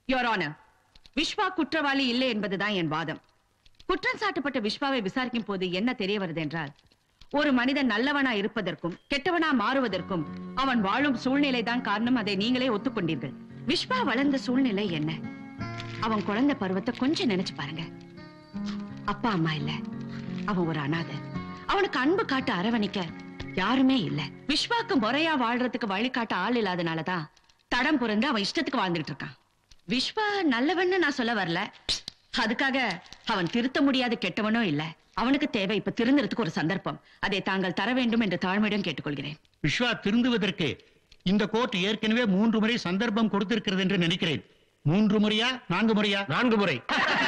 Your honour Vishwa குற்றவாளி இல்லை என்பதுதான் என் வாதம் குற்றம் சாட்டப்பட்ட விஸ்வாவை விசாரிக்கும் போது என்ன தெரிய வருது என்றால் ஒரு மனிதன் நல்லவனா இருப்பதற்கும் கெட்டவனா மாறுவதற்கும் அவன் வாழும் சூழ்நிலை தான் காரணம் அதை நீங்களே ஒத்துக்கொண்டீர்கள் விஸ்வா வளர்ந்த சூழ்நிலை என்ன அவன் குழந்தை பருவத்தை கொஞ்சம் நினைச்சு பாருங்க அப்பா அம்மா இல்ல அவன் ஒரு அனாதை அவனுக்கு அன்பு காட்ட அரவணைக்க யாருமே இல்ல விஸ்வாக்கு முறையா வாழ்றதுக்கு வழிகாட்ட ஆள் இல்லாதனாலதான் தடம் புரந்து அவன் இஷ்டத்துக்கு வாழ்ந்துட்டு இருக்கான் விஸ்வா நல்லவன்னு நான் சொல்ல வரல அதுக்காக அவன் திருத்த முடியாத கெட்டவனோ இல்ல அவனுக்கு தேவை இப்ப திருந்துறதுக்கு ஒரு சந்தர்ப்பம் அதை தாங்கள் தர வேண்டும் என்று தாழ்மையிடம் கேட்டுக்கொள்கிறேன் விஸ்வா திருந்துவதற்கு இந்த கோர்ட் ஏற்கனவே மூன்று முறை சந்தர்ப்பம் கொடுத்திருக்கிறது என்று நினைக்கிறேன் மூன்று முறையா நான்கு முறையா நான்கு முறை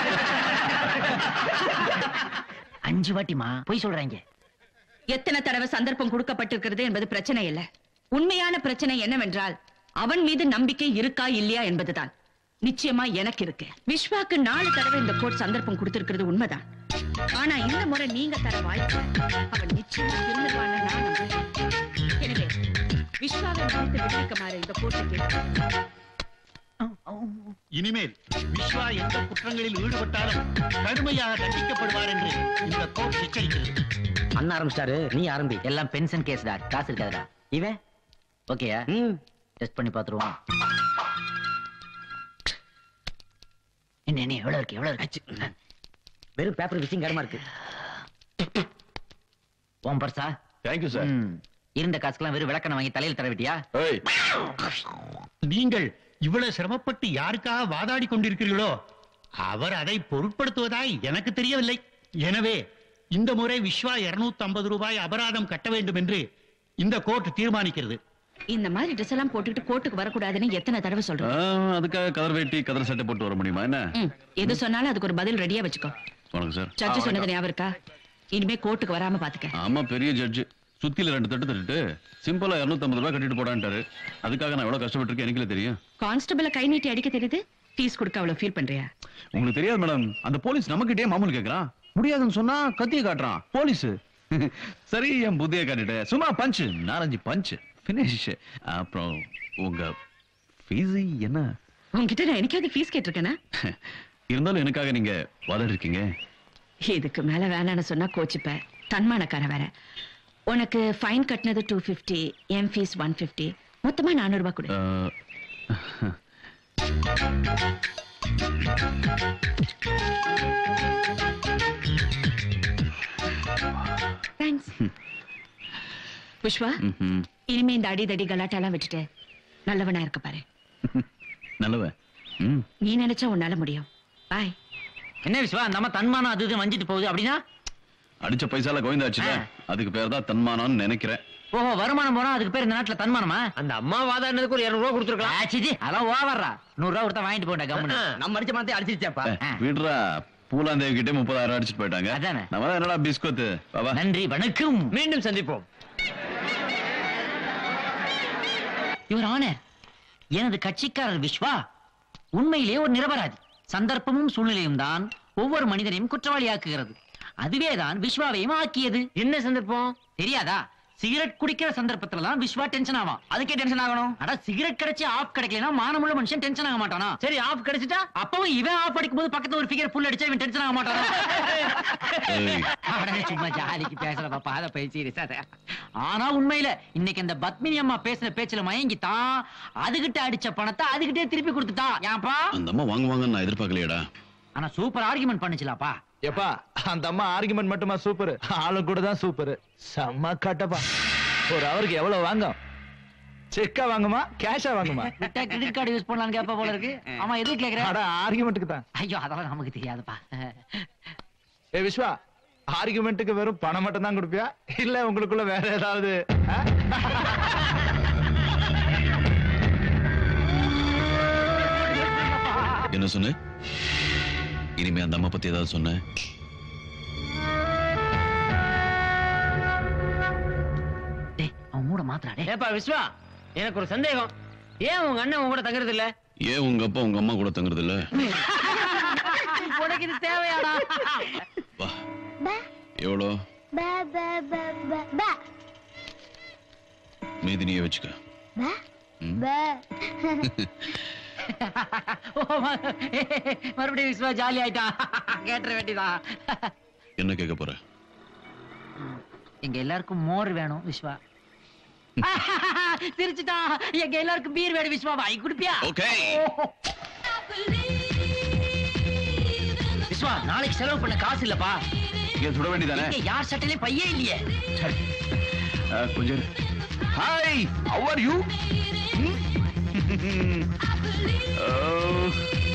அஞ்சு வாட்டிமா போய் சொல்றாங்க எத்தனை தடவை சந்தர்ப்பம் கொடுக்கப்பட்டிருக்கிறது என்பது பிரச்சனை இல்ல உண்மையான பிரச்சனை என்னவென்றால் அவன் மீது நம்பிக்கை இருக்கா இல்லையா என்பதுதான் நிச்சயமா எனக்கு இருக்கு விஸ்வாக்கு நாலு தடவை இந்த கோர்ட் சந்தர்ப்பம் கொடுத்திருக்கிறது உண்மைதான் ஆனா இந்த முறை நீங்க தர வாய்ப்பு அவன் நிச்சயமா திருந்துவான்னு நான் நம்புறேன் எனவே விஸ்வாவை மன்னித்து விடுவிக்குமாறு இந்த கோர்ட்டை கேட்கிறேன் இனிமேல் விஸ்வா எந்த குற்றங்களில் ஈடுபட்டாலும் கடுமையாக தண்டிக்கப்படுவார் என்று இந்த கோர்ட் எச்சரிக்கிறது அண்ணா ஆரம்பிச்சிட்டாரு நீ ஆரம்பி எல்லாம் பென்ஷன் கேஸ்டா காசு இருக்காதுடா இவன் ஓகேயா டெஸ்ட் பண்ணி பாத்துருவோம் என்ன என்ன எவ்வளவு இருக்கு எவ்வளவு இருக்கு வெறும் பேப்பர் விசிங் கடமா இருக்கு ஓம் பர்சா தேங்க்யூ சார் ம். இருந்த காசுக்கெல்லாம் வெறும் விளக்கணை வாங்கி தலையில் தர விட்டியா ஏய் நீங்கள் இவ்வளவு சிரமப்பட்டு யாருக்காக வாதாடி கொண்டிருக்கிறீர்களோ அவர் அதை பொருட்படுத்துவதாய் எனக்கு தெரியவில்லை எனவே இந்த முறை விஸ்வா 250 ஐம்பது ரூபாய் அபராதம் கட்ட வேண்டும் என்று இந்த கோர்ட் தீர்மானிக்கிறது இந்த மாதிரி ட்ரெஸ் எல்லாம் போட்டுக்கிட்டு கோர்ட்டுக்கு வரக்கூடாதுன்னு எத்தனை தடவை சொல்றேன் அதுக்காக கதர் வேட்டி கதர் சட்டை போட்டு வர முடியுமா என்ன ம், எது சொன்னாலும் அதுக்கு ஒரு பதில் ரெடியா வச்சுக்கோ வணக்கம் சார் சர்ச்சு சொன்னது ஞாபகம் இருக்கா இனிமே கோர்ட்டுக்கு வராம பாத்துக்க ஆமா பெரிய ஜட்ஜ் சுத்தில ரெண்டு தட்டு தட்டுட்டு சிம்பிளா 250 ரூபாய் கட்டிட்டு போடான்ட்டாரு அதுக்காக நான் எவ்வளவு கஷ்டப்பட்டிருக்கேன் எனக்குல தெரியும் கான்ஸ்டபிள கை நீட்டி அடிக்க தெரியுது ஃபீஸ் கொடுக்க அவ்வளவு ஃபீல் பண்றியா உங்களுக்கு தெரியாது மேடம் அந்த போலீஸ் நம்மகிட்டே மாமூல் கேக்குறான் முடியாதுன்னு சொன்னா கத்திய காட்டுறான் போலீஸ் சரி என் புத்திய காட்டிட்டேன் சும்மா பஞ்ச் நாலஞ்சு பஞ்ச் பினிஷ் அப்புறம் உங்க ஃபீஸ் என்ன உன்கிட்ட நான் எனக்காவது ஃபீஸ் கேட்டிருக்கேனா இருந்தாலும் எனக்காக நீங்க வாதாடி இருக்கீங்க இதுக்கு மேல வேணாம்னு சொன்னா கோச்சுப்ப தன்மானக்கார வேற உனக்கு ஃபைன் கட்டினது டூ ஃபிஃப்டி என் ஃபீஸ் ஒன் ஃபிஃப்டி மொத்தமா நானூறு ரூபாய் கொடு அஹ், தேங்க்ஸ் புஷ்பா ம்ஹும். இனிமே இந்த அடிதடி கலாட்டெல்லாம் விட்டுட்டு நல்லவனா இருக்க பாரு நல்லவன் ம் நீ நினைச்சா உன்னால முடியும் பாய் என்ன விஸ்வா அந்த அம்மா தன்மானம் அது இது வஞ்சிட்டு போகுது அப்படின்னா அடிச்ச பைசால கோவிந்தாச்சுல ஆ. அதுக்கு பேர் தான் தன்மானம்னு நினைக்கிறேன் ஓஹோ வருமானம் போனா அதுக்கு பேர் இந்த நாட்டுல தன்மானமா அந்த அம்மா வாதாடினதுக்கு ஒரு இருநூறு ரூபா கொடுத்துருக்கலாம் ஆச்சிஜி அதெல்லாம் ஓவர்றா நூறு ரூபா கொடுத்தா வாங்கிட்டு போண்டா கம்முன்னு நம்ம அடிச்ச பணத்தை அடிச்சிருச்சாப்பா ஏ, விடுறா பூலாந்தேவி கிட்டே முப்பதாயிரம் அடிச்சிட்டு போயிட்டாங்க அதானே. நம்ம தான் என்னடா பிஸ்கோத்து பாபா நன்றி வணக்கம் மீண்டும் சந்திப்போம் யுவர் ஆனர் எனது கட்சிக்காரர் விஸ்வா உண்மையிலேயே ஒரு நிரபராதி சந்தர்ப்பமும் சூழ்நிலையும் தான் ஒவ்வொரு மனிதனையும் குற்றவாளியாக்குகிறது அதுவேதான் விஸ்வாவையும் ஆக்கியது என்ன சந்தர்ப்பம் தெரியாதா சிகரெட் குடிக்கிற சந்தர்ப்பத்துல தான் விஸ்வா டென்ஷன் ஆவான் அதுக்கே டென்ஷன் ஆகணும் அட சிகரெட் கிடைச்சு ஆஃப் கிடைக்கலனா மானமுள்ள மனுஷன் டென்ஷன் ஆக மாட்டானா சரி ஆஃப் கிடைச்சிட்டா அப்பவும் இவன் ஆஃப் அடிக்கும் போது பக்கத்துல ஒரு ஃபிகர் புல் அடிச்சா இவன் டென்ஷன் ஆக மாட்டானா ஏய், அட, சும்மா ஜாலிக்கு பேசுற பாப்பா அதை போய் சீரியஸா ஆனா உண்மையில இன்னைக்கு அந்த பத்மினி அம்மா பேசுன பேச்சுல மயங்கித்தான் அதுகிட்ட அடிச்ச பணத்தை அதுகிட்டே திருப்பி கொடுத்துட்டான் ஏன்பா அந்த அம்மா வாங்குவாங்கன்னு நான் எதிர்பார்க்கலையேடா ஆனா சூப்பர் ஆர்குமெண்ட் பண்ணுச்சுலாப்பா எப்பா அந்த அம்மா ஆர்குமெண்ட் மட்டுமா சூப்பர் ஆளும் கூட தான் சூப்பர் செம்ம கட்டப்பா ஒரு அவருக்கு எவ்வளவு வாங்கும் செக்கா வாங்குமா கேஷா வாங்குமா விட்டா கிரெடிட் கார்டு யூஸ் பண்ணலாம்னு கேப்பா போல இருக்கு ஆமா எதுக்கு கேக்குற அட ஆர்குமெண்ட்டுக்கு தான் ஐயோ அதெல்லாம் நமக்கு தெரியாதுப்பா ஏ விஸ்வா ஆர்குமெண்ட்டுக்கு வெறும் பணம் மட்டும் தான் கொடுப்பியா இல்ல உங்களுக்குள்ள வேற ஏதாவது ஆ? என்ன சொன்ன இனிமே அந்த அம்மா பத்தி ஏதாவது சொன்ன டேய் அவன் மூட மாத்திரா டேய் ஏப்பா விஸ்வா எனக்கு ஒரு சந்தேகம் ஏன் உங்க அண்ணன் உங்க கூட தங்குறது இல்ல ஏன் உங்க அப்பா உங்க அம்மா கூட தங்குறது இல்ல உனக்கு இது தேவையாடா வா எவ்வளோ ba ba ba ba ba மீதி நீயே வச்சுக்க ba ம். ba ஓ, ம- மறுபடியும் விஸ்வா ஜாலி ஆயிட்டான் கேட்டுற வேண்டியதான் என்ன கேட்க போற எங்க எல்லாருக்கும் மோர் வேணும் விஸ்வா சிரிச்சுட்டான் எங்க எல்லாருக்கும் பீர் வேணும் விஸ்வா வாங்கி குடுப்பியா ஓகே விஸ்வா நாளைக்கு செலவு பண்ண காசு இல்லப்பா இங்க சுட வேண்டியதானே இங்க யார் சட்டையிலே பையே இல்லையே கொஞ்சம் hi how are you Oh.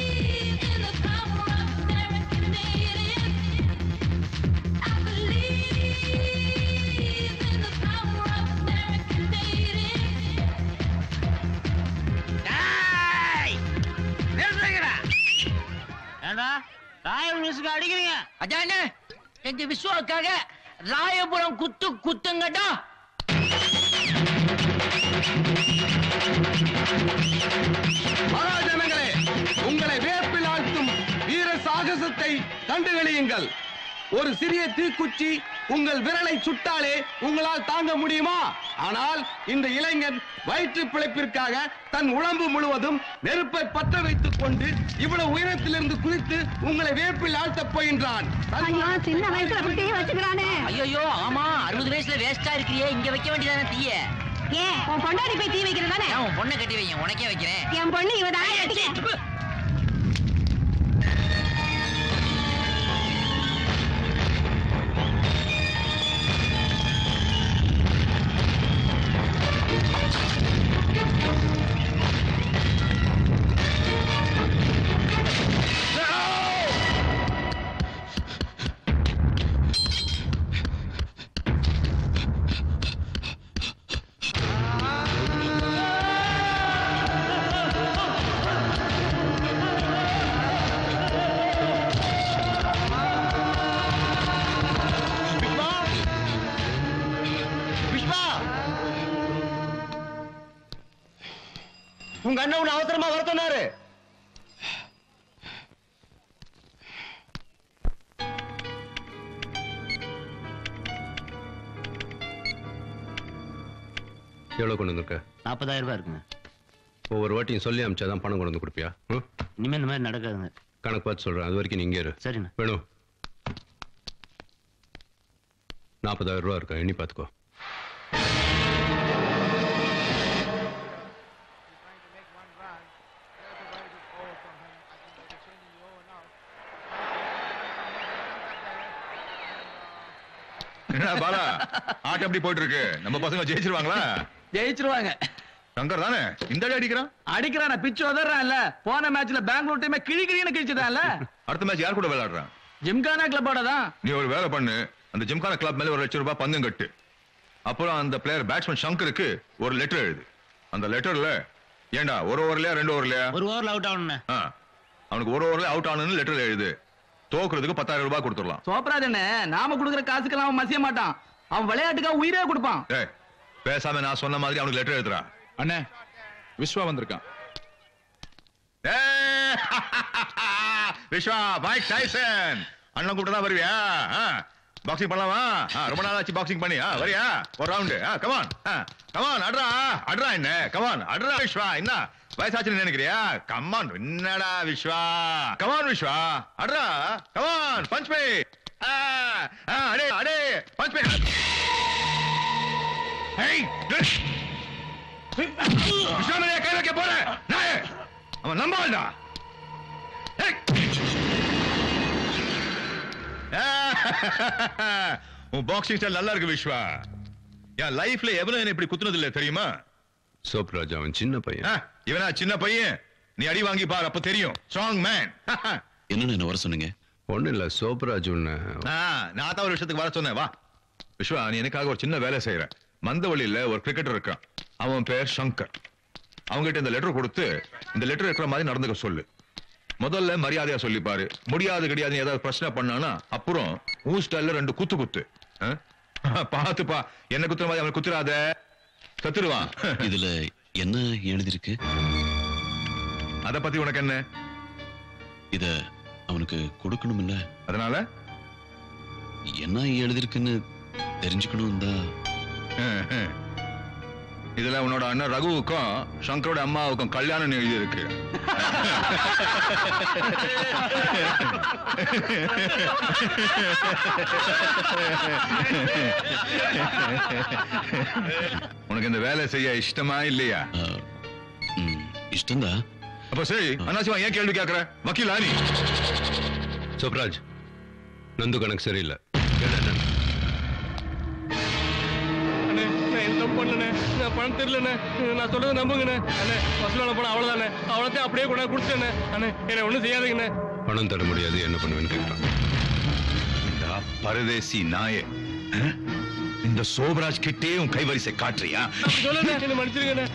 ஏண்டா ராயல் மியூசிக் அடிக்கிறீங்க அதானே எங்க விஸ்வாவுக்காக ராயபுரம் குத்து குத்துங்கடா மகாஜனங்களே உங்களை வேப்பில் ஆழ்த்தும் வீர சாகசத்தை கண்டுகளியுங்கள் ஒரு சிறிய தீக்குச்சி உங்கள் விரலை சுட்டாலே உங்களால் தாங்க முடியுமா ஆனால் இந்த இளைஞன் வயிற்று பிழைப்பிற்காக தன் உடம்பு முழுவதும் நெருப்பை பற்ற வைத்துக் கொண்டு இவ்வளவு உயரத்திலிருந்து குதித்து உங்களை வேப்பில் ஆழ்த்தப் போகின்றான் தன் சின்ன வயசுல அப்படி வச்சுக்கிறானே ஐயோ ஆமா அறுபது வயசுல வேஸ்டா இருக்கிறியே இங்க வைக்க வேண்டியதானே தீய ஏன் உன் பொண்டாடி போய் தீ வைக்கிறதானே ஏன் உன் பொண்ணை கட்டி வைங்க உனக்கே வைக்கிறேன் என் பொண்ணு இவதான் உங்க அண்ணன் உன்னை அவசரமா வர சொன்னாரு எவ்வளோ கொண்டு வந்திருக்க நாற்பதாயிரம் ரூபாய் இருக்குங்க ஒவ்வொரு வாட்டியும் சொல்லி அமிச்சாதான் பணம் கொண்டு வந்து கொடுப்பியா ம்? இனிமே இந்த மாதிரி நடக்காதுங்க கணக்கு பார்த்து சொல்றேன் அது வரைக்கும் நீ இங்கே இரு சரிண்ணா வேணும் நாற்பதாயிரம் ரூபா இருக்கா எண்ணி பார்த்துக்கோ என்ன பாலா ஆட்டம் எப்படி போயிட்டு இருக்கு நம்ம பசங்க ஜெயிச்சிருவாங்களா ஜெயிச்சிருவாங்க சங்கர் தானே இந்த அடி அடிக்கிறான் அடிக்கிறான பிச்சு உதறான்ல போன மேட்ச்ல பெங்களூர் டீமே கிழி கிழின்னு கிழிச்சதான்ல அடுத்த மேட்ச் யார் கூட விளையாடுறான் ஜிம்கானா கிளப்போட தான் நீ ஒரு வேலை பண்ணு அந்த ஜிம்கான கிளப் மேல ஒரு லட்சம் ரூபாய் பந்தம் கட்டு அப்புறம் அந்த பிளேயர் பேட்ஸ்மேன் சங்கருக்கு ஒரு லெட்டர் எழுது அந்த லெட்டர்ல ஏண்டா ஒரு ஓவர்லயா ரெண்டு ஓவர்லயா ஒரு ஓவரில் அவுட் ஆகணுண்ணே ஆ, அவனுக்கு ஒரு ஓவர்ல அவுட் ஆனு லெட்டர் எழுது தோக்குறதுக்கு பத்தாயிரம் ரூபாய் கொடுத்துடலாம் சோப்ராஜ் அண்ணே நாம குடுக்குற காசுக்கெல்லாம் அவன் மசிய மாட்டான் அவன் விளையாட்டுக்காக உயிரே கொடுப்பான் ஏய் பேசாம நான் சொன்ன மாதிரி அவனுக்கு லெட்டர் எழுதுறா அண்ணே விஸ்வா வந்திருக்கான் ஏய், விஸ்வா மைக் டைசன் அண்ணன் கூப்பிட்டு தான் வருவியா பாக்ஸிங் பண்ணலாமா ஆ, ரொம்ப நாள் ஆச்சு பாக்ஸிங் பண்ணி ஆ, வரியா ஒரு ரவுண்டு கமான் கமான் அட்ரா அட்ரா என்ன கமான் அட்ரா விஸ்வா என்ன வயசாச்சுன்னு நினைக்கிறியா கமான் என்னடா விஸ்வா கமான் விஸ்வா அட்ரா கமான் பஞ்ச் பே அடே அடே பஞ்ச் பே ஏய் விஸ்வாமிலே கை வைக்க போற நாயே அவன் நம்பாள்டா ஏய். உன் பாக்ஸிங் ஸ்டைல் நல்லா இருக்கு விஸ்வா என் லைஃப்ல எவனும் என்ன இப்படி குத்துனது இல்ல தெரியுமா சோப்ராஜ் அவன் சின்ன பையன் ஆ, இவனா சின்ன பையன் நீ அடி வாங்கி பார் அப்ப தெரியும் ஸ்ட்ராங் மேன் என்னன்னு என்ன வர சொன்னீங்க ஒன்றும் இல்லை சோப்ராஜ் உன்னை நான் தான் ஒரு விஷயத்துக்கு வர சொன்னேன் வா விஸ்வா நீ எனக்காக ஒரு சின்ன வேலை செய்யற மந்தவழியில ஒரு கிரிக்கெட்டர் இருக்கான் அவன் பேர் சங்கர் அவங்ககிட்ட இந்த லெட்டர் கொடுத்து இந்த லெட்டர் இருக்கிற மாதிரி நடந்துக்க சொல்லு முதல்ல மரியாதையா சொல்லிப்பாரு முடியாது கிடையாது ஏதாவது பிரச்சனை பண்ணானா அப்புறம் ஊ ஸ்டைல்ல ரெண்டு குத்து குத்து ஆ? பாத்துப்பா என்ன குத்துற மாதிரி அவன் குத்துறாத செத்துருவான் இதுல என்ன எழுதிருக்கு அத பத்தி உனக்கு என்ன இத அவனுக்கு கொடுக்கணும் இல்ல அதனால என்ன எழுதிருக்குன்னு தெரிஞ்சுக்கணும் தான் இதுல உன்னோட அண்ணன் ரகுவுக்கும் சங்கரோட அம்மாவுக்கும் கல்யாணம் எழுதி இருக்கு உனக்கு இந்த வேலை செய்ய இஷ்டமா இல்லையா இஷ்டம்தான் அப்ப சரி அண்ணாசிவா ஏன் கேள்வி கேக்குற வக்கீலா நீ சுப்ராஜ் நந்து கணக்கு சரியில்லை கேளு என்னன்னு. அண்ணே நான் எந்த தப்பு பண்ணலண்ணே நான் பணம் தெரியலண்ணே நான் சொல்றதை நம்புங்கண்ணே அண்ணே வசூலான பணம் அவ்வளவுதானே அவ்வளோத்தையும் அப்படியே கூட கொடுத்தேண்ணே அண்ணே என்ன ஒன்றும் செய்யாதீங்கண்ணே பணம் தர முடியாது என்ன பண்ணுவேன்னு கேட்குறான் இந்த பரதேசி நாயே அஹ்? இந்த சோபராஜ் கிட்டே உன் கைவரிசை காட்டுறியா அப்படி சொல்லுண்ணே என்ன மன்னிச்சிருங்கண்ணே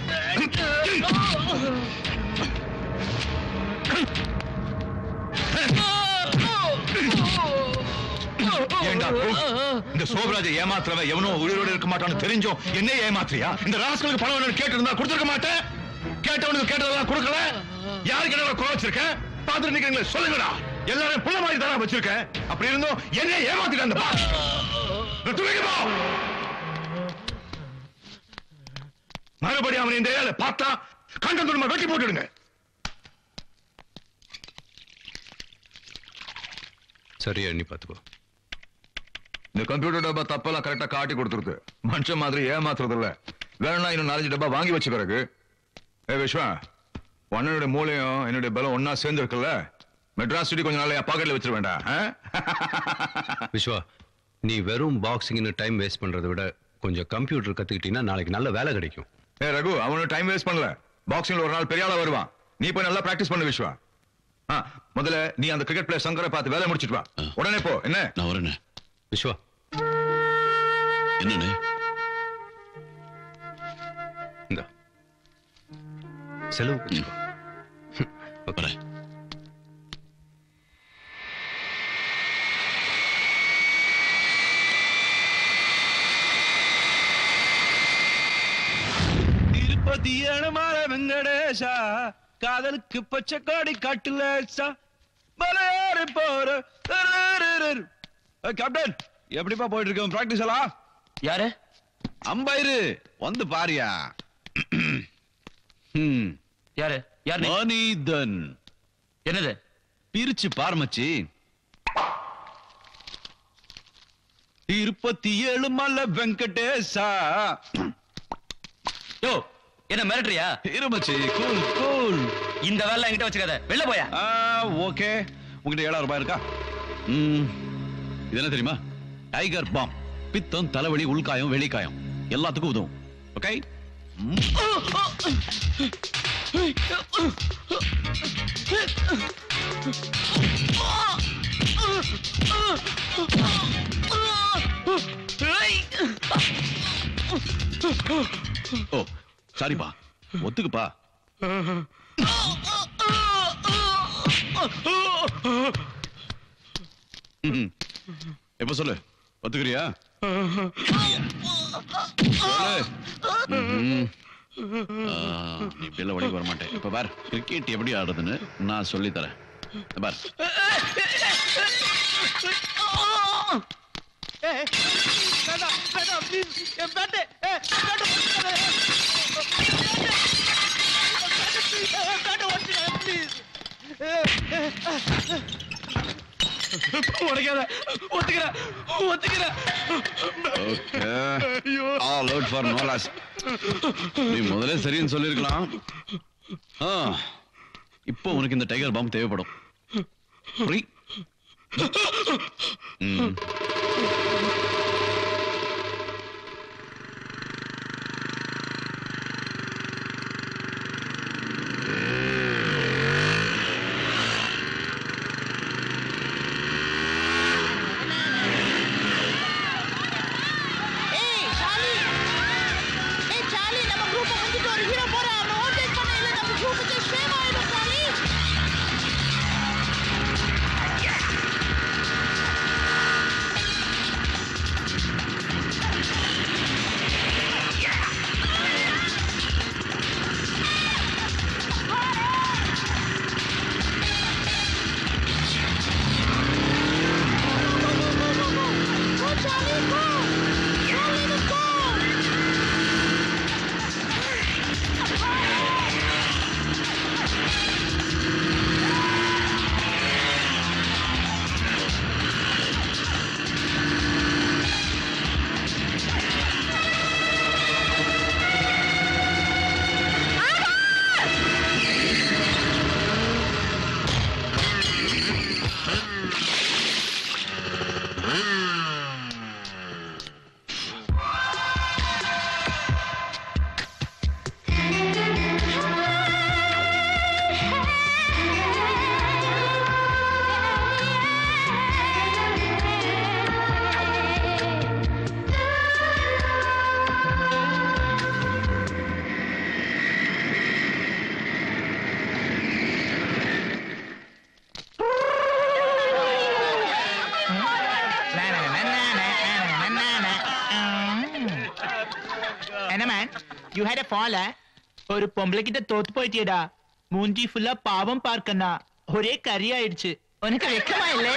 ஏண்டா கூ? இந்த சோபராஜை ஏமாத்துறவன் எவனோ உயிரோட இருக்க மாட்டான்னு தெரிஞ்சும் என்ன ஏமாத்துறியா இந்த ராஸ்களுக்கு பணம் வேணும்னு கேட்டிருந்தா கொடுத்துருக்க மாட்டேன் கேட்டவனுக்கு கேட்டதெல்லாம் கொடுக்கல யாருக்கு என்ன குறை வச்சிருக்கேன் பாத்துட்டு நிக்கிறீங்களே சொல்லுங்கடா எல்லாரும் புள்ள மாதிரி தானே வச்சிருக்கேன் அப்படி இருந்தும் என்ன ஏமாத்திட்டு அந்த பாஸ் துணிக்கு போ மறுபடியும் அவன் இந்த ஏரியால பார்த்தா கண்டம் துணிமா வெட்டி போட்டுடுங்க சரியா எண்ணி பார்த்துக்கோ இந்த கம்ப்யூட்டர் டப்பா தப்பெல்லாம் கரெக்டா காட்டி கொடுத்துருக்கு மனுஷன் மாதிரி ஏமாத்துறது இல்ல வேணா இன்னும் நாலஞ்சு டப்பா வாங்கி வச்ச பிறகு ஏ விஸ்வா உன்னோட மூளையும் என்னுடைய பலம் ஒன்னா சேர்ந்து இருக்குல்ல மெட்ராஸ் சிட்டி கொஞ்ச நாள் என் பாக்கெட்ல வச்சிட வேண்டாம் ஆ? விஸ்வா நீ வெறும் பாக்ஸிங்னு டைம் வேஸ்ட் பண்றதை விட கொஞ்சம் கம்ப்யூட்டர் கத்துக்கிட்டீங்கன்னா நாளைக்கு நல்ல வேலை கிடைக்கும் ஏ ரகு அவனு டைம் வேஸ்ட் பண்ணல பாக்ஸிங்ல ஒரு நாள் பெரிய ஆளா வருவான் நீ போய் நல்லா பிராக்டிஸ் பண்ணு விஸ்வா ஆ, முதல்ல நீ அந்த கிரிக்கெட் பிளேயர் சங்கரை பார்த்து வேலை முடிச்சிட்டு வா உடனே போ என்ன நான் வரேண்ணே விஸ்வா என்னண்ணே இந்த செலவு வச்சுக்கோ வரேன் திருப்பதி அனுமார வெங்கடேஷா காதலுக்கு பச்சை காடி காட்டுலேசா மலையாறு போற கேப்டன் எப்படிப்பா போயிட்டு இருக்கு பிராக்டிஸ் எல்லாம் யாரு அம்பைரு வந்து பாரியா ம் யாரு யாரு நீ? மனிதன் என்னது பிரிச்சு பார்மச்சி இருபத்தி ஏழு மலை வெங்கடேசா யோ என்ன மிரட்டுறியா இருமச்சி கூல் கூல் இந்த வேலை என்கிட்ட வச்சுக்காத வெளில போயா ஓகே உங்ககிட்ட ஏழாயிரம் ரூபாய் இருக்கா ம் இது என்ன தெரியுமா டைகர் பாம் பித்தம் தலைவலி உள்காயம் வெளிக்காயம் எல்லாத்துக்கும் உதவும் ஓகே ஓ சாரிப்பா ஒத்துக்குப்பா ம்ம். எப்ப சொல்லு ஒத்துக்கிறியா சொல்லு. ம்ம். ஆ, நீ இப்படியெல்லாம் வழிக்கு வர மாட்டேன் இப்ப பார் கிரிக்கெட் எப்படி ஆடுறதுன்னு நான் சொல்லி தரேன் இந்த பார் உடைக்காத ஒத்துக்கிறேன் ஒத்துக்கிறேன் okay all out for no loss நீ முதல்ல சரின்னு சொல்லிருக்கலாம் ஆ இப்போ உனக்கு இந்த டைகர் பாம் தேவைப்படும் ஃப்ரீ ம் ஏய் சாலி ஏய் சாலி நம்ம குரூப் வந்துட்டு ஒரு ஹீரோ போறான் அவன் ஓவர்டேக் பண்ண இல்ல நம்ம குரூப்புக்கு ஷேம் ஆயிடும் சாலி man you had a fall ஒரு பொம்பளை கிட்ட தோத்து போயிட்டியடா மூஞ்சி ஃபுல்லா பாவம் பார்க்கண்ணா ஒரே கறி ஆயிடுச்சு உனக்கு வெக்கமா இல்ல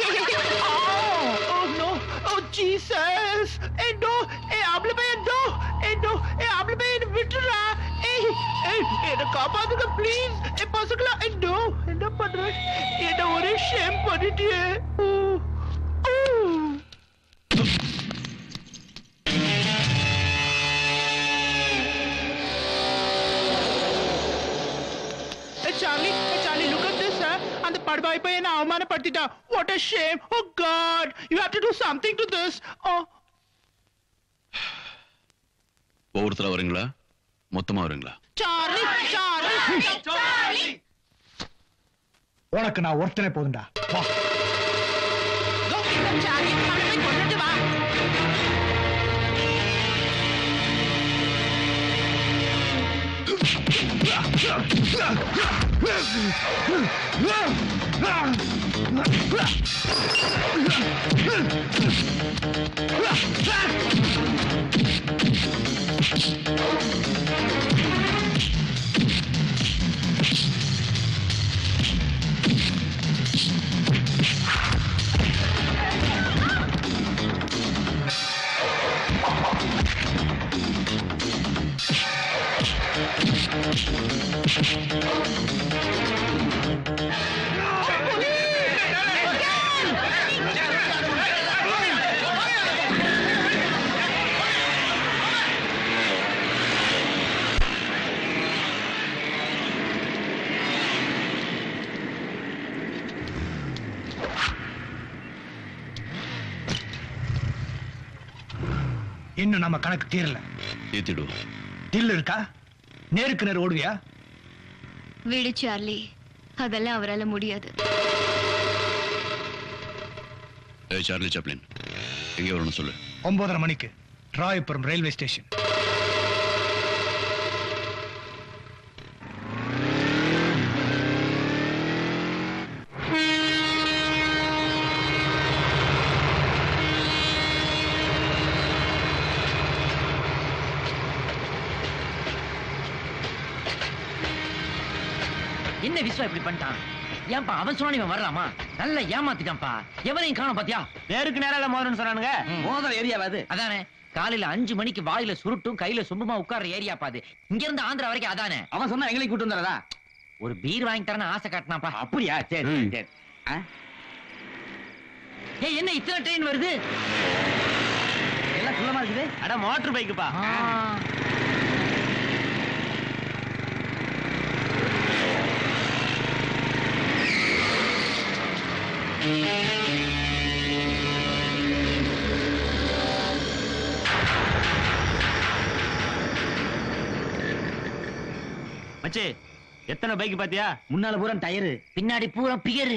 Oh no! Oh Jesus! Hey no! Hey ஆம்பளை பையன் no! Hey no! Hey ஆம்பளை பையன் விட்டுறா! ஏய் ஏய் என்ன காப்பாத்துங்க ப்ளீஸ்! ஏய் பசங்களா ஏய் no! என்ன பண்ற? என்ன ஒரே ஷேம் பண்ணிட்டியே! Oh oh Hey Charlie, hey Charlie, look at this, sir. அந்த படுபாய் பையன் என்ன அவமானப்படுத்திட்டான். What a shame. Oh God, you have to do something to this. Oh. ஒவ்வொருத்தரா வரீங்களா மொத்தமா வரீங்களா Charlie, Charlie, Charlie. உனக்கு நான் ஒருத்தனே போதும்டா வா Go, Charlie, அவனை போய் கொன்னுட்டு வா. இன்னும் நம்ம கணக்கு தீரல ஏத்திடுவோம் தில் இருக்கா நேருக்கு நேர் ஓடுவியா விடு சார்லி அதெல்லாம் அவரால முடியாது ஏய் சார்லி சாப்ளின் எங்க வரணும் சொல்லு ஒன்பதரை மணிக்கு ராயபுரம் ரயில்வே ஸ்டேஷன் என்ன விஸ்வா இப்படி பண்ணிட்டான் ஏன்பா அவன் சொன்னா இவன் வரலாமா நல்லா ஏமாத்திட்டான்ப்பா எவனையும் காணோம் பாத்தியா நேருக்கு நேரால மோதன்னு சொன்னானுங்க மோதல் ஏரியாவாது அதானே காலையில அஞ்சு மணிக்கு வாயில சுருட்டும் கையில சொம்புமா உட்கார்ற ஏரியா பாது இங்க இருந்து ஆந்திரா வரைக்கும் அதானே அவன் சொன்னா எங்களையும் கூட்டு வந்துறதா ஒரு பீர் வாங்கி தரேன்னு ஆசை காட்டினாப்பா அப்படியா சரி ம். சரி ஆ? ஏய் என்ன இத்தனை ட்ரெயின் வருது எல்லாம் குள்ளமா இருக்குது அட மோட்டர் பைக்குப்பா மச்சி எத்தனை பைக் பாத்தியா முன்னால பூரா டயரு பின்னாடி பூரா பியரு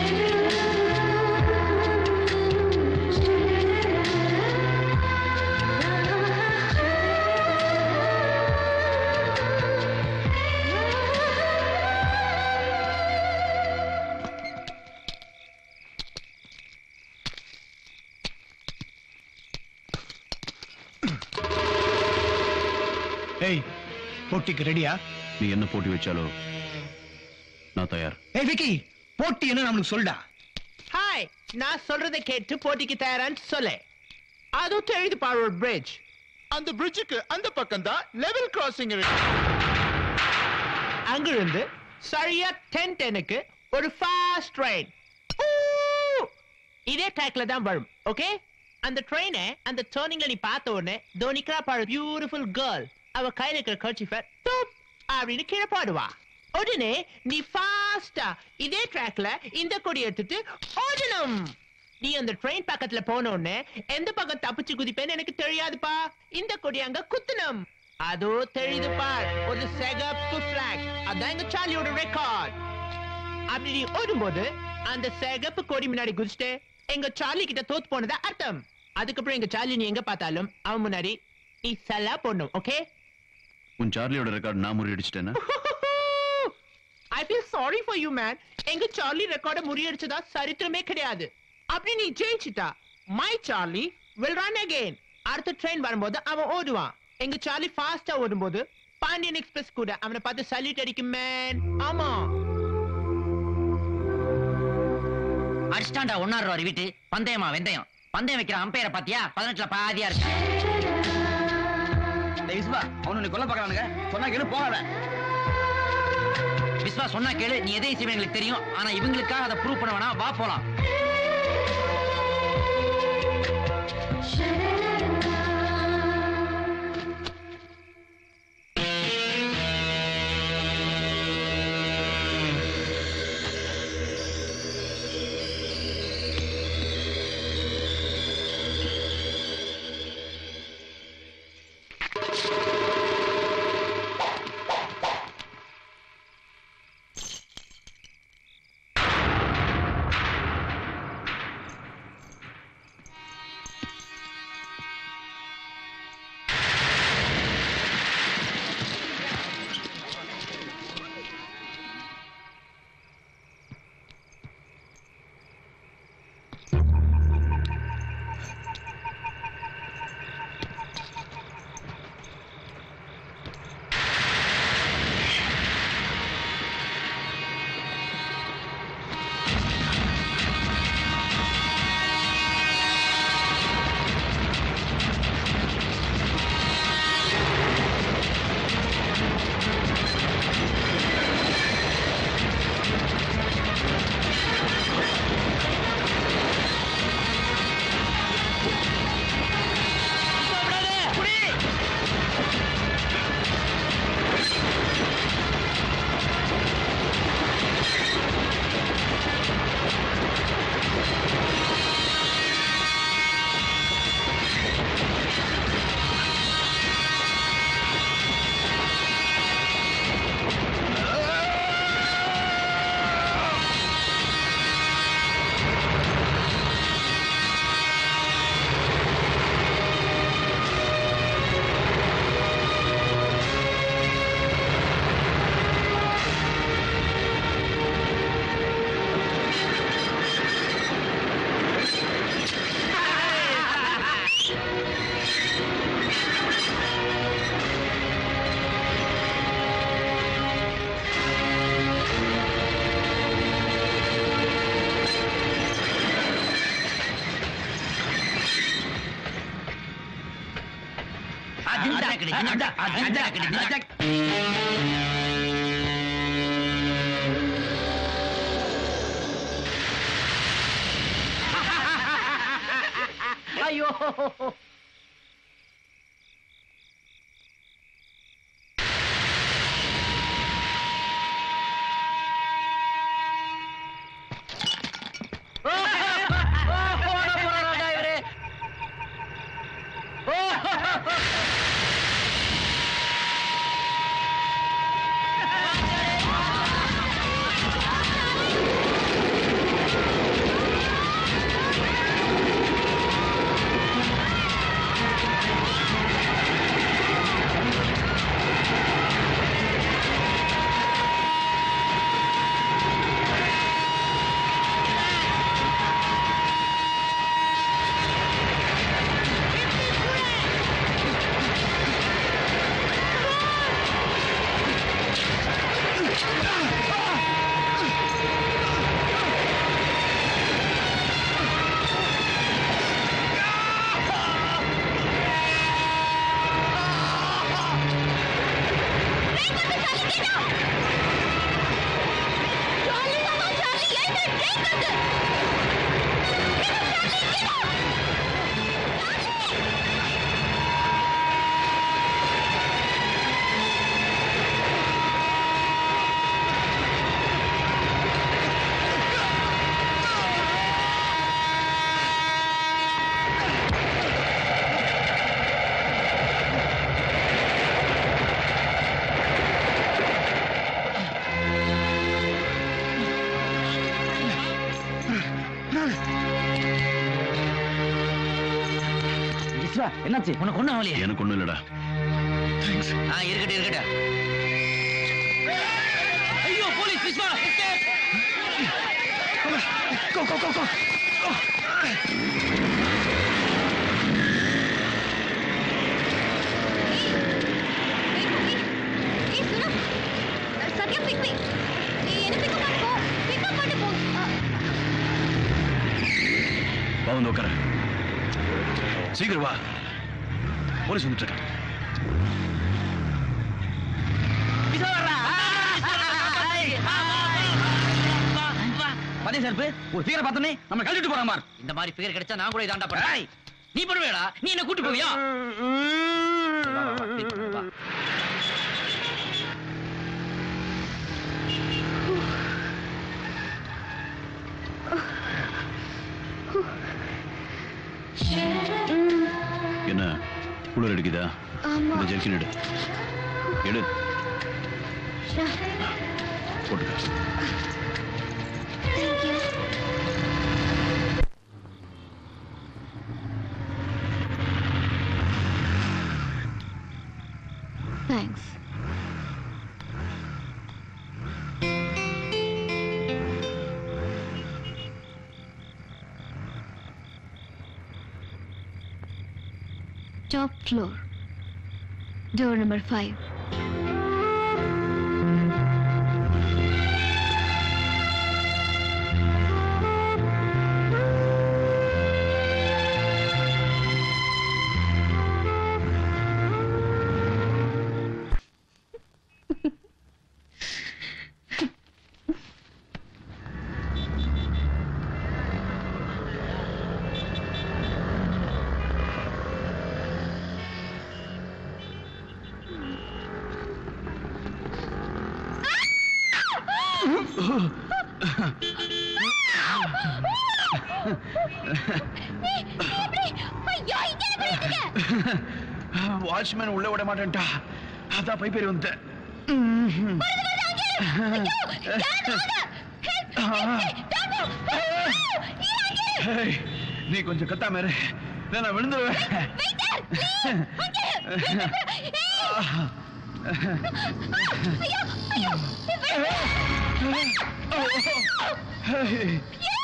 ஏய் போட்டிக்கு ரெடியா நீ என்ன போட்டி வச்சாலோ நான் தயார் ஏய் விக்கி போட்டி என்ன நம்மளுக்கு சொல்டா ஹாய் நான் சொல்றதை கேட்டு போட்டிக்கு தயாரான்னு சொல்லு அதுவும் தெரியுது பாரு ஒரு பிரிட்ஜ் அந்த பிரிட்ஜுக்கு அந்த பக்கம் தான் லெவல் கிராசிங் இருக்கு அங்கிருந்து சரியா டென் டெனுக்கு ஒரு ஃபாஸ்ட் ட்ரெயின் இதே ட்ராக்ல தான் வரும் ஓகே அந்த ட்ரெயினை அந்த டேர்னிங்ல நீ பார்த்த உடனே தோனிக்கிறா பாரு பியூட்டிஃபுல் கேர்ள் அவ கையில இருக்கிற கர்ச்சிஃபை அப்படின்னு கீழே பாடுவா உடனே நீ ஃபாஸ்டா இதே ட்ராக்ல இந்த கொடி எடுத்துட்டு ஓடணும் நீ அந்த ட்ரெயின் பக்கத்துல போன உடனே எந்த பக்கம் தப்பிச்சு குதிப்பேன்னு எனக்கு தெரியாதுப்பா இந்த கொடி அங்க குத்தணும் அதோ தெரியுது பார் ஒரு சிகப்பு பிளாக் அதான் எங்க சார்லியோட ரெக்கார்ட் அப்படி நீ ஓடும்போது அந்த சிகப்பு கொடி முன்னாடி குதிச்சுட்டு எங்க சார்லி கிட்ட தோத்து போனதா அர்த்தம் அதுக்கப்புறம் எங்க சார்லி நீ எங்க பார்த்தாலும் அவன் முன்னாடி நீ சலா போடணும் ஓகே உன் சார்லியோட ரெக்கார்ட் நான் முறியடிச்சிட்டேன்னா I feel sorry for you man எங்க சார்லி ரெக்கார்ட முறியடிச்சதா சரித்திரமே கிடையாது அப்படி நீ ஜெயிச்சிட்டா my Charlie will run again அடுத்த ட்ரெயின் வரும்போது அவன் ஓடுவான் எங்க சார்லி ஃபாஸ்டா ஓடும்போது பாண்டியன் எக்ஸ்பிரஸ் கூட அவனை பார்த்து சல்யூட் அடிக்கும் மேன் ஆமா அடிச்சிட்டாண்டா ஒன்னாறு ரூபா வீட்டு பந்தயமா வெந்தயம் பந்தயம் வைக்கிற அம்பையரை பாத்தியா பதினெட்டுல பாதியா இருக்கு டேய் விஸ்வா அவனு நீ கொல்ல பார்க்கறானுங்க சொன்னா கேளு போகாத விஸ்வா சொன்னா கேளு நீ எதையும் செய்வேன் எங்களுக்கு தெரியும் ஆனா இவங்களுக்காக அதை ப்ரூவ் பண்ண வேணாம் வா போலாம் ஐயோ விஸ்வா என்னாச்சு உனக்கு ஒண்ணும் ஆகலையே எனக்கு ஒண்ணும் இல்லடா ஆ இருக்கட்டும் இருக்கட்டும் ஐயோ police Viswa Go, go, go, go. ஏய் வா வந்து உட்கார சீக்கிரம் வா போலீஸ் வந்துட்டு இருக்கான் பதே சார் ஒரு சீக்கிரம் பார்த்தோன்னே நம்ம கழட்டிட்டு போறான் பார் இந்த மாதிரி ஃபிகர் கிடைச்சா நான் கூட இதாண்டா பண்ணேன் நீ பண்ணுவேடா நீ என்ன கூட்டி போவியா வா, வா, வா, feel பண்ணு, வா. என்ன குளிர் அடிக்குதா ஆமா இந்த ஜெர்கின் எடு எடு போட்டுக்க thanks Top floor. Door number five. Watchman உள்ள விட மாட்டேன்டா அதான் பைப்பேரி வந்துட்டேன் ஏய், நீ கொஞ்சம் கத்தாம இரு இல்ல, நான் விழுந்துருவேன் ஏய்.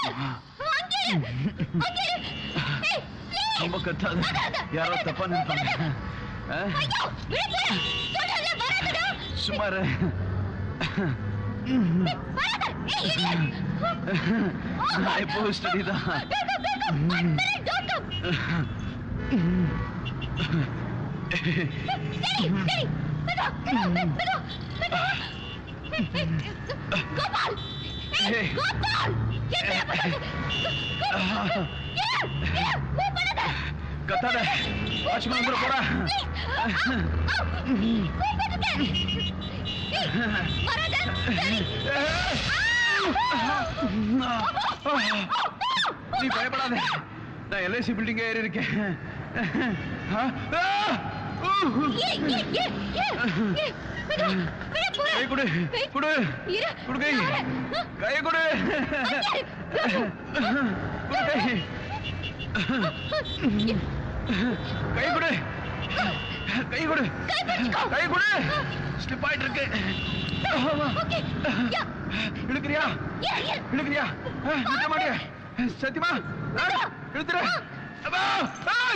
ரொம்ப கத்தாத யாரோ தப்பா நினைப்பாங்க ஆ? சும்மா இரு. நான் இப்போ ஸ்டடி தான் கத்தாத வாட்ச்மேன் வந்துட போறா நீ பயப்படாத நான் எல்ஐசி பில்டிங் ஏறி இருக்கேன் ஆ? ஆ! ஊ! கை கொடு கொடு கொடு கை கை கொடு கொடு கை கை கொடு கை கொடு கை கொடு ஸ்லிப் ஆயிட்டு இருக்கு ஆமா. இழுக்கிறியா இழுக்கிறியா ஆ, நிக்க மாட்டியா சத்தியமா ஆ, இழுத்துற அப்பா! ஆய்!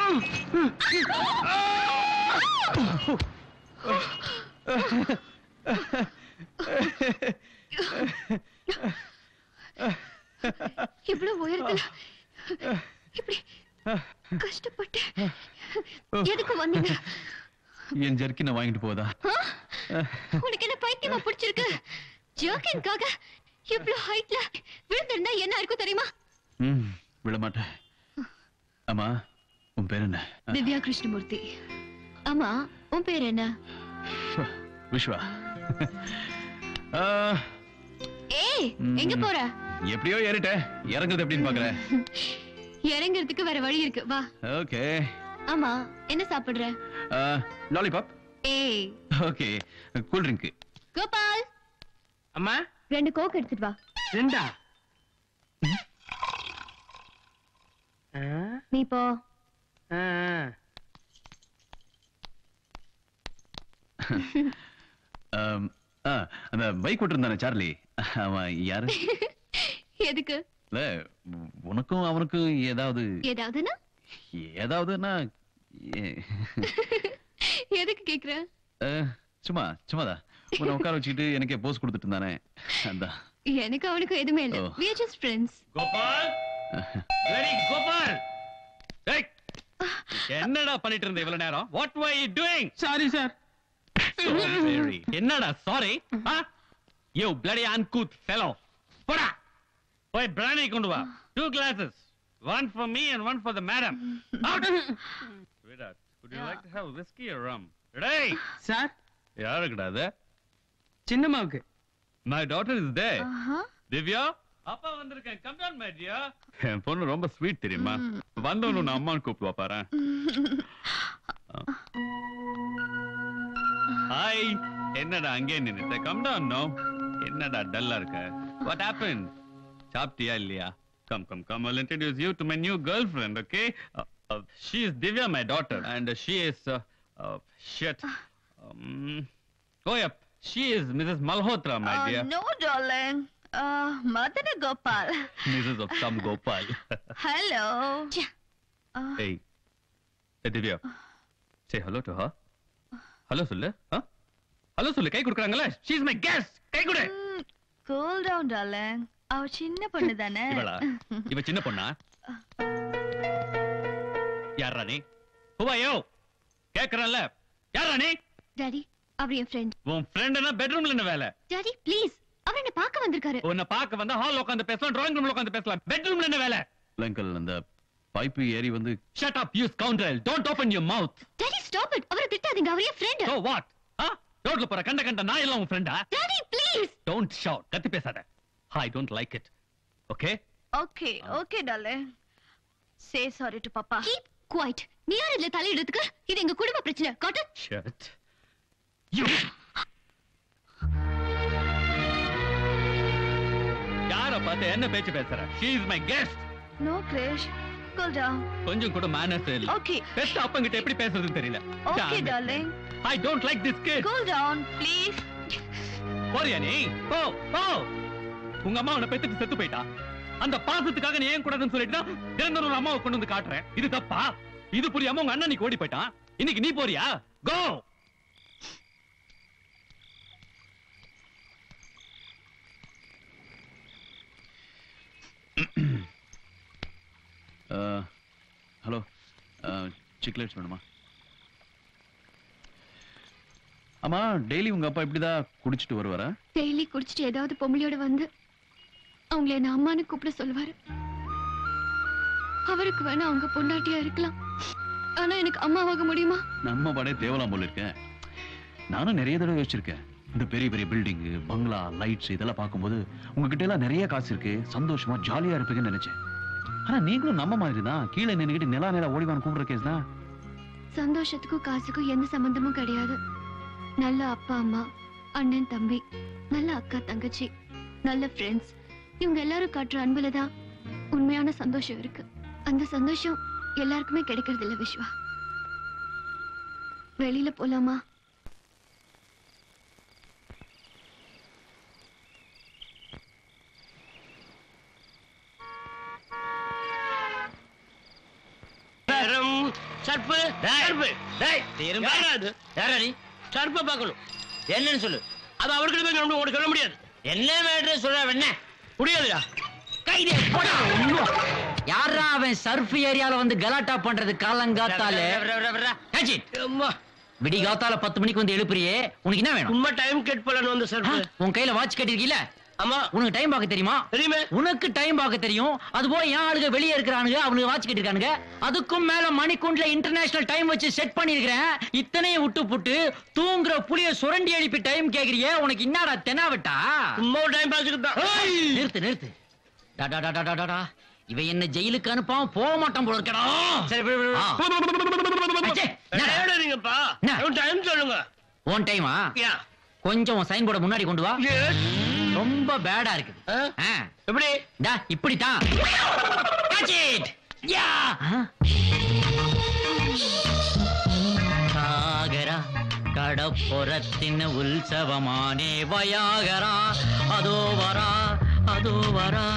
இவ்வளவு உயரத்துல இப்படி கஷ்டப்பட்டு எதுக்கு வந்தீங்க என் ஜர்க்கினை வாங்கிட்டு போதா ஆ? உனக்கு என்ன பைத்தியமா பிடிச்சிருக்கு ஜர்க்கின்காக இவ்வளவு ஹைட்ல விழுந்திருந்தா என்ன இருக்கும் தெரியுமா ம் விட மாட்டேன் ஆமா உன் பேர் என்ன திவ்யா கிருஷ்ணமூர்த்தி ஆமா உன் பேர் என்ன விஸ்வா ஆ, ஏய் எங்க ம். போற எப்படியோ ஏறிட்டேன் இறங்குறது எப்படின்னு பாக்குற இறங்குறதுக்கு வேற வழி இருக்கு வா ஓகே ஆமா என்ன சாப்பிடுற லாலிபாப் ஏய் ஓகே கூல் ட்ரிங்க் கோபால் அம்மா ரெண்டு கோக் எடுத்துட்டு வா ரெண்டா நீ போ அந்த பைக் ஓட்டிருந்தானே சார்லி அவன் யாரு எதுக்கு இல்ல உனக்கும் அவனுக்கும் ஏதாவது ஏதாவதுன்னா ஏதாவதுன்னா ஏ- எதுக்கு கேக்குற அஹ், சும்மா சும்மாதான் உன்னை உட்கார வச்சுக்கிட்டு எனக்கே போஸ் கொடுத்துட்டு இருந்தானே அதான் எனக்கு அவனுக்கு எதுவுமே இல்ல oh. we are just friends Gopal ready Gopal ஏய் என்னடா பண்ணிட்டு இருந்த இவ்வளவு நேரம் what why you doing sorry sir very என்னடா sorry you bloody uncouth fellow போடா போய் பிராணி கொண்டு வா two glasses one for me and one for the madam Sweetheart, would you like to have whiskey or rum? டேய் sir யாருக்குடா அது சின்னம்மாவுக்கு My daughter is there. Divya அப்பா வந்திருக்கேன் கம் டவுன் மை டியர் என் பொண்ணு ரொம்ப ஸ்வீட் தெரியுமா வந்தவனு நான் அம்மான்னு கூப்பிடுவா பாரு ஹாய் என்னடா அங்கே நின்னுட்ட கம் டவுன் நோ என்னடா டல்லா இருக்க வாட் ஹேப்பன் சாப்பிட்டியா இல்லையா come come come I'll introduce you to my new girlfriend okay uh, uh, she is Divya my daughter and uh, she is uh, uh, shit um, go up she is Mrs. Malhotra my dear no darling Madana Gopal Mrs. of some Gopal. Hello hey. Hey, Divya. Say hello to her. Hello சொல்லு. Huh? Hello சொல்லு. கை கொடுக்கறாங்கல? She is my guest. கை கொடு. Cool down darling அவ சின்ன பொண்ணு தானே இவளா? இவ சின்ன பொண்ணா? யாரா நீ? Who are you? கேக்குறேன்ல. யாரா நீ? டாடி அவர் என் ஃப்ரெண்ட் உன் ஃப்ரெண்ட்னா பெட்ரூம்ல என்ன வேலை? டாடி ப்ளீஸ் அவர் என்ன பார்க்க வந்திருக்காரு உன்னை பார்க்க வந்தா ஹால் உட்கார்ந்து பேசலாம், டிராயிங் ரூம்ல உட்கார்ந்து பேசலாம். பெட்ரூம்ல என்ன வேலை? அங்கிள் அந்த பைப்பு ஏறி வந்து Shut up, you scoundrel. Don't open your mouth. Daddy stop it அவரை திட்டாதீங்க அவர் என் ஃப்ரெண்ட் So what? Huh? ரோட்ல போற கண்ட கண்ட நான் எல்லாம் உன் ஃப்ரெண்டா? Daddy please Don't shout. கத்தி பேசாத. I don't like it. Okay? Okay okay darling say sorry to பாப்பா கீப் குவைட் நீ யார் இதுல தலையிடுறதுக்கு இது எங்க குடும்ப பிரச்சனை காட்டு Shut. You. யார பார்த்து என்ன பேச்சு பேசுற? She is my guest. No Grace cool down கொஞ்சம் கூட manners இல்ல. Okay. பெத்த அப்பங்கிட்ட எப்படி பேசுறதுன்னு தெரியல. Okay Damn it. Darling I don't like this kid. Cool down please போறியா நீ? போ, போ. உங்க அம்மா உன்னை பெத்துட்டு செத்து போயிட்டா. அந்த பாசத்துக்காக நீ ஏன் கூடாதுன்னு சொல்லிட்டு தான் திறந்த ஒரு அம்மாவை கொண்டு வந்து காட்டுறேன். இது தப்பா? இது புரியாம உங்க அண்ணன் நீ ஓடி போயிட்டான். இன்னைக்கு நீ போறியா? Go. ஹலோ சிக்லேட்ஸ் வேணுமா ஆமா டெய்லி உங்க அப்பா இப்படிதான் குடிச்சிட்டு வருவாரா டெய்லி குடிச்சிட்டு ஏதாவது பொம்பளையோட வந்து அவங்கள என்ன அம்மான்னு கூப்பிட சொல்லுவாரு அவருக்கு வேணா அவங்க பொண்டாட்டியா இருக்கலாம் ஆனா எனக்கு அம்மாவாக முடியுமா நம்ம படே தேவலாம் போல இருக்கேன் நானும் நிறைய தடவை யோசிச்சிருக்கேன் இந்த பெரிய பெரிய பில்டிங் பங்களா லைட்ஸ் இதெல்லாம் பார்க்கும்போது உங்ககிட்ட எல்லாம் நிறைய காசு இருக்கு சந்தோஷமா ஜாலியா இருப்பீங்கன்னு நினைச்சேன் ஆனா நீங்களும் நம்ம மாதிரி தான் கீழே நின்னுக்கிட்டு நிலா நிலா ஓடிவான் கூப்பிடுற கேஸ் தான் சந்தோஷத்துக்கும் காசுக்கும் எந்த சம்பந்தமும் கிடையாது நல்ல அப்பா அம்மா அண்ணன் தம்பி நல்ல அக்கா தங்கச்சி நல்ல ஃப்ரெண்ட்ஸ் இவங்க எல்லாரும் காட்டுற அன்புல தான் உண்மையான சந்தோஷம் இருக்கு அந்த சந்தோஷம் எல்லாருக்குமே கிடைக்கிறது இல்ல விஸ்வா வெளியில போலாமா சர்ப்பு சர்ப்பு டேய் திரும்ப அது யாரா நீ சர்ப்ப பார்க்கணும் என்னன்னு சொல்லு அது அவர்கிட்ட போய் நம்ம உனக்கு சொல்ல முடியாது என்ன மேட்ரு சொல்ல என்ன முடியாதுடா கைதே யாரா அவன் சர்ஃப் ஏரியால வந்து கலாட்டா பண்றது காலங்காத்தால காச்சி விடி காத்தால பத்து மணிக்கு வந்து எழுப்புறியே உனக்கு என்ன வேணும் உண்மை டைம் கட் பண்ணணும் வந்து சர்ப்பு உன் கையில வாட்ச் கட்டிருக்கீல ஆமா உனக்கு டைம் பார்க்க தெரியுமா தெரியுமே உனக்கு டைம் பார்க்க தெரியும் அது போல என் ஆளுங்க வெளியே இருக்கிறானுங்க அவனுக்கு வாட்ச் கட்டிருக்கானுங்க அதுக்கும் மேல மணிக்குண்டுல இன்டர்நேஷனல் டைம் வச்சு செட் பண்ணிருக்கிறேன் இத்தனையும் விட்டு புட்டு தூங்குற புளிய சுரண்டி எழுப்பி டைம் கேக்குறியே உனக்கு என்னடா தெனாவட்டா சும்மா டைம் பாஸுக்கு தான் நிறுத்து நிறுத்து டா, டா, டா, டா, டா, டா, டா. இவன் என்ன ஜெயிலுக்கு அனுப்பாம போக மாட்டான் போல இருக்கடா சரி விடு, விடு, விடு. அச்சே, என்னடா? தேடாதீங்கப்பா டைம் சொல்லுங்க உன் டைமா யா கொஞ்சம் உன் சைன் போர்டை முன்னாடி கொண்டு வா ரொம்ப பேடா இருக்குது ஆ. எப்படி டா இப்படித்தான் Catch it! Yeah! சாகரா கடப்புறத்தின் உற்சவமானே வயாகரா அதோ வரா அதோ வரா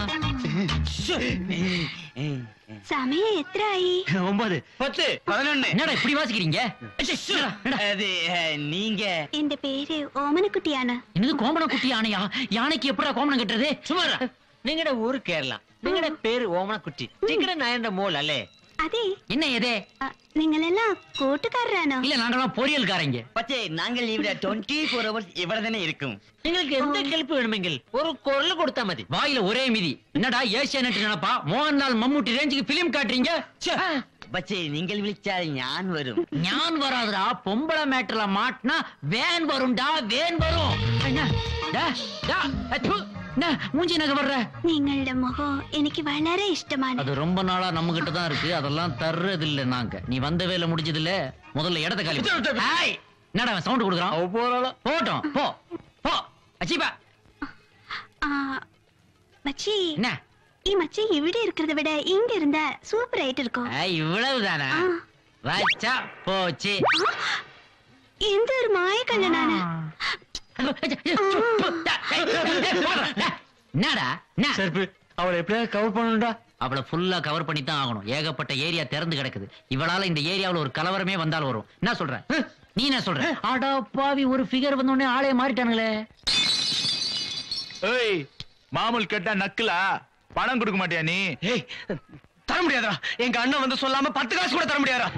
സമയം എത്രയായി ஒன்பது பத்து பதினொன்னு என்னடா இப்படி வாசிக்கிறீங்க அது நீங்க എന്റെ പേര് ഓമനക്കുട്ടിയാണ് என்னது கோமண குட்டி யானையா யானைக்கு எப்படா கோமணம் கட்டுறது சுமாரா നിങ്ങളുടെ ഊര് കേരള നിങ്ങളുടെ പേര് ഓമനക്കുട്ടി ടിക്കറ്റ് നയന്റെ മോൾ അല്ലേ അതെ என்ன எதே നിങ്ങളെല്ലാം കൂട്ടുകാരാണോ இல்ல நாங்களாம் பொரியல்காரங்க പക്ഷേ நாங்கள் ഇവിടെ டுவெண்ட்டி ஃபோர் ஹவர்ஸ் ഇവിടെ തന്നെ இருக்கும் നിങ്ങൾക്ക് എന്ത് ഹെൽപ്പ് വേണമെങ്കിൽ ഒരു കുരൽ കൊടുത്താ മതി வாயில ஒரே மிதி என்னடா ஏசியானெட் நினைப்பா மோகன்லால் மம்முட்டி ரேஞ்சுக்கு பிலிம் காட்டுறீங்க ச்சே. പക്ഷേ നിങ്ങൾ വിളിച്ചാൽ ഞാൻ വരും ஞான் வராதுடா பொம்பளை மேட்டர்ல மாட்டினா வேன் வரும்டா வேன் வரும் என்ன டா, டா, அச்சு, என்ன மூஞ்சி நகை வர்ற നിങ്ങളുടെ മുഖം എനിക്ക് വളരെ ഇഷ്ടമാണ് அது ரொம்ப நாளா நம்ம கிட்ட தான் இருக்கு அதெல்லாம் தர்றது இல்ல நாங்க நீ வந்த வேலை முடிஞ்சது இல்ல முதல்ல இடத்த காலி பண்ணு. ஹாய் என்னடா சவுண்ட் கொடுக்குறான் போட்டோம் போ போ அச்சிப்பா ആ, மச்சி என்ன ഈ மச்சி ഇവിടെ இருக்கிறத விட இங்க இருந்தா சூப்பர் ஆயிட்டு இருக்கும் ஏய், இவ்வளவுதானா வச்சா போச்சு എന്ത് ഒരു മായ കണ്ണനാണ് என்னடா என்ன செருப்பு அவளை எப்படியாவது கவர் பண்ணணும்டா அவளை ஃபுல்லா கவர் பண்ணி தான் ஆகணும் ஏகப்பட்ட ஏரியா திறந்து கிடக்குது இவளால இந்த ஏரியாவுல ஒரு கலவரமே வந்தால் வரும் என்ன சொல்ற ஹ், நீ என்ன சொல்ற அடா பாவி ஒரு ஃபிகர் வந்த உடனே ஆளே மாறிட்டானுங்களே ஏய் மாமூல் கேட்டா நக்கலா பணம் கொடுக்க மாட்டியா நீ ஏய் தர முடியாதா எங்க அண்ணன் வந்து சொல்லாம பத்து காசு கூட தர முடியாதா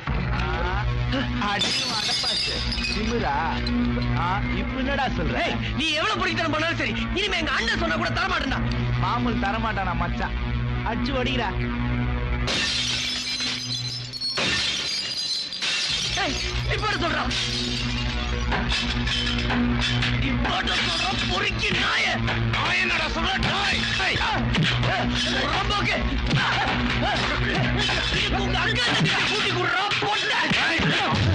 திமிரா ஆ, இப்ப என்னடா சொல்ற ஏய், நீ எவ்வளவு பிடிக்கத்தனம் பண்ணாலும் சரி இனிமே எங்க அண்ணன் சொன்னா கூட தர மாட்டேன்டா மாமூல் தர மாட்டானா மச்சான் அடிச்சு ஒடிக்கிறா ஏய், இப்ப சொல்றான் இப்ப சொல்றான் பொறுக்கி நாய நாய என்னடா சொல்ற நாய் ஏய், ரம்போக்கு. உங்க அங்க கூட்டி குடுறா போட்டு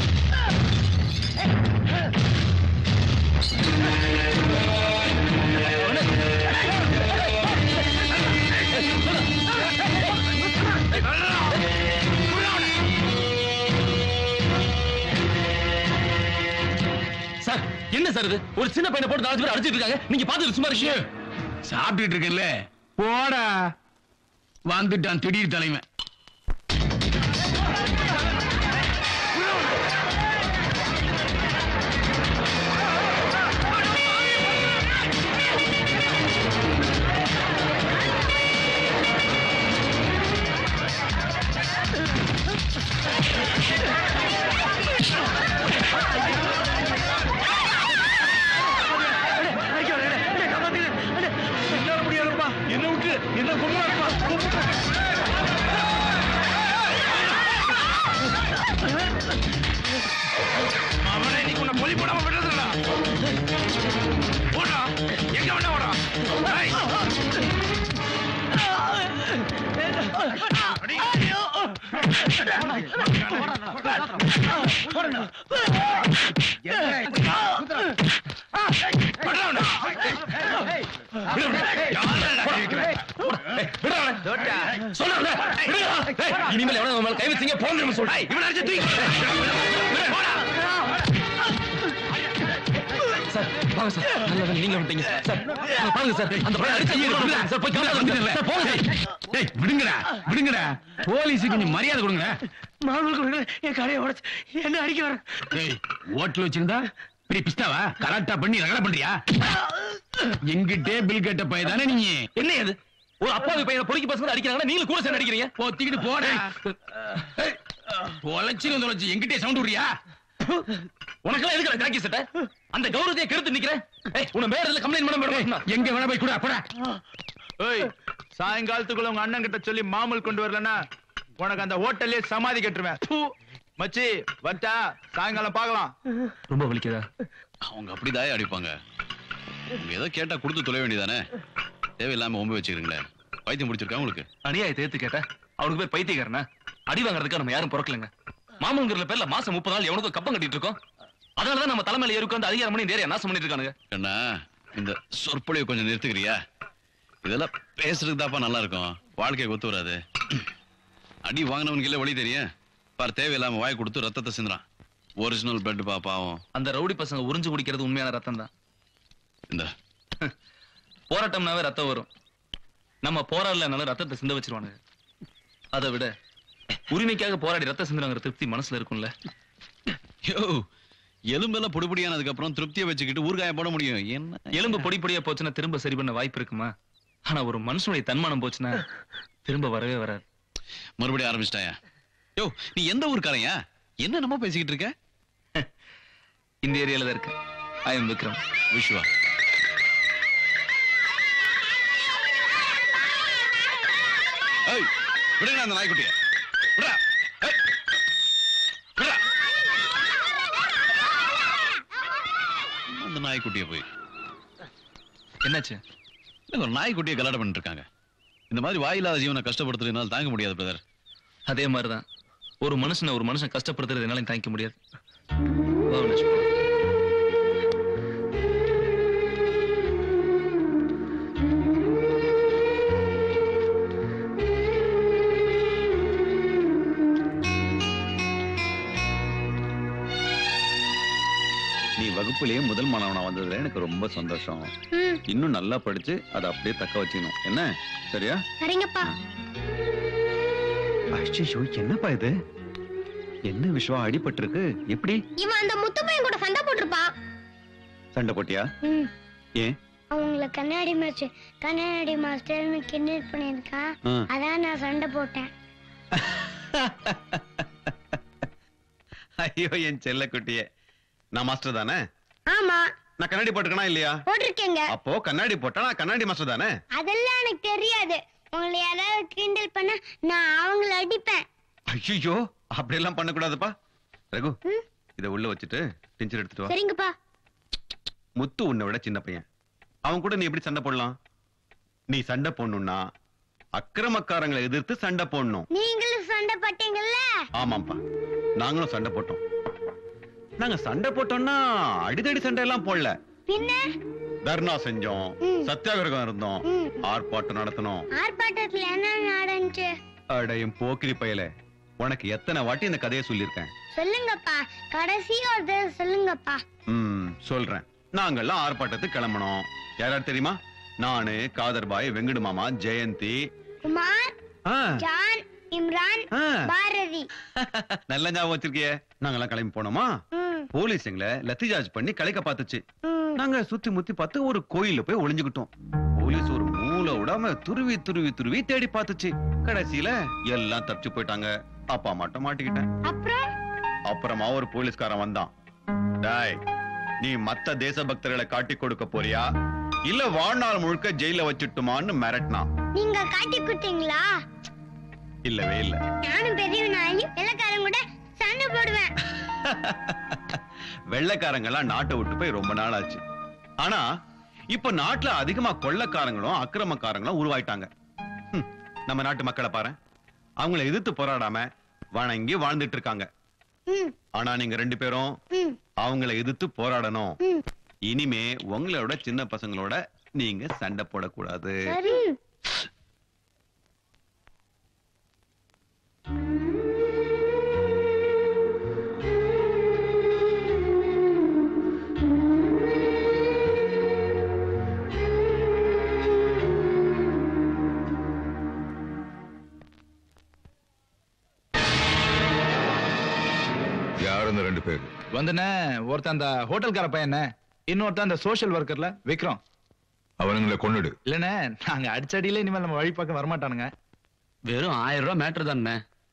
சார் என்ன சார் இது ஒரு சின்ன பையனை போட்டு நாலு பேர் அடிச்சிட்டு இருக்காங்க நீங்க பாத்துட்டு சும்மா இருக்கீங்க சாப்பிட்டுட்டு இருக்கேன்ல போடா வந்துட்டான் திடீர் தலைமை என்ன விட்டு என்ன கொண்டு அவனை நீ உன்னை பொலி போடாம விடுறதுடா போடா எங்க வேணா ஓடா ஏய். இனிமேல் எவனும் உன் மேல கை வச்சீங்க போங்க சொல்றேன் இவனை அடிச்சு தூக்கி சார் வாங்க சார் நல்ல வேலை நீங்க விட்டீங்க சார் சார், பாருங்க சார் அந்த பையன் அடிச்சு ஐயோ, விடுங்க. சார் போய் கவலை சார் போங்க சார் டேய் விடுங்கடா விடுங்கடா போலீஸுக்கு கொஞ்சம் மரியாதை கொடுங்க மாமூல் என் கடையை உடச்சு என்ன அடிக்க வர டேய் ஹோட்டல் வச்சிருந்தா பெரிய பிஸ்தாவா கலாட்டா பண்ணி ரகலை பண்றியா எங்கிட்டே பில் கட்ட பைய தானே நீங்க என்ன இது ஒரு அப்பாவி பையனை பொறுக்கி பசங்க அடிக்கிறாங்கன்னா நீங்களும் கூட சேர்ந்து அடிக்கிறீங்க பொத்திக்கிட்டு போடா தொலைச்சு தொலைச்சு எங்கிட்டே சவுண்ட் விடுறியா உனக்கெல்லாம் எதுக்கு காக்கி சட்டை அந்த கௌரவத்தையே கெடுத்து நிக்கிறேன் ஏய், உன்னை வேற இதுல கம்ப்ளைண்ட் பண்ண முடியும் எங்க வேணா போய் கூட அப்படா ஏய் சாயங்காலத்துக்குள்ள உங்க அண்ணன் கிட்ட சொல்லி மாமூல் கொண்டு வரலன்னா உனக்கு அந்த ஹோட்டல்லே சமாதி கட்டுருவேன் தூ. மச்சி வட்டா சாயங்காலம் பார்க்கலாம் ரொம்ப வலிக்குதா அவங்க அப்படிதான் அடிப்பாங்க நீங்க ஏதோ கேட்டா கொடுத்து தொலை வேண்டியதானே தேவையில்லாம ஒம்பு வச்சுக்கிறீங்களே பைத்தியம் முடிச்சிருக்கா உங்களுக்கு அநியாயத்தை ஏத்து கேட்டா அவனுக்கு பேர் பைத்தியக்காரனா அடி வாங்குறதுக்கு நம்ம யாரும் பிறக்கலங்க மாமங்கிற பேர்ல மாசம் முப்பது நாள் எவனுக்கும் கப்பம் கட்டிட்டு இருக்கோம் அதனாலதான் நம்ம தலைமையில ஏறி உட்கார்ந்து அதிகாரம் பண்ணி நிறைய நாசம் பண்ணிட்டு இருக்கானுங்க கண்ணா இந்த சொற்பொழிவை கொஞ்சம் நிறுத்துக்கிறியா இதெல்லாம் பேசுறதுக்கு தாப்பா நல்லா இருக்கும் வாழ்க்கையை ஒத்து வராது அடி வாங்கினவனுக்கு இல்ல வழி தெரியும் பார் தேவையில்லாம வாய் கொடுத்து ரத்தத்தை சிந்துறான் ஒரிஜினல் பிளட் பா பாவம் அந்த ரவுடி பசங்க உறிஞ்சு குடிக்கிறது உண்மையான ரத்தம் தான் இந்த போராட்டம்னாவே ரத்தம் வரும் நம்ம போராடலனாலும் ரத்தத்தை சிந்த வச்சிருவானுங்க அதை விட உரிமைக்காக போராடி ரத்த சிந்துறாங்கிற திருப்தி மனசுல இருக்கும்ல யோ எலும்பெல்லாம் பொடி பொடியானதுக்கு அப்புறம் திருப்தியை வச்சுக்கிட்டு ஊறுகாய போட முடியும் என்ன எலும்பு பொடி பொடியா போச்சுன்னா திரும்ப சரி பண்ண வாய்ப்பு இருக்குமா ஆனா ஒரு மனுஷனுடைய தன்மானம் போச்சுன்னா திரும்ப வரவே வராது மறுபடியும் ஆரம்பிச்சிட்டாயா யோ நீ எந்த ஊருக்காரையா என்ன நம்ம பேசிக்கிட்டு இருக்க இந்த ஏரியால தான் இருக்கு ஐ எம் விக்ரம் விஸ்வா ஏய் விடுங்க அந்த நாய்க்குட்டிய விடா ஏய், விடா அந்த நாய்க்குட்டிய போய் என்னாச்சு இல்ல, ஒரு நாய்க்குட்டியை கலாட்டம் பண்ணிட்டு இருக்காங்க இந்த மாதிரி வாயில்லாத ஜீவனை கஷ்டப்படுத்துறதுனால தாங்க முடியாது பிரதர் அதே மாதிரிதான் ஒரு மனுஷனை ஒரு மனுஷன் கஷ்டப்படுத்துறது என்னால தாங்கிக்க முடியாது வா, லட்சுமி. நீ வகுப்புலயே முதல் மாணவனா வந்ததுல எனக்கு ரொம்ப சந்தோஷம் இன்னும் நல்லா படிச்சு அதை அப்படியே தக்க வச்சுக்கணும் என்ன சரியா சரிங்கப்பா அச்சோ என்னப்பா இது என்ன விஸ்வா அடிபட்டிருக்கு எப்படி இவன் அந்த முத்து பையன் கூட சண்டை போட்டிருப்பான் சண்டை போட்டியா ம். ஏன் அவங்கள கண்ணாடி மாஸ்டர் கண்ணாடி மாஸ்டர்னு கிண்டல் பண்ணியிருக்கான் ஆ. அதான் நான் சண்டை போட்டேன் ஐயோ என் செல்ல குட்டியே நான் மாஸ்டர் தானே ஆமா நான் கண்ணாடி போட்டுக்கனா இல்லையா போட்டிருக்கேங்க அப்போ கண்ணாடி போட்டா நான் கண்ணாடி மாஸ்டர் தானே அதெல்லாம் எனக்கு தெரியாது உங்களை யாராவது கிண்டல் பண்ண நான் அவங்கள அடிப்பேன் ஐயோ அப்படியெல்லாம் பண்ணக்கூடாதுப்பா ரகு இதை உள்ள வச்சுட்டு டிஞ்சர் எடுத்துட்டு வா சரிங்கப்பா முத்து உன்னை விட சின்ன பையன் அவன் கூட நீ எப்படி சண்டை போடலாம் நீ சண்டை போடணும்னா அக்கிரமக்காரங்களை எதிர்த்து சண்டை போடணும் நீங்களும் சண்டை போட்டீங்கல்ல ஆமாப்பா நாங்களும் சண்டை போட்டோம் நாங்க சண்டை போட்டோம்னா அடிதடி சண்டை எல்லாம் போடல பின்ன தர்ணா செஞ்சோம் சத்தியாகிரகம் இருந்தோம் ம். ஆர்ப்பாட்டம் நடத்தினோம் ஆர்ப்பாட்டத்துல என்ன நடந்துச்சு அடையும் போக்கிரி பயல உனக்கு எத்தனை வாட்டி இந்த கதையை சொல்லியிருக்கேன் சொல்லுங்கப்பா கடைசி ஒரு தடவை சொல்லுங்கப்பா ம் சொல்றேன் நாங்கெல்லாம் ஆர்ப்பாட்டத்துக்கு கிளம்பணும் யார் யார் தெரியுமா நானு காதர் பாய் வெங்கடு மாமா ஜெயந்தி குமார் ஆ, ஜான் இம்ரான் ஆ. பாரதி நல்ல ஞாபகம் வச்சிருக்கியே நாங்கெல்லாம் கிளம்பி போனோமா ம், போலீஸ் எங்களை லத்தி சார்ஜ் பண்ணி கலைக்க பார்த்துச்சு ம். நாங்க சுத்தி முத்தி பார்த்து ஒரு கோயில்ல போய் ஒளிஞ்சுக்கிட்டோம் போலீஸ் ஒரு மூளை விடாம துருவி துருவி துருவி தேடி பார்த்துச்சு கடைசியில எல்லாம் தப்பிச்சு போயிட்டாங்க அப்பா மட்டும் மாட்டிக்கிட்டேன் அப்புறம் அப்புறமா ஒரு போலீஸ்காரன் வந்தான் டேய் நீ மத்த தேசபக்தர்களை காட்டி கொடுக்க போறியா இல்ல வாழ்நாள் முழுக்க ஜெயில வச்சுட்டுமான்னு மிரட்டினான் நீங்க காட்டி கொடுத்தீங்களா இல்லவே இல்ல நானும் பெரியவனாயி வெள்ளக்காரன் கூட சண்டை போடுவேன் வெள்ளைக்காரங்க எல்லாம் நாட்டை விட்டு போய் ரொம்ப நாள் ஆச்சு ஆனா இப்ப நாட்டுல அதிகமா கொள்ளக்காரங்களும் அக்கிரமக்காரங்களும் உருவாயிட்டாங்க ஹம், நம்ம நாட்டு மக்களை பாரு அவங்கள எதிர்த்து போராடாம வணங்கி வாழ்ந்துட்டு இருக்காங்க ம், ஆனா நீங்க ரெண்டு பேரும் ம், அவங்கள எதிர்த்து போராடணும் ம். இனிமே உங்களோட சின்ன பசங்களோட நீங்க சண்டை போடக்கூடாது சரி யார் இந்த ரெண்டு பேர் வந்துண்ணே ஒருத்தன் அந்த ஹோட்டல்கார பையன் இன்னொருத்தன் அந்த சோஷியல் ஒர்க்கர்ல விக்ரம் அவனுங்களை கொன்னுடு இல்லண்ணே நாங்க அடிச்சடியில இனிமேல் நம்ம வழி பக்கம் வரமாட்டானுங்க வெறும் ஆயிரம் ரூபாய் மேட்டர் தானே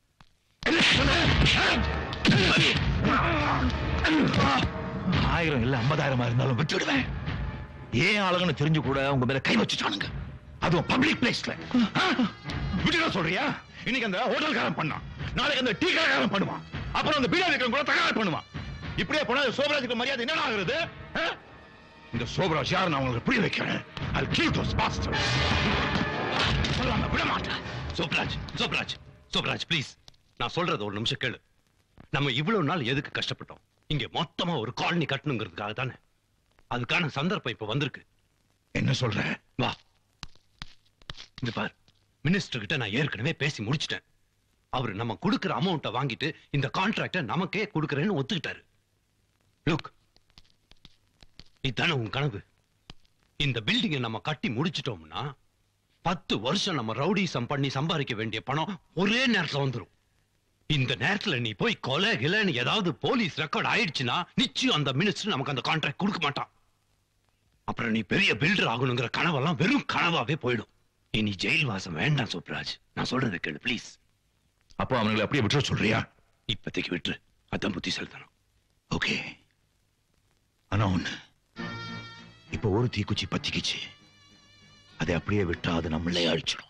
ஆயிரம் இல்ல ஐம்பதாயிரமா இருந்தாலும் விட்டுடுவேன் ஏன் ஆளுங்கன்னு தெரிஞ்சு கூட உங்க மேல கை வச்சுட்டானுங்க அதுவும் பப்ளிக் பிளேஸ்ல விட்டுட சொல்றியா இன்னைக்கு அந்த ஹோட்டல்காரன் பண்ணான் நாளைக்கு அந்த டீ கடைக்காரன் பண்ணுவான் அப்புறம் அந்த பீடா விற்கிறவங்க கூட தகராறு பண்ணுவான் இப்படியே போனா இந்த சோபராஜுக்கு மரியாதை என்ன ஆகுறது ஆ? இந்த சோபராஜ் யார் நான் உங்களுக்கு புரிய வைக்கிறேன் அது கில் தோஸ் பாஸ்டர் சொல்லாம விட மாட்டேன் சோப்ராஜ் சோப்ராஜ் சோப்ராஜ் ப்ளீஸ் நான் சொல்றது ஒரு நிமிஷம் கேளு நம்ம இவ்வளவு நாள் எதுக்கு கஷ்டப்பட்டோம் இங்க மொத்தமா ஒரு காலனி கட்டணுங்கிறதுக்காக தானே அதுக்கான சந்தர்ப்பம் இப்ப வந்திருக்கு என்ன சொல்ற வா இந்த பார் மினிஸ்டர் கிட்ட நான் ஏற்கனவே பேசி முடிச்சிட்டேன் அவர் நம்ம கொடுக்கிற அமௌண்ட்டை வாங்கிட்டு இந்த கான்ட்ராக்ட நமக்கே கொடுக்கறேன்னு ஒத்துக்கிட்டாரு லுக் இதானே உன் கனவு இந்த பில்டிங்கை நம்ம கட்டி முடிச்சிட்டோம்னா பத்து வருஷம் நம்ம ரவுடிசம் பண்ணி சம்பாதிக்க வேண்டிய பணம் ஒரே நேரத்துல வந்துரும் இந்த நேரத்துல நீ போய் கொலை கிலைன்னு ஏதாவது போலீஸ் ரெக்கார்ட் ஆயிடுச்சுன்னா நிச்சயம் அந்த மினிஸ்டர் நமக்கு அந்த கான்ட்ராக்ட் கொடுக்க மாட்டான் அப்புறம் நீ பெரிய பில்டர் ஆகணுங்கிற கனவெல்லாம் வெறும் கனவாவே போயிடும் இனி ஜெயில் வாசம் வேண்டாம் சூப்ராஜ் நான் சொல்றதை கேளு ப்ளீஸ் அப்போ அவனுங்களை அப்படியே விட்டுற சொல்றியா இப்போதைக்கு விட்டுரு அதான் புத்தி செலுத்தணும் ஓகே ஆனா ஒண்ணு இப்போ ஒரு தீக்குச்சி பத்திக்கிச்சு அதை அப்படியே விட்டா அது நம்மளே அழிச்சிடும்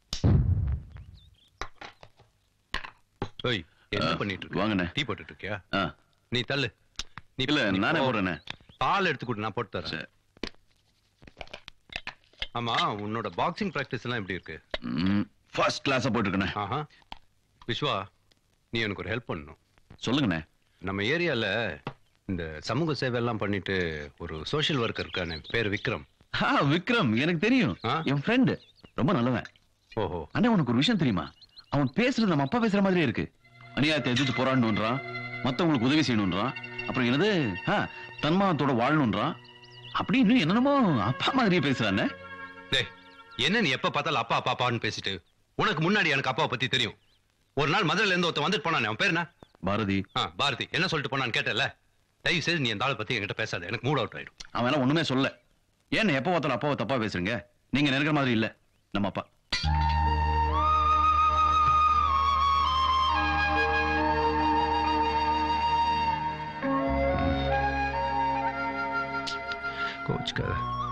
ஓய் என்ன பண்ணிட்டு இருக்க வாங்கண்ணே டீ போட்டுட்டு இருக்கியா ஆ. நீ தள்ளு நீ இல்ல, நீ நானே போ. போடுறேண்ணே. பால் எடுத்து கொடு நான் போட்டு தரேன் ஆமா உன்னோட பாக்ஸிங் பிராக்டிஸ் எல்லாம் எப்படி இருக்கு ஃபர்ஸ்ட் கிளாஸா போட்டுருக்கேன் ஆஹா விஸ்வா நீ எனக்கு ஒரு ஹெல்ப் பண்ணணும் சொல்லுங்கண்ணே நம்ம ஏரியால இந்த சமூக சேவை எல்லாம் பண்ணிட்டு ஒரு சோஷியல் ஒர்க்கர் இருக்கானே பேர் விக்ரம் ஆ விக்ரம் எனக்கு தெரியும் என் ஃப்ரெண்டு ரொம்ப நல்லவன் ஓஹோ அண்ணா உனக்கு ஒரு விஷயம் தெரியுமா அவன் பேசுறது நம்ம அப்பா பேசுற மாதிரியே இருக்கு அநியாயத்தை எதிர்த்து போராடணுன்றான் மத்தவங்களுக்கு உதவி செய்யணுன்றான் அப்புறம் என்னது ஆ, தன்மானத்தோட வாழணுன்றான் அப்படி இன்னும் என்னென்னமோ அப்பா மாதிரியே பேசுறானே டேய் என்ன நீ எப்ப பார்த்தாலும் அப்பா அப்பா அப்பான்னு பேசிட்டு உனக்கு முன்னாடி எனக்கு அப்பாவை பத்தி தெரியும் ஒரு நாள் மதுரையில இருந்து ஒருத்தன் வந்துட்டு போனானே அவன் பேர் என்ன பாரதி ஆ பாரதி என்ன சொல்லிட்டு போனான்னு கேட்டல தயவு செய்து நீ அந்த ஆளை பத்தி என்கிட்ட பேசாத எனக்கு மூட் அவுட் ஆயிடும் அவன் எல்லாம் ஒண்ணுமே சொல்ல ஏன் எப்போ பார்த்தாலும் அப்பாவை தப்பா பேசுறீங்க நீங்க நினைக்கிற மாதிரி இல்ல நம்ம அப்பா கோச்சுக்காத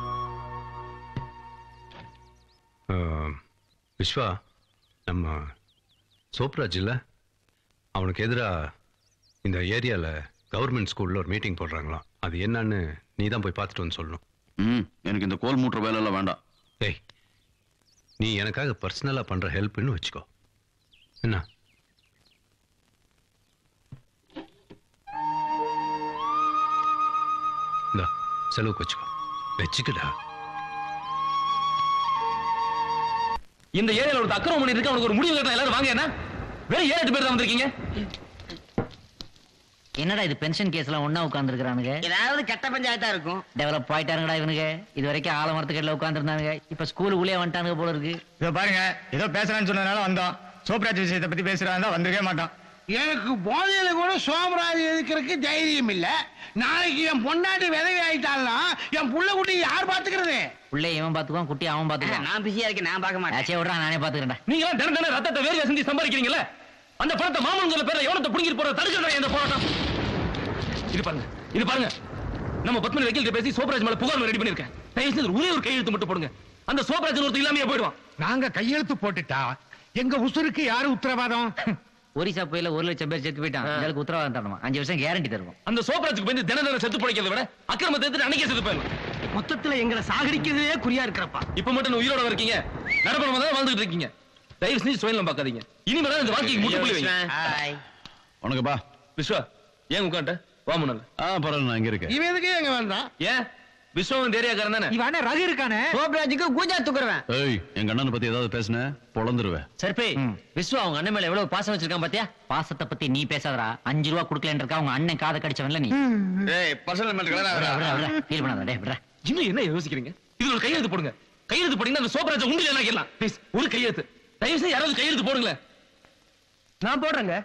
விஸ்வா நம்ம சோப்ராஜ் இல்ல அவனுக்கு எதிரா இந்த ஏரியால கவர்மெண்ட் ஸ்கூல்ல ஒரு மீட்டிங் போடுறாங்களாம் அது என்னன்னு நீ தான் போய் பார்த்துட்டு வந்து சொல்லணும் ம் எனக்கு இந்த கோல் மூட்டுற வேலை எல்லாம் வேண்டாம் டேய் நீ எனக்காக பர்சனலா பண்ற ஹெல்ப்னு வச்சுக்கோ என்ன இந்தா செலவுக்கு வச்சுக்கோ வச்சுக்கடா இந்த ஏரியால ஒரு அக்கிரமம் பண்ணி இருக்கு அவனுக்கு ஒரு முடிவு கட்டணும் எல்லாரும் வாங்க என்ன வெறும் ஏழு எட்டு பேர் தான் வந்திருக்கீங்க என்னடா இது பென்ஷன் கேஸ்லாம் ஒண்ணா உட்கார்ந்துருக்கானுங்க ஏதாவது கெட்ட பஞ்சாயத்தா இருக்கும் டெவலப் ஆயிட்டானுங்கடா இவனுங்க இது வரைக்கும் ஆலமரத்துக்கடியில் உட்காந்துருந்தானுங்க இப்ப ஸ்கூலுக்குள்ளே வந்துட்டானுங்க போல இருக்கு இதோ பாருங்க ஏதோ பேசுறேன்னு சொன்னதுனால வந்தோம் சோப்ராஜ் விஷயத்தை பத்தி பேசுறாங்க வந்திருக்கவே மாட்டோம் எனக்கு போதையில கூட சோமராஜ் எதுக்கிறதுக்கு தைரியம் இல்ல நாளைக்கு என் பொண்டாட்டி விதவி ஆயிட்டாள்னா என் புள்ள குட்டி யார் பாத்துக்கிறது உள்ளே இவன் பாத்துக்குவான் குட்டி அவன் பாத்துக்குவான் நான் பிஸியா இருக்கேன் நான் பார்க்க மாட்டேன் ஆச்சே விட்றா நானே பாத்துக்கிறேன்டா நீங்க எல்லாம் தினம் தினம் ரத்தத்தை வேர்வை சிந்தி சம்பாதிக்கிறீங்கல்ல அந்த பணத்தை மாமன்கள பேர்ல எவனத்தை புடுங்கிட்டு போற தடுக்கிறா இந்த போராட்டம் இது பாருங்க இது பாருங்க நம்ம பத்மனி வக்கீல் பேசி சோப்ராஜ் மேல புகார் ரெடி பண்ணிருக்கேன் தயவு செய்து ஒரே ஒரு கையெழுத்து மட்டும் போடுங்க அந்த சோப்ராஜ் ஒருத்தர் இல்லாமையே போயிடுவான் நாங்க கையெழுத்து போட்டுட்டா எங்க உசுருக்கு யாரு உத்தரவாதம் ஒரிசா புயல ஒரு லட்சம் பேர் செத்து போயிட்டான் எங்களுக்கு உத்தரவாதம் தரணும் அஞ்சு வருஷம் கேரண்டி தருவோம் அந்த சோப்ராஜுக்கு வந்து தின தினம் செத்து பிழைக்கிறத விட அக்கிரமத்தை எடுத்து அன்னைக்கே செத்து போயிடலாம் மொத்தத்துல எங்களை சாகடிக்கிறதே குறியா இருக்கிறப்பா இப்ப மட்டும் உயிரோட இருக்கீங்க நடைபெறும் தான் வாழ்ந்துட்டு இருக்கீங்க தயவு செஞ்சு சுயநலம் பார்க்காதீங்க இனிமேல் இந்த வாழ்க்கைக்கு முட்டுப்புள்ளி வைங்க உனக்குப்பா விஸ்வா ஏன் உட்காண்ட வா முன்னால ஆ பரவாயில்ல நான் இங்க இருக்கேன் இவன் எதுக்கு எங்க வேண்டாம் ஏன் விஸ்வம் ஏரியாக்காரன் தானே இவன் ரகு இருக்கானே சோப்ராஜுக்கு கூஜா துக்குறவன் ஏய் எங்க அண்ணனை பத்தி ஏதாவது பேசுன பொழந்துருவேன் சர்பே விஸ்வா அவங்க அண்ணன் மேல எவ்வளவு பாசம் வச்சிருக்கான் பாத்தியா பாசத்தை பத்தி நீ பேசாதடா அஞ்சு ரூபா குடுக்கலன்னு இருக்கா உங்க அண்ணன் காதை கடிச்சவன்ல நீ ஏய் பர்சனல் ஃபீல் பண்ணாத டேய் விட்றா இன்னும் என்ன யோசிக்கிறீங்க இதுல ஒரு கையெழுத்து போடுங்க கையெழுத்து போட்டீங்கன்னா அந்த சோப்ராஜ் உண்டு என்ன கேட்கலாம் ப்ளீஸ் ஒரு கையெழுத்து தயவு செய்து யாராவது கையெழுத்து போடுங்களேன் நான் போடுறேங்க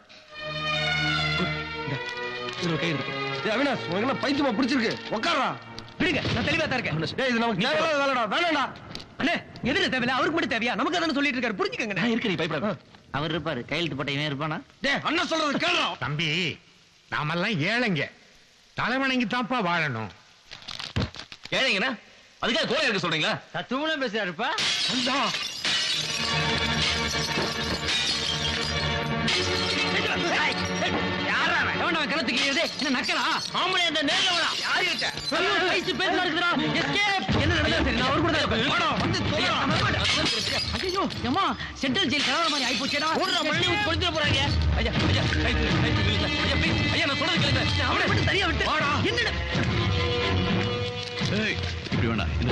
இதுல ஒரு கையெழுத்து போடு. ஏய், அவினாஷ் உனக்கு என்ன பைத்தியமா பிடிச்சிருக்கு உட்காரா விடுங்க நான் தெளிவா தான் இருக்கேன் டேய் இது நமக்கு தேவையில்லாத வேலைடா வேணாம்டா அண்ணே எதுல தேவையில்ல அவருக்கு மட்டும் தேவையா நமக்கு அதான சொல்லிட்டு இருக்காரு புரிஞ்சுக்கங்க நான் இருக்கேன் நீ பயப்படாத அவர் இருப்பாரு கையெழுத்து போட்ட இவன் இருப்பானா டேய் அண்ணன் சொல்றது கேளுடா தம்பி நாமெல்லாம் ஏழைங்க தலைவணங்கி தான்ப்பா வாழணும் ஏழைங்கண்ணா அதுக்காக கோலை இருக்க சொல்றீங்களா தத்துவம் பேசுறாருப்பா யாரா எவன்டா கலத்துக்கு இது என்ன நக்கலா ஆம்பளை அந்த நேர்ல வரா யாரு கிட்ட ஐயோ வயசு பேசல இருக்குடா எஸ்கேப் என்ன நடந்தது சரி நான் அவர் கூட தான் இருப்பேன் வாடா வந்து தோடா ஐயோ அம்மா சென்ட்ரல் ஜெயில் கலவர மாதிரி ஆயி போச்சேடா ஓடுற மண்ணி ஊத்தி கொளுத்திர போறாங்க ஐயா ஐயா கைது கைது ஐயா ஐயா please, ஐயா நான் சொல்றது கேளுங்க அவனை மட்டும் தனியா விட்டு வாடா என்னடா ஏய் இப்படி வேண்டாம் இந்த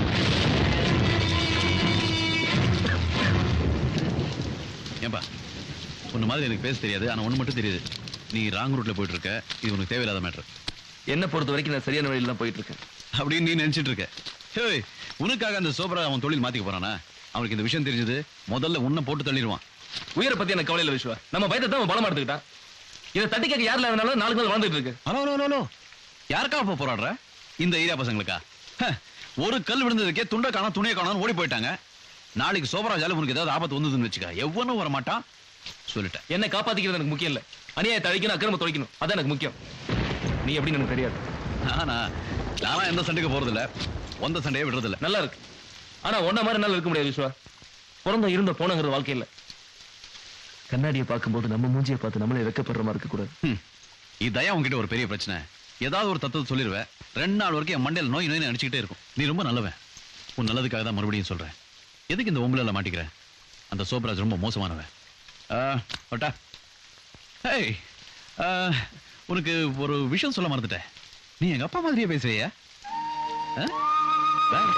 ஏன்பா உன்ன மாதிரி எனக்கு பேச தெரியாது ஆனா ஒண்ணு மட்டும் தெரியுது நீ ராங் ரூட்ல போயிட்டு இருக்க இது உனக்கு தேவையில்லாத மேட்டர் என்ன பொறுத்த வரைக்கும் நான் சரியான வழியில தான் போயிட்டு இருக்கேன் அப்படின்னு நீ நினைச்சிட்டு இருக்க ஹேய் உனக்காக அந்த சோப்ரா அவன் தொழில் மாத்திக்க போறானா அவனுக்கு இந்த விஷயம் தெரிஞ்சது முதல்ல உன்னை போட்டு தள்ளிடுவான் உயிரை பத்தி எனக்கு கவலை இல்ல விஸ்வா நம்ம பயத்தை தான் அவன் பலமா எடுத்துக்கிட்டான் இதை தட்டி கேட்க யாருல இருந்தாலும் நாலு நாள் வாழ்ந்துட்டு இருக்கு ஹலோ ஹலோ ஹலோ யாருக்கா இப்ப போராடுற இந்த ஏரியா பசங்களுக்கா ஹ, ஒரு கல் விழுந்ததுக்கே துண்டை காணோம் துணியை காணோம் ஓடி போயிட்டாங்க நாளைக்கு சோபராஜால உனக்கு ஏதாவது ஆபத்து வந்ததுன்னு வச்சுக்க எவனும் வர மாட்டான் சொல்லிட்டேன் என்ன காப்பாத்திக்கிறது எனக்கு முக்கியம் இல்ல அநியாயத்தை அழிக்கணும் அக்கிரம தொலைக்கணும் அதான் எனக்கு முக்கியம் நீ எப்படின்னு எனக்கு தெரியாது நானா நானா எந்த சண்டைக்கு போறது இல்ல வந்த சண்டையே விடுறது இல்ல நல்லா இருக்கு ஆனா ஒன்ன மாதிரி நல்லா இருக்க முடியாது விஸ்வா பிறந்த இருந்த போனங்கிற வாழ்க்கையில கண்ணாடியை பார்க்கும்போது நம்ம மூஞ்சியை பார்த்து நம்மளே வெக்கப்படுற மாதிரி இருக்க கூடாது ஹம். இதான் உன்கிட்ட ஒரு பெரிய பிரச்சனை ஏதாவது ஒரு தத்துவத்தை சொல்லிடுவேன் ரெண்டு நாள் வரைக்கும் என் மண்டையில் நோய் நோய் அடிச்சுக்கிட்டே இருக்கும் நீ ரொம்ப நல்லவன் உன் நல்லதுக்காக தான் மறுபடியும் சொல்றேன் எதுக்கு இந்த ஒம்புல மாட்டிக்கிறேன் அந்த சோப்ராஜ் ரொம்ப மோசமானவன் ஆ, வட்டா ஹேய் ஆ, உனக்கு ஒரு விஷயம் சொல்ல மறந்துட்டேன் நீ எங்க அப்பா மாதிரியே பேசுறியா ஆ? Bye.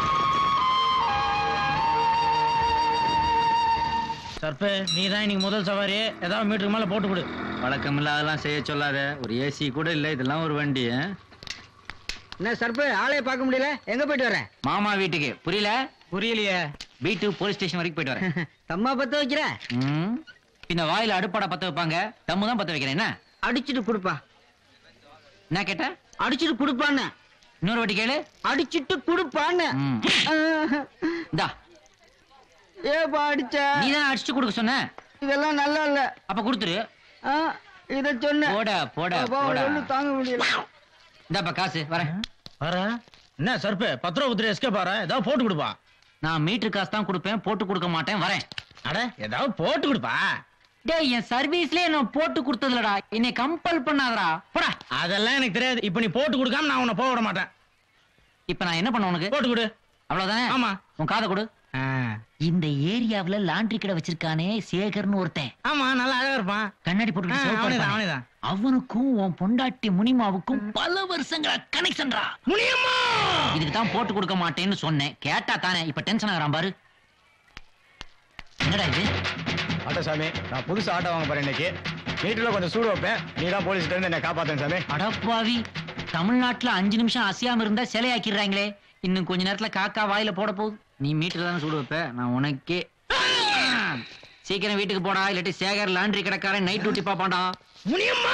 சர்பே நீ தான் இன்னைக்கு முதல் சவாரி ஏதாவது மீட்டருக்கு மேல போட்டு கொடு வழக்கம் இல்லாதெல்லாம் செய்ய சொல்லாத ஒரு ஏசி கூட இல்லை இதெல்லாம் ஒரு வண்டி ஆ? என்ன சர்பு ஆளைய பார்க்க முடியல எங்க போயிட்டு வர மாமா வீட்டுக்கு புரியல புரியலையே வீட்டு போலீஸ் ஸ்டேஷன் வரைக்கும் போயிட்டு வரேன் தம்மா பத்த வைக்கிற ம். பின்ன வாயில அடுப்பாட பத்த வைப்பாங்க தம்மு தான் பத்த வைக்கிறேன் என்ன அடிச்சிட்டு கொடுப்பா என்ன கேட்ட அடிச்சிட்டு கொடுப்பான்னு இன்னொரு வாட்டி கேளு அடிச்சிட்டு கொடுப்பான்னு ம். இந்தா ஏப்பா அடிச்ச நீ தான் அடிச்சு கொடுக்க சொன்ன இதெல்லாம் நல்லா இல்ல அப்ப கொடுத்துரு ஆ, இத சொன்ன போட போட அப்பா, போட ஒண்ணும் தாங்க முடியல இந்தாப்பா காசு வரேன் வர என்ன சர்பே பத்து ரூபா குத்துரு எஸ்கே பாரு ஏதாவது போட்டு கொடுப்பா நான் மீட்டர் காசு தான் கொடுப்பேன் போட்டு கொடுக்க மாட்டேன் வரேன் அட ஏதாவது போட்டு கொடுப்பா டேய் என் சர்வீஸ்லயே நான் போட்டு கொடுத்ததுலடா என்னை கம்பல் பண்ணாதடா போடா அதெல்லாம் எனக்கு தெரியாது இப்ப நீ போட்டு கொடுக்காம நான் உன்னை போக விட மாட்டேன் இப்ப நான் என்ன பண்ண உனக்கு போட்டு கொடு அவ்வளவுதானே ஆமா உன் காதை கொடு இந்த ஏரியாவுல லாண்டரி கடை வச்சிருக்கானே சேகர்னு ஒருத்தன் ஆமா நல்லா அழகா இருப்பான் கண்ணாடி போட்டு ஆ, அவனேதான், அவனேதான். அவனுக்கும் உன் பொண்டாட்டி முனிமாவுக்கும் பல வருஷங்களா கனெக்ஷன்டா முனியம்மா இதுக்கு தான் போட்டு கொடுக்க மாட்டேன்னு சொன்னேன் கேட்டா தானே இப்ப டென்ஷன் ஆகுறான் பாரு என்னடா இது ஆட்டோ சாமி நான் புதுசு ஆட்டோ வாங்க போறேன் இன்னைக்கு மீட்டர்ல கொஞ்சம் சூடு வைப்பேன் நீ தான் போலீஸ்ல இருந்து என்ன காப்பாத்தேன் சாமி அடப்பாவி தமிழ்நாட்டுல அஞ்சு நிமிஷம் அசையாம இருந்தா சிலையாக்கிடுறாங்களே இன்னும் கொஞ்ச நேரத்துல காக்கா வாயில போட போகுது நீ மீட்டர் தானே சுடு வைப்ப நான் உனக்கே சீக்கிரம் வீட்டுக்கு போடா இல்லாட்டி சேகர் லாண்டரி கடைக்காரன் நைட் டியூட்டி பாப்பான்டா முனியம்மா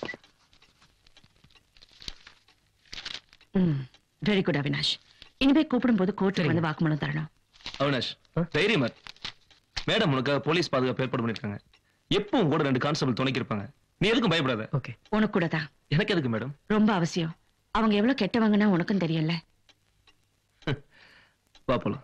வெரி குட் அவினாஷ் இனிமே கூப்பிடும்போது கோர்ட்டுக்கு வந்து வாக்குமூலம் தரணும் அவினாஷ் தைரியமா இரு. மேடம் உனக்கு போலீஸ் பாதுகாப்பு ஏற்பாடு பண்ணிருக்காங்க எப்பவும் கூட ரெண்டு கான்ஸ்டபிள் துணைக்கு இருப்பாங்க நீ எதுக்கும் பயப்படாத ஓகே உனக்கு கூட தான் எனக்கு எதுக்கு மேடம் ரொம்ப அவசியம் அவங்க எவ்வளவு கெட்டவங்கன்னா உனக்கும் தெரியல வா போலாம்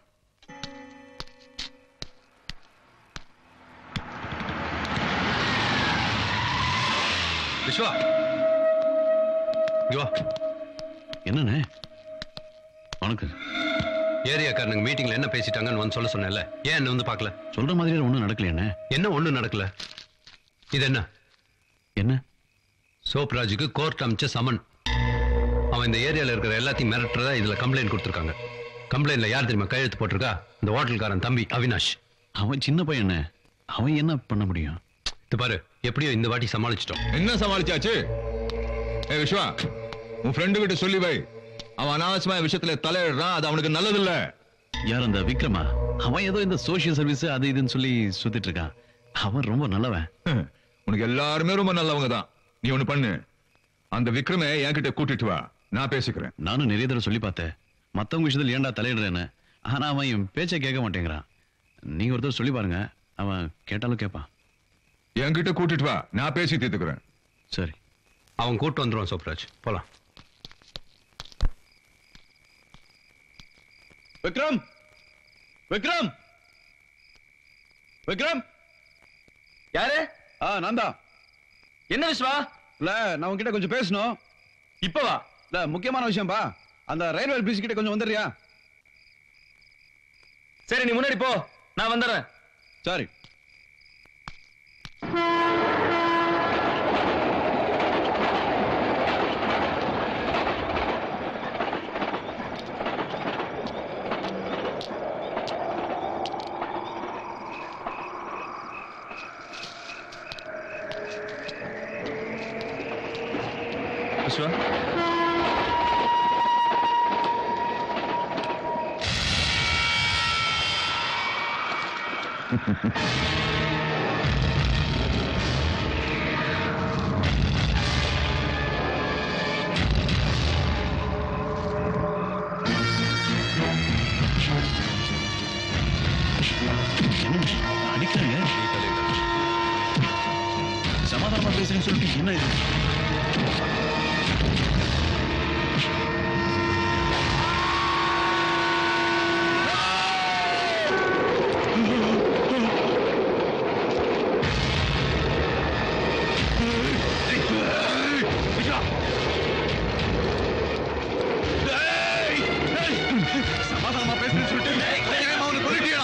விஸ்வா இங்க வா என்னண்ணே வணக்கம் ஏரியாக்காரனுங்க மீட்டிங்ல என்ன பேசிட்டாங்கன்னு வந்து சொல்ல சொன்னேன்ல ஏன் என்ன வந்து பார்க்கல சொல்ற மாதிரி ஒண்ணும் நடக்கலையாண்ணே என்ன ஒண்ணும் நடக்கல இது என்ன என்ன சோப்ராஜுக்கு கோர்ட் அமைச்ச சமன் அவன் இந்த ஏரியால இருக்கிற எல்லாத்தையும் மிரட்டுறதா இதுல கம்ப்ளைண்ட் கொடுத்துருக்காங்க கம்ப்ளைண்ட்ல யார் தெரியுமா கையெழுத்து போட்டிருக்கா இந்த ஹோட்டல்காரன் தம்பி அவினாஷ் அவன் சின்ன பையன் அவன் என்ன பண்ண முடியும் இது பாரு எப்படியோ இந்த வாட்டி சமாளிச்சிட்டோம் என்ன சமாளிச்சாச்சு ஏ விஸ்வா உன் ஃப்ரெண்டு கிட்ட சொல்லி வை அவன் அனாவசியமான விஷயத்துல தலையிடுறான் அது அவனுக்கு நல்லது இல்ல யார் அந்த விக்ரமா அவன் ஏதோ இந்த சோஷியல் சர்வீஸ் அது இதுன்னு சொல்லி சுத்திட்டு இருக்கான் அவன் ரொம்ப நல்லவன் உனக்கு எல்லாருமே ரொம்ப நல்லவங்க தான் நீ ஒண்ணு பண்ணு அந்த விக்ரமை என்கிட்ட கூட்டிட்டு வா நான் பேசிக்கிறேன் நானும் நிறைய தடவை சொல்லி பார்த்தேன் மத்தவங்க விஷயத்துல ஏன்டா தலையிடுறேன்னு ஆனா அவன் என் பேச்சை கேட்க மாட்டேங்கிறான் நீங்க ஒருத்தர் சொல்லி பாருங்க அவன் கேட்டாலும் கேட்பான் என்கிட்ட கூட்டிட்டு வா நான் பேசி தீர்த்துக்கிறேன் சரி அவன் கூட்டு வந்துருவான் சோப்ராஜ் போலாம் விக்ரம் விக்ரம் விக்ரம் யாரு ஆ நான் தான் என்ன விஸ்வா இல்ல நான் உன்கிட்ட கொஞ்சம் பேசணும் இப்பவா இல்ல முக்கியமான விஷயம்பா அந்த ரயில்வே பிரிட்ஜ் கிட்ட கொஞ்சம் வந்துடுறியா சரி நீ முன்னாடி போ நான் வந்துடுறேன் சரி விஸ்வா பேசுறேன்னு சொல்லிட்டு என்ன இது சமாதானமா பேசுறேன்னு சொல்லிட்டு தெரியாம அவனை கொல்லிட்டியா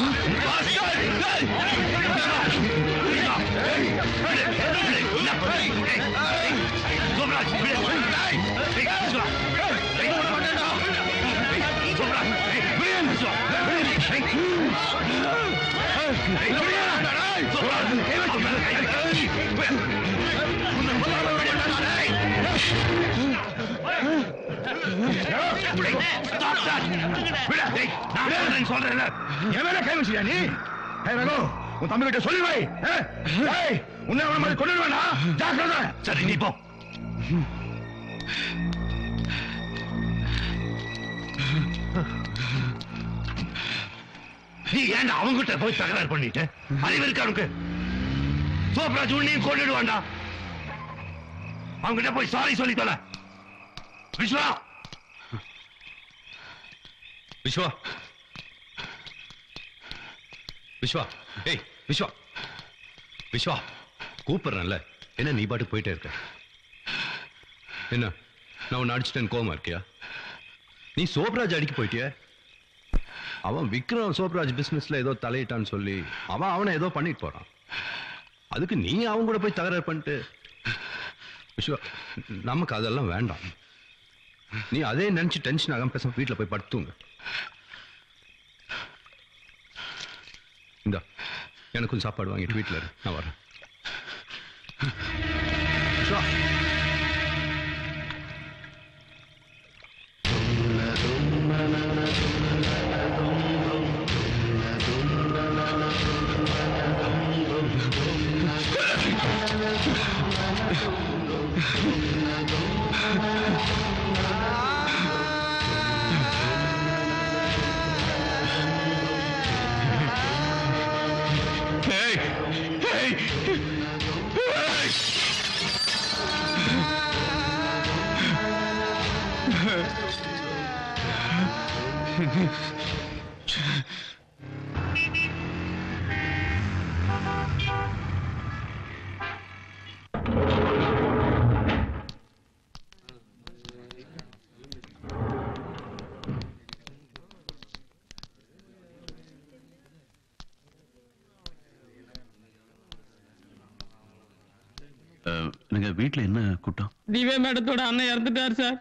சொல்றேன் என் மேல கை வச்சியா நீ ஏய் ரகு உன் தம்பி கிட்ட சொல்லி வை ஏய், ஏய் உன்னை அவன மாதிரி கொண்டு வேணா ஜாக்கிரதை சரி நீ போ நீ ஏன்டா அவங்கிட்ட போய் தகராறு பண்ணிட்டு அறிவு இருக்கு அவனுக்கு சோப்ராஜ் உன்னையும் கொண்டுடுவான்டா அவங்கிட்ட போய் சாரி சொல்லி தொலை விஸ்வா விஸ்வா விஸ்வா ஏய் விஸ்வா விஸ்வா கூப்பிடுறேன்ல என்ன நீ பாட்டு போயிட்டே இருக்க என்ன நான் உன்னை அடிச்சிட்டேன் கோவமா இருக்கியா நீ சோப்ராஜ் அடிக்க போயிட்டிய அவன் விக்ரம் சோப்ராஜ் பிசினஸ்ல ஏதோ தலையிட்டான்னு சொல்லி அவன் அவனை ஏதோ பண்ணிட்டு போறான் அதுக்கு நீ அவங்க கூட போய் தகராறு பண்ணிட்டு விஸ்வா நமக்கு அதெல்லாம் வேண்டாம் நீ அதே நினைச்சு டென்ஷன் ஆகாம பேசாம வீட்டுல போய் படுத்துங்க இந்தா எனக்கும் சாப்பாடு வாங்கிட்டு வீட்டுல இரு நான் வரேன் விஸ்வா Hey! Hey! Hey! அஹ், நீங்க வீட்டுல என்ன கூட்டம் திவ்யா மேடத்தோட அண்ணன் இறந்துட்டார் சார்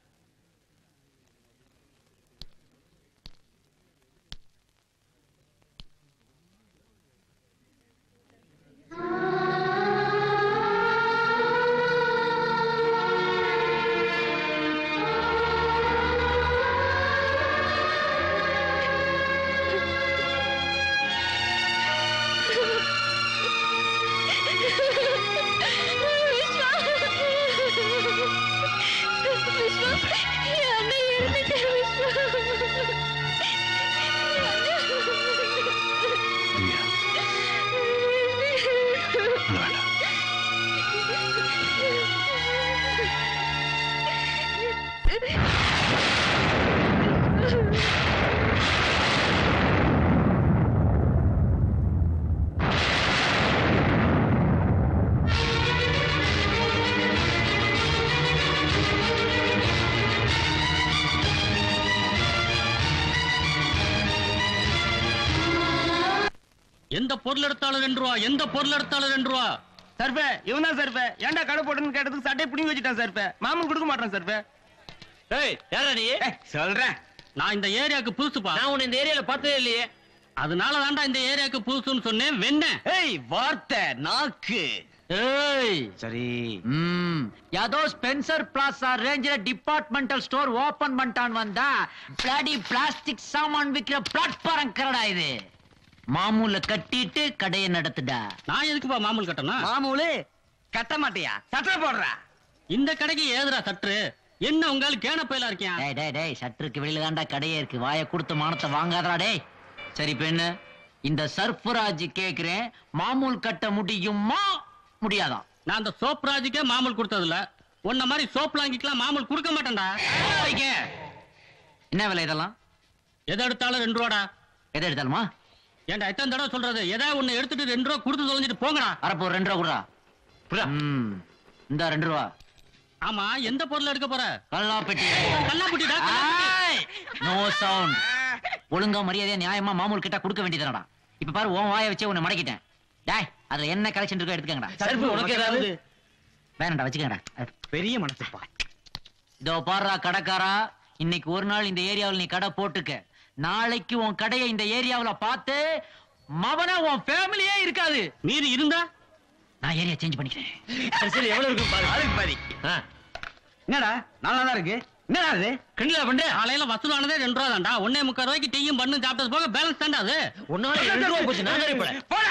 எந்த பொருள் எடுத்தாலும் ரெண்டு ரூபா எந்த பொருள் எடுத்தாலும் ரெண்டு ரூபா சர்பே இவன் தான் சர்பே ஏன்டா கடை போட்டுன்னு கேட்டதுக்கு சட்டை பிடிங்கி வச்சுட்டான் சர்பே மாமன் கொடுக்க மாட்டான் சர்பே ஏய் யாரா நீ சொல்றேன் நான் இந்த ஏரியாவுக்கு புதுசுப்பா நான் உன்னை இந்த ஏரியால பார்த்ததே இல்லையே அதனால தான்டா இந்த ஏரியாவுக்கு புதுசுன்னு சொன்னேன் வெண்ண ஏய் வார்த்தை நாக்கு ஏய் சரி ம் ஏதோ ஸ்பென்சர் பிளாசா ரேஞ்சில டிபார்ட்மெண்டல் ஸ்டோர் ஓபன் பண்ணிட்டான் வந்தா பிளாடி பிளாஸ்டிக் சாமான் விக்கிற பிளாட்ஃபாரம் கரடா இது மாமூல கட்டிட்டு கடையை நடத்துடா நான் எதுக்குப்பா மாமூல் கட்டணும் மாமூலு கட்ட மாட்டியா சட்டை போடுறா இந்த கடைக்கு ஏதுடா சற்று என்ன உங்க கேன பயிலா இருக்கியா டேய் டேய் டேய் சட்டருக்கு வெளியில தான்டா கடையே இருக்கு வாயை கொடுத்து மானத்தை வாங்காதடா டேய் சரி பெண்ணு இந்த சர்ஃபராஜ் கேக்குறேன் மாமூல் கட்ட முடியுமா முடியாதா நான் அந்த சோப் ராஜுக்கே மாமூல் கொடுத்ததில்ல உன்ன மாதிரி சோப் லாங்கிக்கெல்லாம் மாமூல் கொடுக்க மாட்டேன்டா என்ன விலை இதெல்லாம் எதை எடுத்தாலும் ரெண்டு ரூபாடா எதை எடுத்தாலுமா ஏன்டா எத்தனை தடவை சொல்றது எதாவது ஒண்ணு எடுத்துட்டு ரெண்டு ரூபா கொடுத்து தொலைஞ்சிட்டு போங்கடா அரப்போ ஒரு ரெண்டு ரூபா கொடுறா ம் இந்த ரெண்டு ரூபா ஆமா எந்த பொருள் எடுக்க போற கல்லாப்பெட்டி கல்லாப்பட்டிடா நோ சவுண்ட் ஒழுங்கா மரியாதையா நியாயமா மாமூல் கிட்ட கொடுக்க வேண்டியதுடா இப்ப பாரு உன் வாயை வச்சு உன்னை மடக்கிட்டேன் டேய் அதுல என்ன கலெக்ஷன் இருக்கோ எடுத்துக்கங்கடா சர்ஃபு, உனக்கு ஏதாவது? வேணாம்டா வச்சுக்கங்கடா பெரிய மனசுப்பா இதோ பாருடா கடைக்காரா இன்னைக்கு ஒரு நாள் இந்த ஏரியாவில் நீ கடை போட்டுக்க நாளைக்கு உன் கடையை இந்த ஏரியாவுல பார்த்து மவன உன் ஃபேமிலியே இருக்காது மீறி இருந்தா நான் ஏரியா சேஞ்ச் பண்ணிக்கிறேன் சரி சரி எவ்வளவு இருக்கு பாரு அதுக்கு பாதி என்னடா நல்லா தான் இருக்கு என்னடா இது கிண்டலா பண்ற காலையில வசூலானதே ரெண்டு ரூபா தான்டா ஒன்னே முக்கால் ரூபாய்க்கு டீயும் பண்ணு சாப்பிட்டது போக பேலன்ஸ் தான்டா அது ஒன்னால ரெண்டு ரூபா போச்சு நான் சரி போட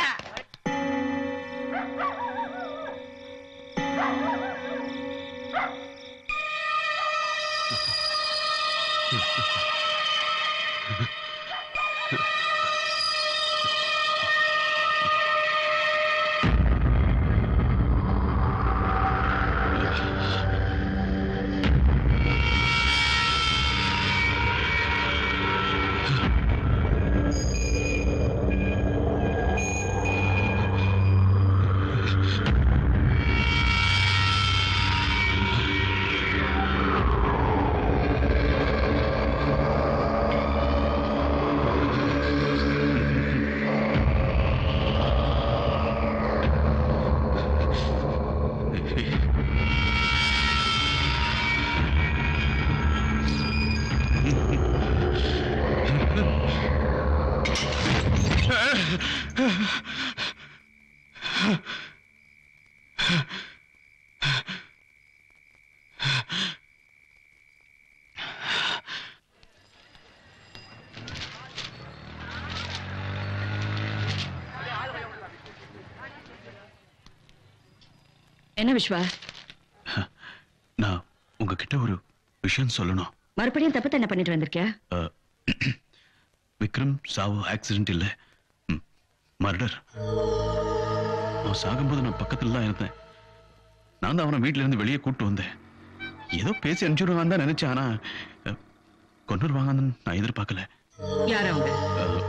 என்ன விஸ்வா நான் உங்ககிட்ட ஒரு விஷயம் சொல்லணும் மறுபடியும் தப்பு என்ன பண்ணிட்டு வந்திருக்கியா அஹ், விக்ரம் சாவு ஆக்சிடென்ட் இல்ல மர்டர் அவன் சாகும்போது நான் பக்கத்துல தான் இருந்தேன் நான் தான் அவனை வீட்ல இருந்து வெளியே கூட்டு வந்தேன் ஏதோ பேசி அனுப்பிச்சுடுவான்னு தான் நினைச்சேன் ஆனா அஹ், கொன்னுருவாங்கன்னு நான் எதிர்பார்க்கல யார் அவங்க அஹ்,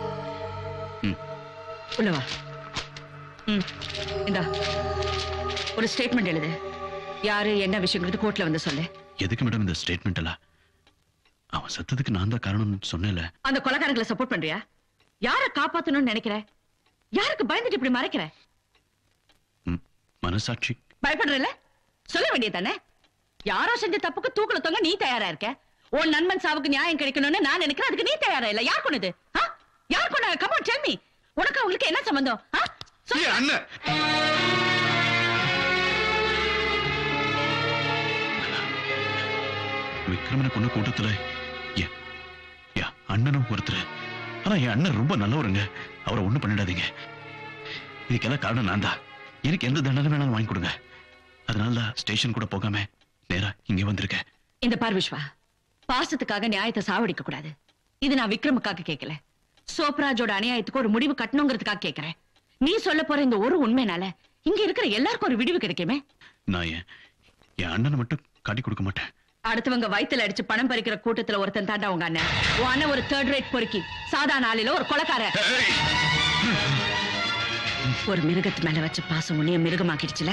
உள்ள வா ம் இந்தா ஒரு ஸ்டேட்மெண்ட் எழுது யாரு என்ன விஷயங்கிறது கோர்ட்ல வந்து சொல்லு எதுக்கு மேடம் இந்த ஸ்டேட்மெண்ட் எல்லாம் அவன் சத்தத்துக்கு நான் தான் காரணம்னு சொன்னேன்ல அந்த கொலைகாரங்களை சப்போர்ட் பண்றியா யார காப்பாத்தணும்னு நினைக்கிற யாருக்கு பயந்துட்டு இப்படி மறைக்கிற மனசாட்சி பயப்படுறல சொல்ல வேண்டியதானே யாரோ செஞ்ச தப்புக்கு தூக்குல தொங்க நீ தயாரா இருக்க உன் நண்பன் சாவுக்கு நியாயம் கிடைக்கணும்னு நான் நினைக்கிறேன் அதுக்கு நீ தயாரா இல்ல யார் கொண்டது ஆ? யார் கொண்டாங்க கமான் டெல் மீ உனக்கு அவங்களுக்கு என்ன சம்பந்தம் ஆ? சொல்லு. விக்ரமனை கொண்ட கூட்டத்துல என் என் அண்ணனும் ஒருத்தர் ஆனா என் அண்ணன் ரொம்ப நல்லவருங்க அவரை ஒண்ணும் பண்ணிடாதீங்க இதுக்கெல்லாம் காரணம் நான் தான் எனக்கு எந்த தண்டனை வேணாலும் வாங்கி கொடுங்க அதனால தான் ஸ்டேஷன் கூட போகாம நேரா இங்க வந்திருக்கேன் இந்த பார் விஸ்வா பாசத்துக்காக நியாயத்தை சாவடிக்க கூடாது இது நான் விக்ரமுக்காக கேட்கல சோப்ராஜோட அநியாயத்துக்கு ஒரு முடிவு கட்டணுங்கிறதுக்காக கேட்கிறேன் நீ சொல்ல போற இந்த ஒரு உண்மைனால இங்க இருக்கிற எல்லாருக்கும் ஒரு விடிவு கிடைக்குமே நான் என் என் அண்ணனை மட்டும் காட்டி கொடுக்க மாட்டேன் அடுத்தவங்க வயித்துல அடிச்சு பணம் பறிக்கிற கூட்டத்துல ஒருத்தன் தாண்டா உங்க அண்ணன் உன் அண்ணன் ஒரு தேர்ட் ரேட் பொறுக்கி சாதா நாளில ஒரு கொலைக்கார ஒரு மிருகத்து மேல வச்ச பாசம் உன்னைய மிருகமாக்கிடுச்சுல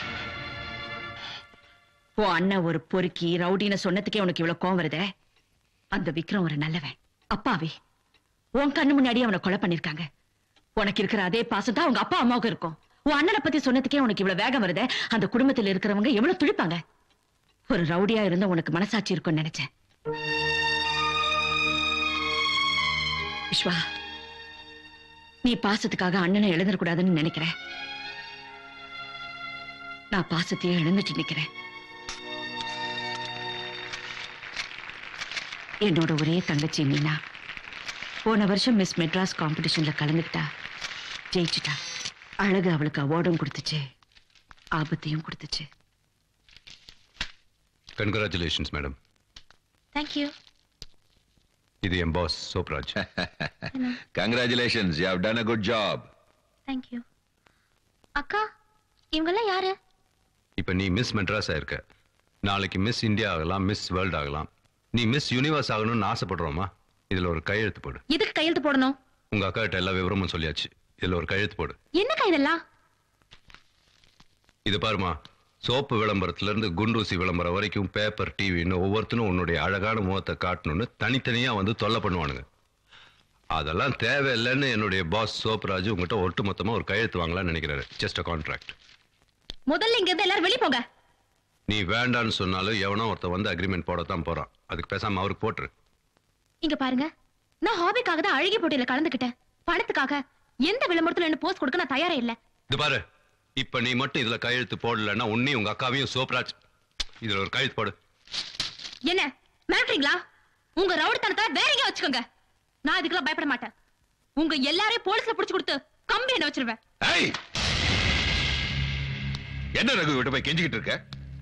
உன் அண்ணன் ஒரு பொறுக்கி ரவுடின்னு சொன்னதுக்கே உனக்கு இவ்வளவு கோவம் வருதே அந்த விக்ரம் ஒரு நல்லவன் அப்பாவி உன் கண்ணு முன்னாடி அவனை கொலை பண்ணிருக்காங்க உனக்கு இருக்கிற அதே பாசம் தான் உங்க அப்பா அம்மாவுக்கு இருக்கும் உன் அண்ணனை பத்தி சொன்னதுக்கே உனக்கு இவ்வளவு வேகம் வருதே அந்த குடும்பத்துல இருக்கிறவங்க எவ்வளவு துடிப்பாங்க ஒரு ரவுடியா இருந்த உனக்கு மனசாட்சி இருக்கும்னு நினைச்சேன் விஸ்வா நீ பாசத்துக்காக அண்ணனை எழுந்திரக்கூடாதுன்னு நினைக்கிறேன் நான் பாசத்தையே இழந்துட்டு நிக்கிறேன் என்னோட ஒரே தங்கச்சி மீனா போன வருஷம் மிஸ் மெட்ராஸ் காம்படிஷன்ல கலந்துக்கிட்டா ஜெயிச்சுட்டா அழகு அவளுக்கு அவார்டும் கொடுத்துச்சு ஆபத்தையும் கொடுத்துச்சு கங்க்ராச்சுலேஷன்ஸ் மேடம் தேங்க்யூ இது என் boss Sobraj congratulations you have done a good job thank you அக்கா இவங்கெல்லாம் யாரு இப்ப நீ மிஸ் மெட்ராஸ் ஆயிருக்க நாளைக்கு மிஸ் இந்தியா ஆகலாம் மிஸ் வேர்ல்ட் ஆகலாம் நீ மிஸ் யூனிவர்ஸ் ஆகணும்னு ஆசைப்படுறோமா இதுல ஒரு கையெழுத்து போடு எதுக்கு கையெழுத்து போடணும் உங்க அக்கா கிட்ட எல்லா விவரமும் சொல்லியாச்சு இதுல ஒரு கையெழுத்து போடு என்னக்கா இதெல்லாம் இது பாருமா சோப்பு விளம்பரத்துல இருந்து குண்டூசி விளம்பரம் வரைக்கும் பேப்பர் டிவின்னு ஒவ்வொருத்தனும் உன்னுடைய அழகான முகத்தை காட்டணும்னு தனித்தனியா வந்து தொல்லை பண்ணுவானுங்க அதெல்லாம் தேவையில்லைன்னு என்னுடைய பாஸ் சோப்ராஜ் உங்ககிட்ட ஒட்டு மொத்தமா ஒரு கையெழுத்து வாங்கலாம்னு நினைக்கிறாரு ஜஸ்ட் அ கான்ட்ராக்ட் முதல்ல இங்க இருந்து எல்லாரும் வெளிய போங்க நீ வேண்டான்னு சொன்னாலும் எவனோ ஒருத்தன் வந்து அக்ரிமெண்ட் போடத்தான் போறான் அதுக்கு பேசாம அவருக்கு போட்டுரு இங்க பாருங்க நான் ஹாபிக்காக தான் அழகி போட்டியில கலந்துக்கிட்டேன் பணத்துக்காக எந்த விளம்பரத்துல என்ன போஸ்ட் கொடுக்க நான் தயாரா இல்ல இது பாரு இப்ப நீ மட்டும் இதுல கையெழுத்து போடலன்னா உன்னையும் உங்க அக்காவையும் சோப்ராஜ் இதுல ஒரு கையெழுத்து போடு என்ன மிரட்டுறீங்களா உங்க ரவுடித்தனத்தை வேற எங்க வச்சுக்கோங்க நான் இதுக்கெல்லாம் பயப்பட மாட்டேன் உங்க எல்லாரையும் போலீஸ்ல புடிச்சு கொடுத்து கம்பி என்ன வச்சிருவேன் ஏய் என்ன ரகு விட்டு போய் கெஞ்சிக்கிட்டு இருக்க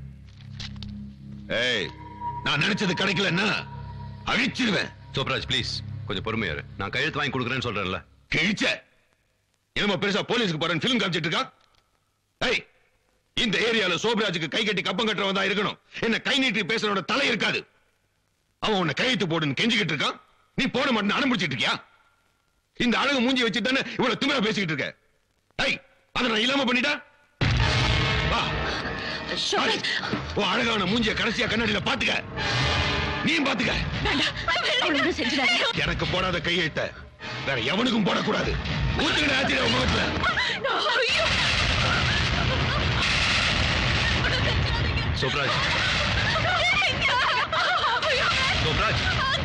ஏய் நான் நினைச்சது கிடைக்கலன்னா அழிச்சிருவேன் சோப்ராஜ் ப்ளீஸ் கொஞ்சம் பொறுமையா இரு நான் கையெழுத்து வாங்கி கொடுக்குறேன்னு சொல்றேன்ல கிழிச்ச என்னமா பெருசா போலீஸ்க்கு போறேன் பிலிம் காமிச்சிட்டு இருக்கா ஏய் இந்த ஏரியால சோபராஜுக்கு கை கட்டி கப்பம் கட்டுறவன் தான் இருக்கணும் என்ன கை நீட்டி பேசுறவனோட தலை இருக்காது அவன் உன்னை கையெழுத்து போடுன்னு கெஞ்சிக்கிட்டு இருக்கான் நீ போட மாட்டேன்னு அனுப்பிச்சிட்டு இருக்கியா இந்த அழகு மூஞ்சி வச்சு தானே இவ்வளவு திமிரா பேசிக்கிட்டு இருக்க ஏய் அதை நான் இல்லாம பண்ணிட்டா வா பாரு. உன் அழகான மூஞ்சிய கடைசியா கண்ணாடியில பாத்துக்க நீயும் பாத்துக்க ஒண்ணும் செஞ்சிடாதீங்க. எனக்கு போடாத கையெழுத்த வேற எவனுக்கும் போடக்கூடாது ஊத்துக்கிட்ட ஆச்சிட உங்க முகத்துல சோப்ராஜ் சோப்ராஜ்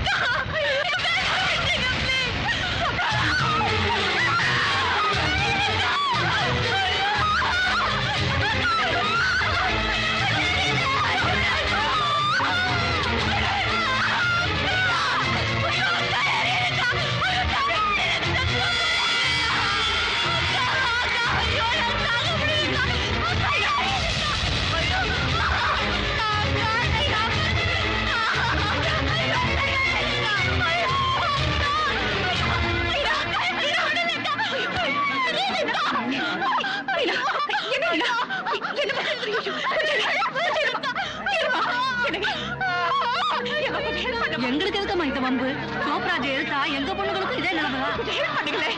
எங்களுக்கு எதுக்கம்மா இந்த வம்பு சோப்ராஜ் எழுத்தா எங்க பொண்ணுங்களுக்கும் இதே நிலைமைதான் பண்ணுங்களே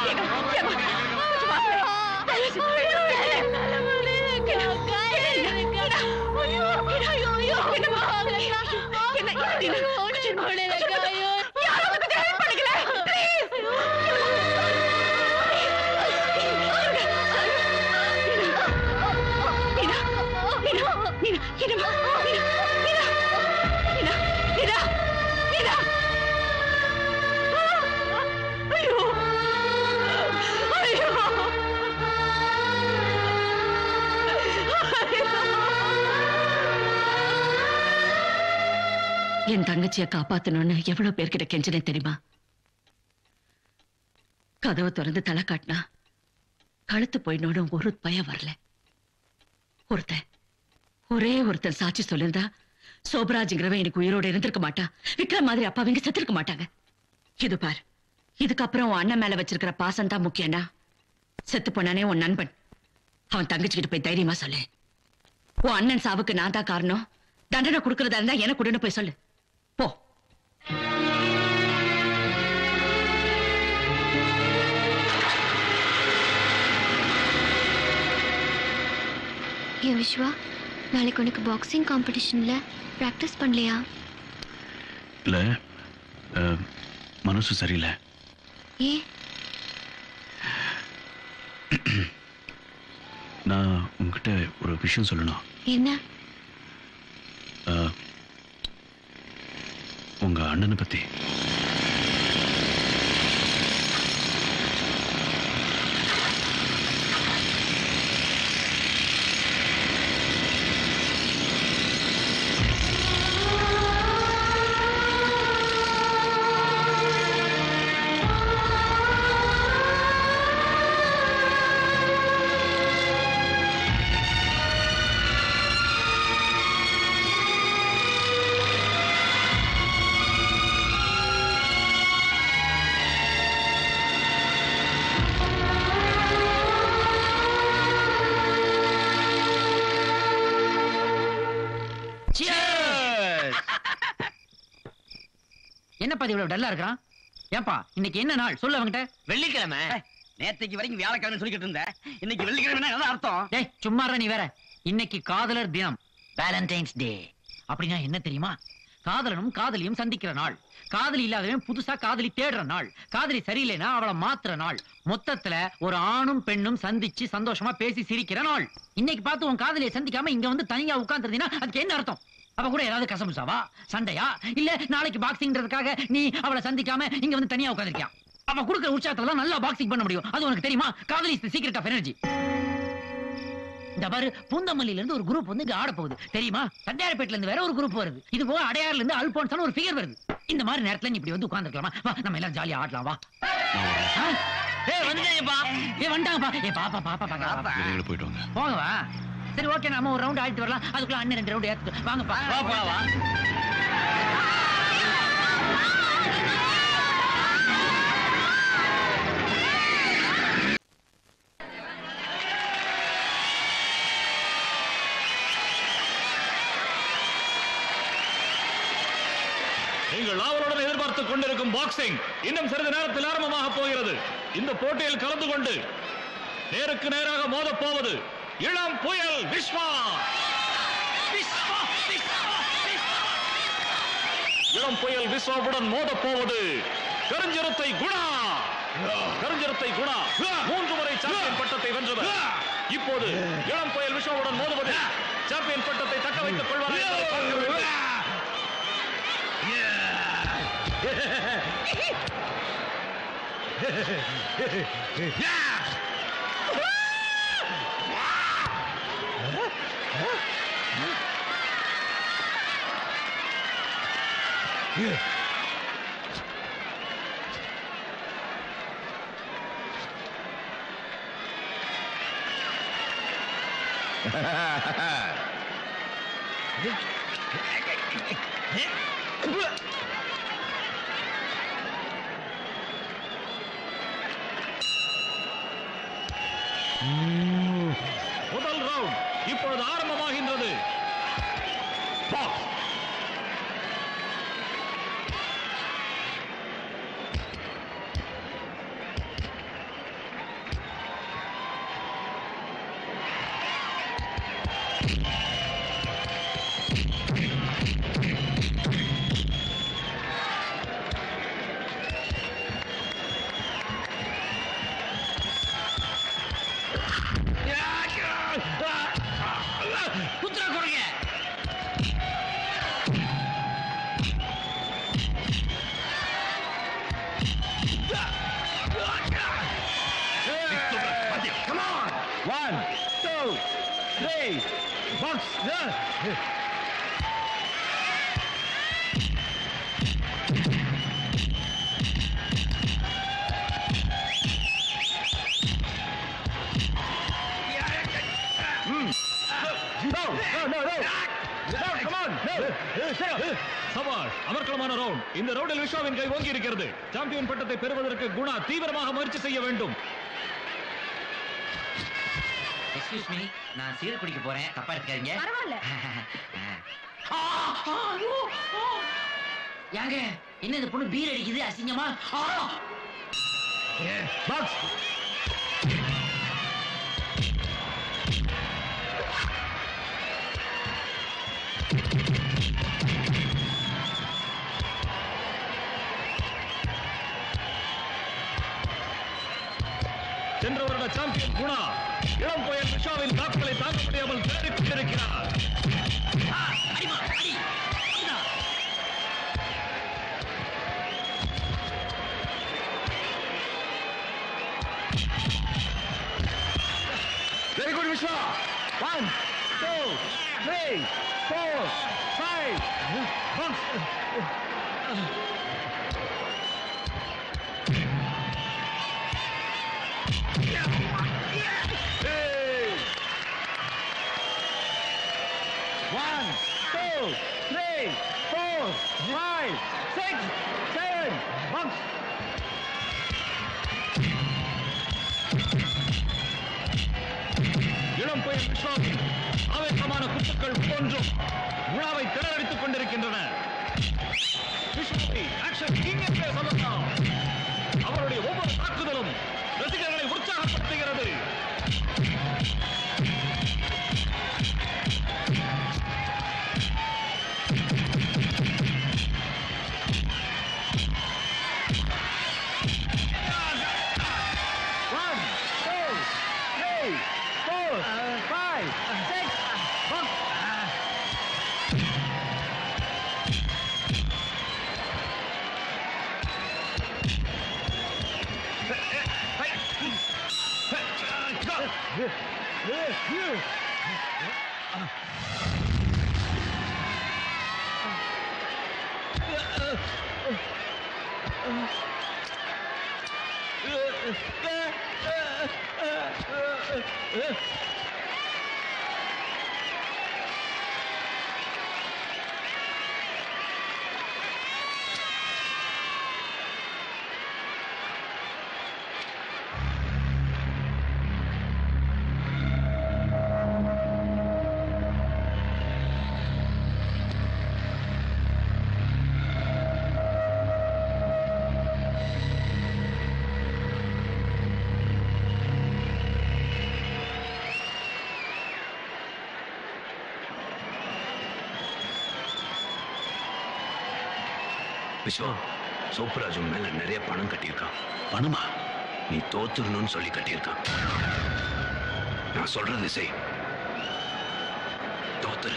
என் தங்கச்சியை காப்பாத்தணும்னு எவ்வளவு பேர்கிட்ட கெஞ்சினே தெரியுமா கதவை திறந்து தலை காட்டினா கழுத்து போயிடணும் ஒரு பயம் வரல ஒருத்தன் ஒரே ஒருத்தன் சாட்சி சொல்லியிருந்தா சோபராஜ்ங்கிறவன் எனக்கு உயிரோட இருந்திருக்க மாட்டான் விக்ரம் மாதிரி அப்பாவிங்க செத்திருக்க மாட்டாங்க இது பார் இதுக்கப்புறம் உன் அண்ணன் மேல வச்சிருக்கிற பாசம் தான் முக்கியம்னா செத்து போனானே உன் நண்பன் அவன் தங்கச்சிக்கிட்ட போய் தைரியமா சொல்லு உன் அண்ணன் சாவுக்கு நான் தான் காரணம் தண்டனை கொடுக்கறதா இருந்தா எனக்கு கொடுன்னு போய் சொல்லு போ ஏன் விஸ்வா நாளைக்கு உனக்கு பாக்ஸிங் காம்படிஷன்ல ப்ராக்டிஸ் பண்ணலையா இல்ல அஹ், மனசு சரியில்லை ஏன் நான் உங்ககிட்ட ஒரு விஷயம் சொல்லணும் என்ன அஹ், உங்க அண்ணனை பத்தி என்னப்பா இது இவ்வளவு டல்லா இருக்கிறான் ஏன்பா இன்னைக்கு என்ன நாள் சொல்ல அவங்கிட்ட வெள்ளிக்கிழமை நேத்தைக்கு வரைக்கும் வியாழக்கிழமை சொல்லிக்கிட்டு இருந்த இன்னைக்கு வெள்ளிக்கிழமை என்ன அர்த்தம் டேய் சும்மா இருடா நீ வேற இன்னைக்கு காதலர் தினம் வேலண்டைன்ஸ் டே அப்படின்னா என்ன தெரியுமா காதலனும் காதலியும் சந்திக்கிற நாள் காதலி இல்லாதவன் புதுசா காதலி தேடுற நாள் காதலி சரியில்லைன்னா அவளை மாத்துற நாள் மொத்தத்துல ஒரு ஆணும் பெண்ணும் சந்திச்சு சந்தோஷமா பேசி சிரிக்கிற நாள் இன்னைக்கு பார்த்து உன் காதலியை சந்திக்காம இங்க வந்து தனியா உட்கார்ந்துருந்தீங்கன்னா அதுக்கு என்ன அர்த்தம் அவ கூட ஏதாவது கசமுசாவா சண்டையா இல்ல நாளைக்கு பாக்ஸிங்ன்றதுக்காக நீ அவளை சந்திக்காம இங்க வந்து தனியா உட்கார்ந்திருக்கியா அவ கொடுக்குற உற்சாகத்துல தான் நல்லா பாக்ஸிங் பண்ண முடியும் அது உனக்கு தெரியுமா காதலி இஸ் சீக்ரெட் ஆஃப் எனர்ஜி இந்த பாரு பூந்தமல்லியில இருந்து ஒரு குரூப் வந்து இங்க ஆட போகுது தெரியுமா தண்டையார்பேட்ல இருந்து வேற ஒரு குரூப் வருது இது போக அடையாறுல இருந்து அல்போன்சான ஒரு ஃபிகர் வருது இந்த மாதிரி நேரத்துல நீ இப்படி வந்து உட்கார்ந்துக்கலாமா வா நம்ம எல்லாம் ஜாலியா ஆடலாம் வா ஆ? ஏய் வந்துட்டேப்பா ஏய் வந்துட்டாங்கப்பா ஏய் பாப்பா பாப்பா பாப்பா வெளியில போயிட்டு வாங்க போங்க வா சரி ஓகே நம்ம ஒரு ரவுண்ட் ஆடிட்டு வரலாம் அதுக்குள்ள அண்ணன் ரெண்டு ரவுண்ட் ஏத்து வாங்கப்பா வா வா வா நீங்கள் ஆவலுடன் எதிர்பார்த்துக் கொண்டிருக்கும் பாக்ஸிங் இன்னும் சிறிது நேரத்தில் ஆரம்பமாக போகிறது இந்த போட்டியில் கலந்து கொண்டு நேருக்கு நேராக மோதப் போவது இளம் புயல் விஸ்வா இளம் புயல் விஸ்வாவுடன் மோதப் போவது கருஞ்சிரத்தை குணா கருஞ்சிரத்தை குணா மூன்று முறை சாம்பியன் பட்டத்தை வென்றவர் இப்போது இளம் புயல் விஸ்வாவுடன் மோதுவது சாம்பியன் பட்டத்தை தக்க வைத்துக் கொள்வார் என்பதை பார்க்க வேண்டும். முதல் ரவுண்ட் இப்பொழுது ஆரம்பமாகின்றது Box. குத்துறா குறைங்க Come on! One, two, three, box. No, no, no, no. No, come on. No. சவால் அமர்க்கலமான ரவுண்ட் இந்த ரவுண்டில் விஸ்வாவின் கை ஓங்கி இருக்கிறது சாம்பியன் பட்டத்தை பெறுவதற்கு குணா தீவிரமாக முயற்சி செய்ய வேண்டும் எக்ஸ்கியூஸ் மீ நான் சீர் குடிக்க போறேன் தப்பா எடுத்துக்காதீங்க பரவாயில்ல ஏங்க என்ன இந்த பொண்ணு பீர் அடிக்குது அசிங்கமா ஆ! பாக்ஸ் சென்ற வருட சாம்பியன் குணா இளம் புயல் விஷாவின் தாக்குதலை தாக்க முடியாமல் தேடிக் கொண்டிருக்கிறார் அடிமா அடி அடிடா. Very good Viswa one two three four five One, two, three, four, five, six, seven, box. இளம் புயல் விஸ்வாவின் ஆவேசமான குத்துக்கள் ஒவ்வொன்றும் விழாவை திறனடித்துக் கொண்டிருக்கின்றன விஸ்வாவி action five, six, box. Viswa Sobraj உன் மேல நிறைய பணம் கட்டியிருக்கான் பணமா நீ தோத்துடணும்னு சொல்லி கட்டியிருக்கான் நான் சொல்றது செய் தோத்துரு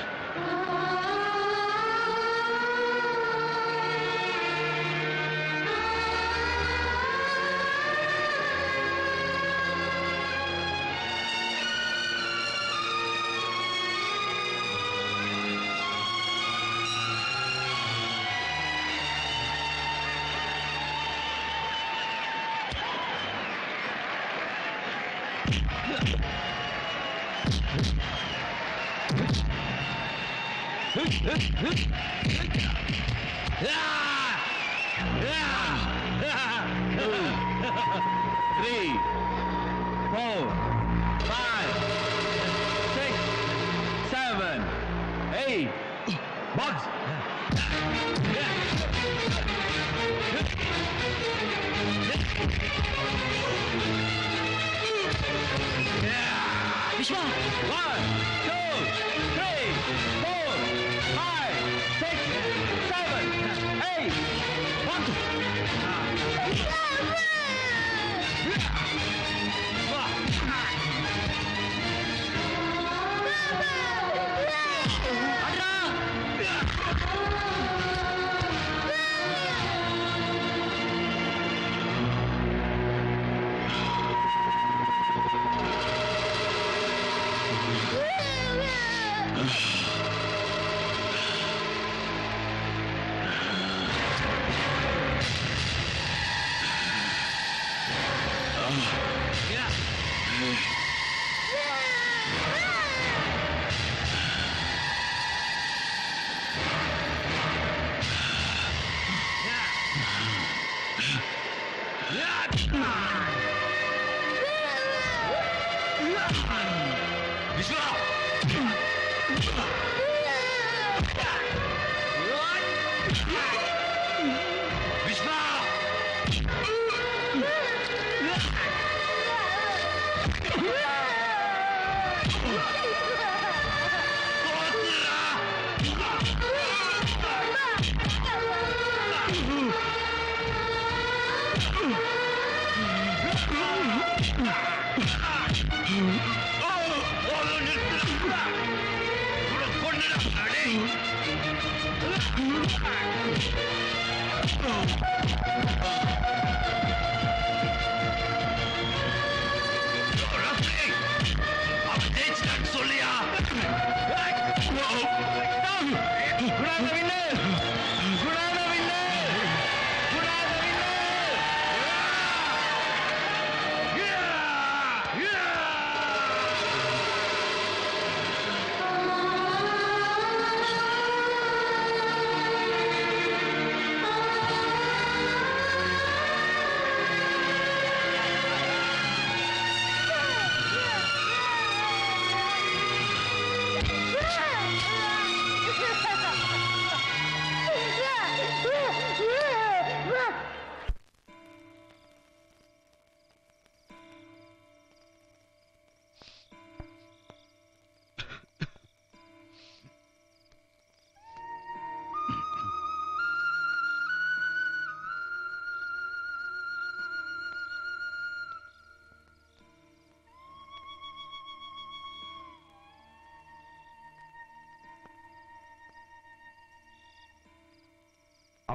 Three, four, five, six, seven, eight. Box. Vishwa One, two, three, four, five, six, seven, eight. One. ஆ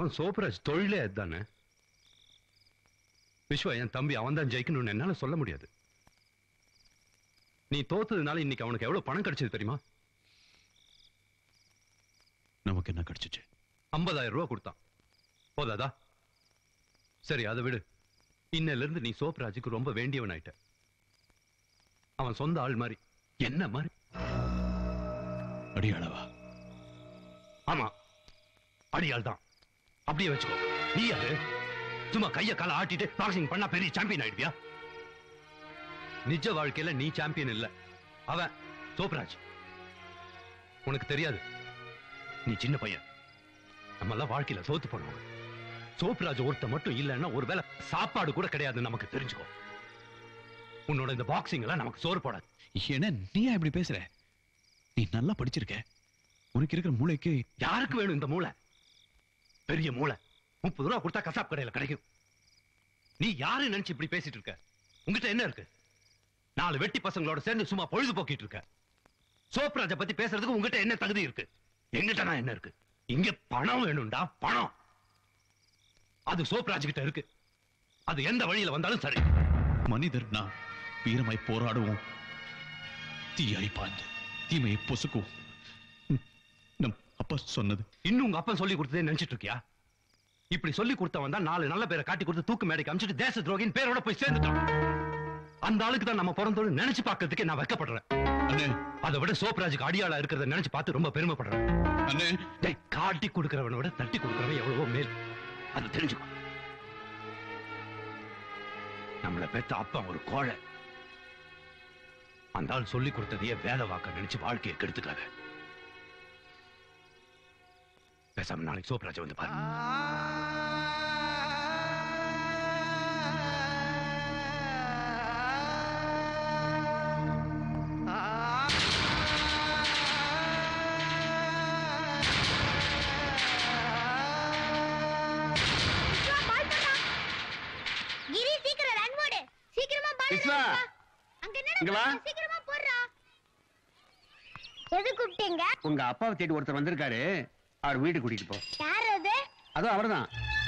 அவன் சோப்ராஜ் தொழிலே அதுதானே விஸ்வா என் தம்பி அவன் தான் ஜெயிக்கணும்னு என்னால சொல்ல முடியாது நீ தோத்ததுனால இன்னைக்கு அவனுக்கு எவ்வளவு பணம் கிடைச்சது தெரியுமா நமக்கு என்ன கிடைச்சிச்சு ஐம்பதாயிரம் ரூபாய் கொடுத்தான் போதாதா சரி அதை விடு இன்னையில இருந்து நீ சோப்ராஜுக்கு ரொம்ப வேண்டியவன் ஆயிட்ட அவன் சொந்த ஆள் மாதிரி என்ன மாதிரி அடியாளவா ஆமா அடியாள் தான் அப்படியே வச்சுக்கோ நீ யாரு சும்மா கைய கால ஆட்டிட்டு பாக்ஸிங் பண்ணா பெரிய சாம்பியன் ஆயிடுவியா நிஜ வாழ்க்கையில நீ சாம்பியன் இல்ல அவன் சோப்ராஜ் உனக்கு தெரியாது நீ சின்ன பையன் நம்ம எல்லாம் வாழ்க்கையில தோத்து போனவங்க சோப்ராஜ் ஒருத்த மட்டும் இல்லைன்னா ஒருவேளை சாப்பாடு கூட கிடையாது நமக்கு தெரிஞ்சுக்கோ உன்னோட இந்த பாக்ஸிங் எல்லாம் நமக்கு சோறு போடாது என்ன நீ ஏன் இப்படி பேசுற நீ நல்லா படிச்சிருக்க உனக்கு இருக்கிற மூளைக்கு யாருக்கு வேணும் இந்த மூளை பெரிய மூளை முப்பது ரூபா கொடுத்தா கசாப் கடையில கிடைக்கும் நீ யாரு நினைச்சு இப்படி பேசிட்டு இருக்க உங்ககிட்ட என்ன இருக்கு நாலு வெட்டி பசங்களோட சேர்ந்து சும்மா பொழுது போக்கிட்டு இருக்க சோப்ராஜ பத்தி பேசுறதுக்கு உங்ககிட்ட என்ன தகுதி இருக்கு எங்கிட்ட நான் என்ன இருக்கு இங்க பணம் வேணும்டா பணம் அது சோப்ராஜ் கிட்ட இருக்கு அது எந்த வழியில வந்தாலும் சரி மனிதர் நான் வீரமாய் போராடுவோம் தீயாய் பாய்ந்து தீமையை பொசுக்கும் ம், நம் அப்பா சொன்னது இன்னும் உங்க அப்பா சொல்லி கொடுத்ததே நினைச்சிட்டு இருக்கியா இப்படி சொல்லி கொடுத்தவன் தான் நாலு நல்ல பேரை காட்டி கொடுத்து தூக்கு மேடைக்கு அமிச்சிட்டு தேச துரோகின் பேரோட போய் சேர்ந்துட்டான் அந்த ஆளுக்கு தான் நம்ம பிறந்தோடு நினைச்சு பார்க்கிறதுக்கே நான் வெக்கப்படுறேன் அதை விட சோப்ராஜுக்கு அடியாளா இருக்கிறத நினைச்சு பார்த்து ரொம்ப பெருமைப்படுறேன் டேய், காட்டி கொடுக்கிறவனை விட தட்டி கொடுக்கிறவன் எவ்வளவோ மேல் அது தெரிஞ்சுக்கோ நம்மள பெத்த அப்பா ஒரு கோழை அந்த ஆள் சொல்லி கொடுத்ததையே வேலை வாக்க நினைச்சு வாழ்க்கையை கெடுத்துக்காத பேசாம நாளைக்கு சோப்ராஜ் வந்து பாரு கிரி சீக்கிரம் ரன் போடு சீக்கிரமா பால் விஸ்வா. அங்க என்னடா இங்க வா. பண்ற? சீக்கிரமா போடுறா எது கூப்பிட்டீங்க உங்க அப்பாவை தேடி ஒருத்தர் வந்திருக்காரு அவர் வீட்டுக்கு கூட்டிட்டு போ யார் அது அதுவும் அவர்தான்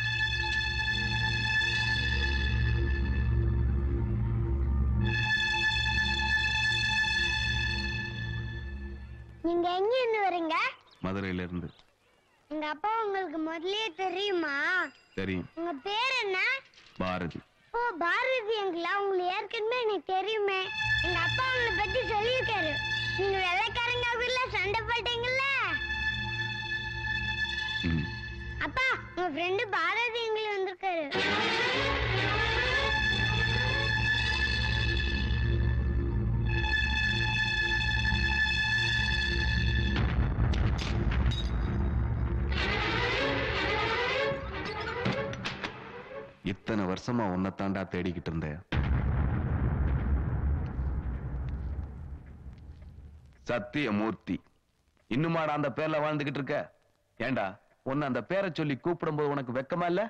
நீங்க எங்க இருந்து வரீங்க மதுரையில இருந்து எங்க அப்பா உங்களுக்கு முதல்லயே தெரியுமா தெரியும் உங்க பேர் என்ன பாரதி ஓ பாரதி எங்களா உங்களுக்கு ஏற்கனவே எனக்கு தெரியுமே எங்க அப்பா உங்களை பத்தி சொல்லியிருக்காரு நீங்க வெள்ளைக்காரங்க வீட்ல சண்டை போட்டீங்கல்ல அப்பா உங்க ஃப்ரெண்டு பாரதி எங்களை வந்திருக்காரு இத்தனை வருஷமா உன்னை தாண்டா தேடிக்கிட்டு இருந்தேன் சத்தியமூர்த்தி இன்னுமாடா அந்த பேர்ல வாழ்ந்துகிட்டு இருக்க ஏண்டா உன்னை அந்த பேரை சொல்லி கூப்பிடும்போது உனக்கு வெக்கமா இல்ல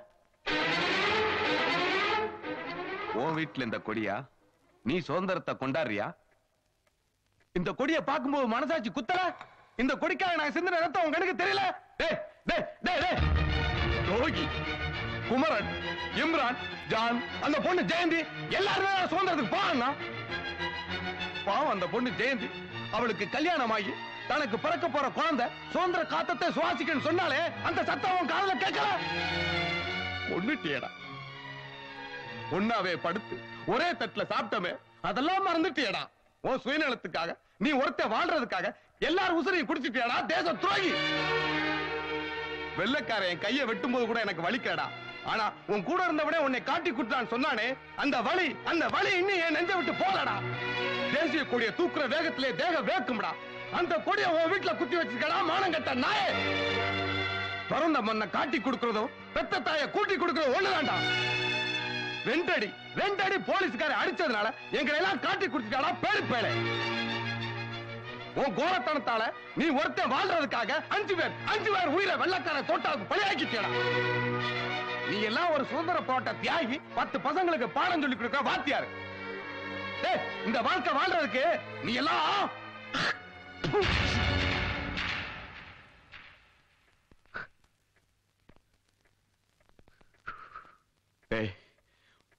உன் வீட்டுல இந்த கொடியா நீ சுதந்திரத்தை கொண்டாடுறியா இந்த கொடியை பார்க்கும்போது மனசாட்சி குத்தல இந்த கொடிக்காக நான் சிந்தின ரத்தம் உங்க கண்ணுக்கு தெரியல டேய் டேய் டேய் டேய் யோகி குமரன் இம்ரான் ஜான் அந்த பொண்ணு ஜெயந்தி எல்லாருமே சுதந்திரத்துக்கு போனா பாவம் அந்த பொண்ணு ஜெயந்தி அவளுக்கு கல்யாணம் ஆகி தனக்கு பிறக்க போற குழந்தை சுதந்திர காத்தத்தை சுவாசிக்கன்னு சொன்னாலே அந்த சத்தம் அவன் காதுல கேட்கல கொன்னுட்டியடா ஒன்னாவே படுத்து ஒரே தட்டுல சாப்பிட்டமே அதெல்லாம் மறந்துட்டியடா உன் சுயநலத்துக்காக நீ ஒருத்த வாழ்றதுக்காக எல்லாரும் உசுரையும் குடிச்சிட்டியாடா தேச துரோகி வெள்ளக்காரன் என் கையை வெட்டும்போது கூட எனக்கு வலிக்கடா ஆனா உன் கூட இருந்தவனே உன்னை காட்டி குட்டான்னு சொன்னானே அந்த வலி அந்த வலி இன்னும் என் நெஞ்ச விட்டு போலடா தேசிய கொடியை தூக்குற வேகத்திலே தேகம் வேக்கும்டா அந்த கொடியை உன் வீட்டுல குத்தி வச்சிருக்கடா மானம் கட்ட நாயே பிறந்த மண்ணை காட்டி கொடுக்கறதும் பெத்த தாயை கூட்டி கொடுக்கறதும் ஒண்ணுதான்டா ரெண்டடி ரெண்டடி போலீஸ்காரை அடிச்சதுனால எங்களை எல்லாம் காட்டி கொடுத்துட்டாடா பேரு பேரு உன் கோலத்தனத்தால நீ ஒருத்தன் வாழ்றதுக்காக அஞ்சு பேர் அஞ்சு பேர் உயிரை வெள்ளக்கார தோட்டாவுக்கு பலியாக்கிட்டா நீ எல்லாம் ஒரு சுதந்திர போராட்ட தியாகி பத்து பசங்களுக்கு பாடம் சொல்லி கொடுக்கிற வாத்தியாரு டேய், இந்த வாழ்க்கை வாழ்றதுக்கு நீ எல்லாம்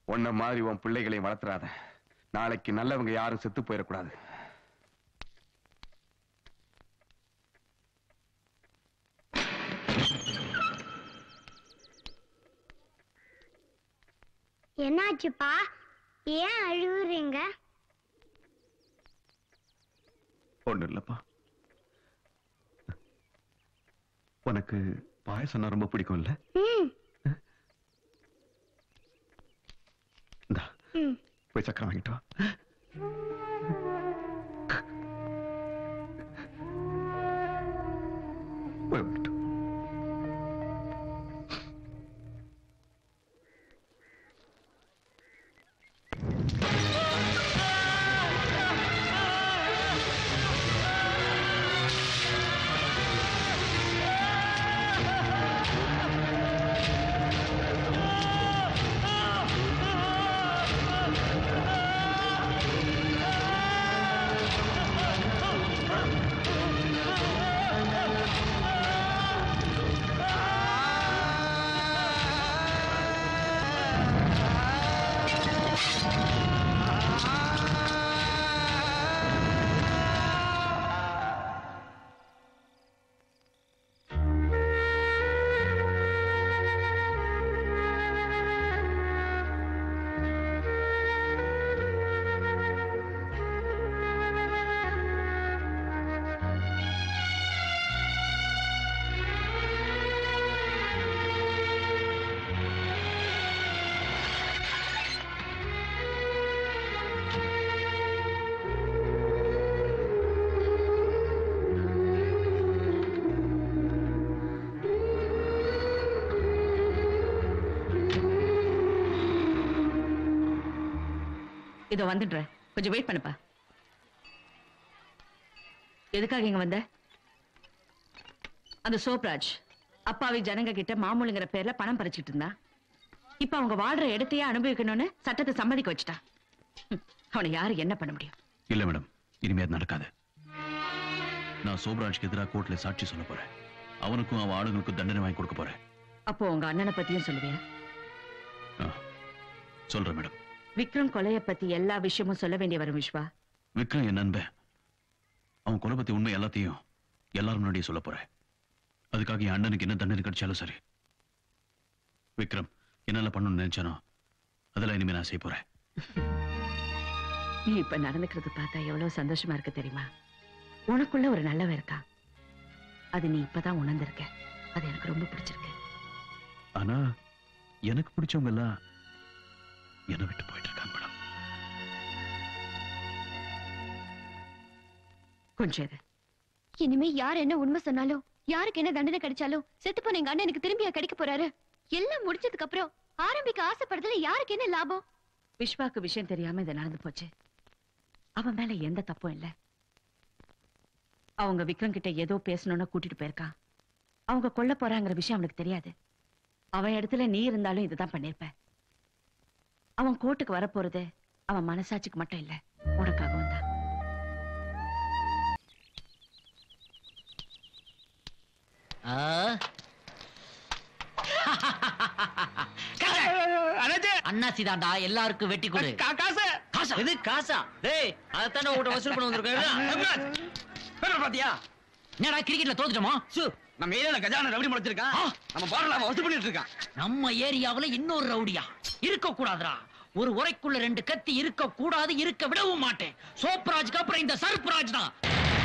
உன்ன மாதிரி உன் பிள்ளைகளையும் வளர்த்துறாத நாளைக்கு நல்லவங்க யாரும் செத்து போயிடக்கூடாது என்னாச்சுப்பா ஏன் அழுகுறீங்க ஒண்ணு இல்லப்பா உனக்கு பாயசம்னா ரொம்ப பிடிக்கும் இல்ல ம் இந்தா ம் போய் சக்கரம் வாங்கிட்டு வா போய் வாங்கிட்டு வா. இதோ வந்துடுறேன் கொஞ்சம் வெயிட் பண்ணுப்பா எதுக்காக இங்க வந்த அந்த சோப்ராஜ் அப்பாவி ஜனங்க கிட்ட மாமூலுங்கிற பேர்ல பணம் பறிச்சுட்டு இருந்தா இப்ப அவங்க வாழ்ற இடத்தையே அனுபவிக்கணும்னு சட்டத்தை சம்மதிக்க வச்சுட்டா ஹம், அவனை யாரு என்ன பண்ண முடியும் இல்ல மேடம் இனிமே அது நடக்காது நான் சோப்ராஜ்க்கு எதிராக கோர்ட்ல சாட்சி சொல்ல போறேன் அவனுக்கும் அவன் ஆளுங்களுக்கும் தண்டனை வாங்கி கொடுக்க போறேன் அப்போ உங்க அண்ணனை பத்தியும் சொல்லுவியா சொல்றேன் மேடம் விக்ரம் கொலைய பத்தி எல்லா விஷயமும் சொல்ல வேண்டிய வரும் விஸ்வா விக்ரம் என் நண்பன் அவன் கொலை பத்தி உண்மை எல்லாத்தையும் எல்லாரும் முன்னாடியே சொல்ல போறேன் அதுக்காக என் அண்ணனுக்கு என்ன தண்டனை கிடைச்சாலும் சரி விக்ரம் என்னால பண்ணணும்னு நினைச்சானோ அதெல்லாம் இனிமே நான் செய்ய போறேன் நீ இப்ப நடந்துக்கிறது பார்த்தா எவ்வளவு சந்தோஷமா இருக்கு தெரியுமா உனக்குள்ள ஒரு நல்லவன் இருக்கா அது நீ இப்பதான் உணர்ந்திருக்க அது எனக்கு ரொம்ப பிடிச்சிருக்கு ஆனா எனக்கு பிடிச்சவங்க எல்லாம் என்னை விட்டு போயிட்டு இருக்காங்க மேடம் கொஞ்சம் இரு. இனிமே யார் என்ன உண்மை சொன்னாலும் யாருக்கு என்ன தண்டனை கிடைச்சாலும் செத்து போன எங்க அண்ணன் எனக்கு திரும்பியா கிடைக்க போறாரு எல்லாம் முடிச்சதுக்கு அப்புறம் ஆரம்பிக்க ஆசைப்படுறதுல யாருக்கு என்ன லாபம் விஸ்வாக்கு விஷயம் தெரியாம இது நடந்து போச்சு அவன் மேல எந்த தப்பும் இல்ல அவங்க விக்ரம் கிட்ட ஏதோ பேசணும்னு கூட்டிட்டு போயிருக்கான் அவங்க கொல்ல போறாங்கிற விஷயம் அவனுக்கு தெரியாது அவன் இடத்துல நீ இருந்தாலும் இதுதான் பண்ணிருப்ப அவன் கோர்ட்டுக்கு வரப்போறது அவன் மனசாட்சிக்கு மட்டும் இல்ல உனக்காகவும் தான் அண்ணாச்சி தாண்டா எல்லாருக்கும் வெட்டி கொடு காசு காசா இது காசா டேய் அதத்தானே உங்கள்ட்ட வசூல் பண்ண வந்திருக்கேன் பேப்பர் பாத்தியா என்னடா கிரிக்கெட்ல தோத்துட்டோமா சு நம்ம ஏரியால கஜான ரவுடி முளைச்சிருக்கான் நம்ம பாரல அவன் வசூல் பண்ணிட்டு இருக்கான் நம்ம ஏரியாவுல இன்னொரு ரவுடியா இருக்க கூடாதுடா ஒரு உரைக்குள்ள ரெண்டு கத்தி இருக்க கூடாது இருக்க விடவும் மாட்டேன் சோப்ராஜ்க்கு அப்புறம் இந்த சர்ப்ராஜ் தான்